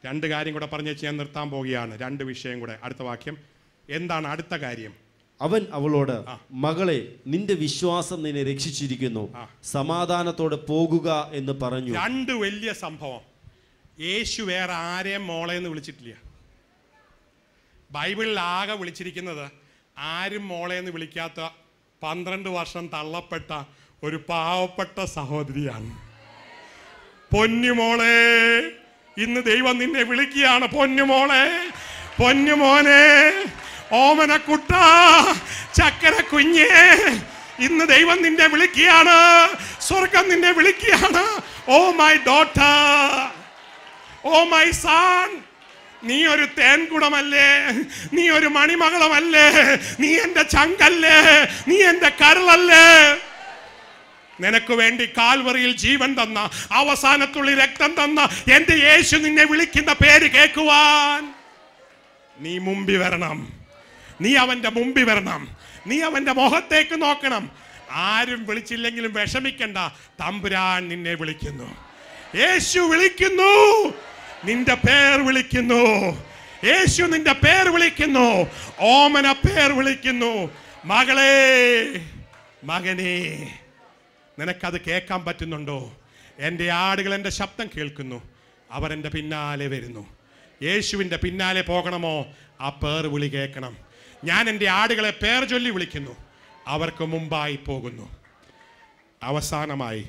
രണ്ട് കാര്യം കൂടെ പറഞ്ഞു വെച്ച് ഞാൻ നിർത്താൻ പോവുകയാണ് രണ്ട് വിഷയം കൂടെ അടുത്ത വാക്യം എന്താണ് അടുത്ത കാര്യം അവൻ അവളോട് മകളെ നിന്റെ വിശ്വാസം നിന്നെ രക്ഷിച്ചിരിക്കുന്നു സമാധാനത്തോടെ പോകുക എന്ന് പറഞ്ഞു രണ്ട് വലിയ സംഭവം യേശു വേറെ ആരെയും മോളെ എന്ന് വിളിച്ചിട്ടില്ല ബൈബിളിൽ ആകെ വിളിച്ചിരിക്കുന്നത് ആരും മോളെ എന്ന് വിളിക്കാത്ത പന്ത്രണ്ട് വർഷം തള്ളപ്പെട്ട ഒരു പാവപ്പെട്ട സഹോദരിയാണ് പൊന്നുമോളെ ഇന്ന് ദൈവം നിന്നെ വിളിക്കുകയാണ് പൊന്നുമോളെ പൊന്നുമോനെ ഓമനക്കുട്ട ചക്കര കുഞ്ഞേ ഇന്ന് ദൈവം നിന്നെ വിളിക്കുകയാണ് സ്വർഗം നിന്നെ വിളിക്കുകയാണ് oh my daughter oh my son നീ ഒരു തേൻകുടമല്ലേ നീ ഒരു മണിമകളമല്ലേ നീ എന്റെ ചങ്കല്ലേ നീ എന്റെ കരളല്ലേ നിനക്ക് വേണ്ടി കാൽവറിയിൽ ജീവൻ തന്ന അവസാനത്തുള്ളി രക്തം തന്ന എന്റെ യേശു നിന്നെ വിളിക്കുന്ന പേര് കേൾക്കുവാൻ നീ മുമ്പി വരണം നീ അവന്റെ മുമ്പി വരണം നീ അവന്റെ മുഖത്തേക്ക് നോക്കണം ആരും വിളിച്ചില്ലെങ്കിലും വിഷമിക്കണ്ട തമ്പുരാൻ നിന്നെ വിളിക്കുന്നു യേശു വിളിക്കുന്നു നിന്റെ പേർ വിളിക്കുന്നു യേശു നിന്റെ പേർ വിളിക്കുന്നു ഓമന പേർ വിളിക്കുന്നു മകളെ മകനേ നിനക്കത് കേൾക്കാൻ പറ്റുന്നുണ്ടോ എൻ്റെ ആടുകൾ എൻ്റെ ശബ്ദം കേൾക്കുന്നു അവർ എൻ്റെ പിന്നാലെ വരുന്നു യേശുവിൻ്റെ പിന്നാലെ പോകണമോ ആ പേർ വിളി കേൾക്കണം ഞാൻ എൻ്റെ ആടുകളെ പേർ ചൊല്ലി വിളിക്കുന്നു അവർക്ക് മുമ്പായി പോകുന്നു അവസാനമായി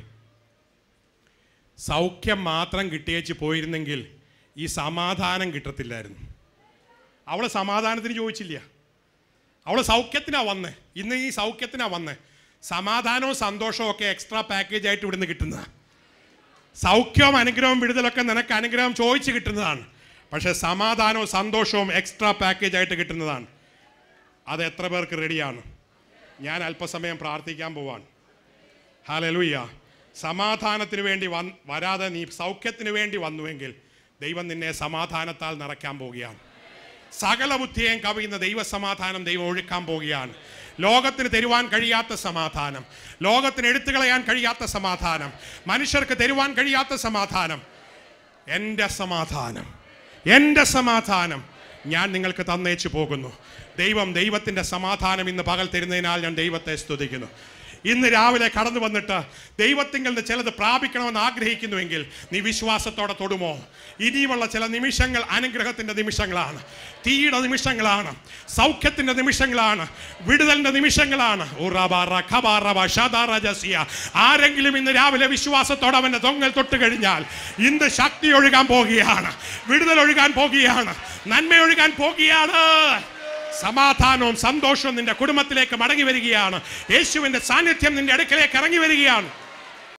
സൗഖ്യം മാത്രം കിട്ടിയേച്ച് പോയിരുന്നെങ്കിൽ ഈ സമാധാനം കിട്ടത്തില്ലായിരുന്നു അവൾ സമാധാനത്തിന് ചോദിച്ചില്ല അവൾ സൗഖ്യത്തിനാ വന്ന് ഇന്ന് ഈ സൗഖ്യത്തിനാ വന്ന് സമാധാനവും സന്തോഷവും ഒക്കെ എക്സ്ട്രാ പാക്കേജ് ആയിട്ട് ഇവിടുന്ന് കിട്ടുന്നതാ സൗഖ്യവും അനുഗ്രഹവും വിടുതലൊക്കെ നിനക്ക് അനുഗ്രഹം ചോദിച്ച് കിട്ടുന്നതാണ് പക്ഷെ സമാധാനവും സന്തോഷവും എക്സ്ട്രാ പാക്കേജ് ആയിട്ട് കിട്ടുന്നതാണ് അത് എത്ര പേർക്ക് റെഡിയാണ് ഞാൻ അല്പസമയം പ്രാർത്ഥിക്കാൻ പോവാണ് ഹാലലൂയ്യ സമാധാനത്തിന് വേണ്ടി വൻ വരാതെ നീ സൗഖ്യത്തിന് വേണ്ടി വന്നുവെങ്കിൽ ദൈവം നിന്നെ സമാധാനത്താൽ നിറയ്ക്കാൻ പോവുകയാണ് സകല ബുദ്ധിയെയും കവിയുന്ന ദൈവസമാധാനം ദൈവം ഒഴുക്കാൻ പോവുകയാണ് ലോകത്തിന് തരുവാൻ കഴിയാത്ത സമാധാനം ലോകത്തിന് എടുത്തു കളയാൻ കഴിയാത്ത സമാധാനം മനുഷ്യർക്ക് തരുവാൻ കഴിയാത്ത സമാധാനം എൻ്റെ സമാധാനം എൻ്റെ സമാധാനം ഞാൻ നിങ്ങൾക്ക് തന്നേച്ചു പോകുന്നു ദൈവം ദൈവത്തിൻ്റെ സമാധാനം ഇന്ന് പകൽ തരുന്നതിനാൽ ഞാൻ ദൈവത്തെ സ്തുതിക്കുന്നു ഇന്ന് രാവിലെ കടന്നു വന്നിട്ട് ദൈവത്തിങ്കിൽ നിന്ന് ചിലത് പ്രാപിക്കണമെന്ന് ആഗ്രഹിക്കുന്നുവെങ്കിൽ നീ വിശ്വാസത്തോടെ തൊടുമോ ഇനിയുമുള്ള ചില നിമിഷങ്ങൾ അനുഗ്രഹത്തിൻ്റെ നിമിഷങ്ങളാണ് തീയുടെ നിമിഷങ്ങളാണ് സൗഖ്യത്തിൻ്റെ നിമിഷങ്ങളാണ് വിടുതലിൻ്റെ നിമിഷങ്ങളാണ് ഉറബാറ ഖബാറബ ഷദാറ ജസിയ. ആരെങ്കിലും ഇന്ന് രാവിലെ വിശ്വാസത്തോടെ അവൻ്റെ തൊങ്ങൽ തൊട്ട് കഴിഞ്ഞാൽ ഇന്ന് ശക്തി ഒഴുകാൻ പോകുകയാണ് വിടുതൽ ഒഴുകാൻ പോകുകയാണ് നന്മ ഒഴുകാൻ പോകുകയാണ് സമാധാനവും സന്തോഷവും നിന്റെ കുടുംബത്തിലേക്ക് മടങ്ങി വരികയാണ് യേശുവിന്റെ സാന്നിധ്യം നിന്റെ അടുക്കലേക്ക് ഇറങ്ങി വരികയാണ്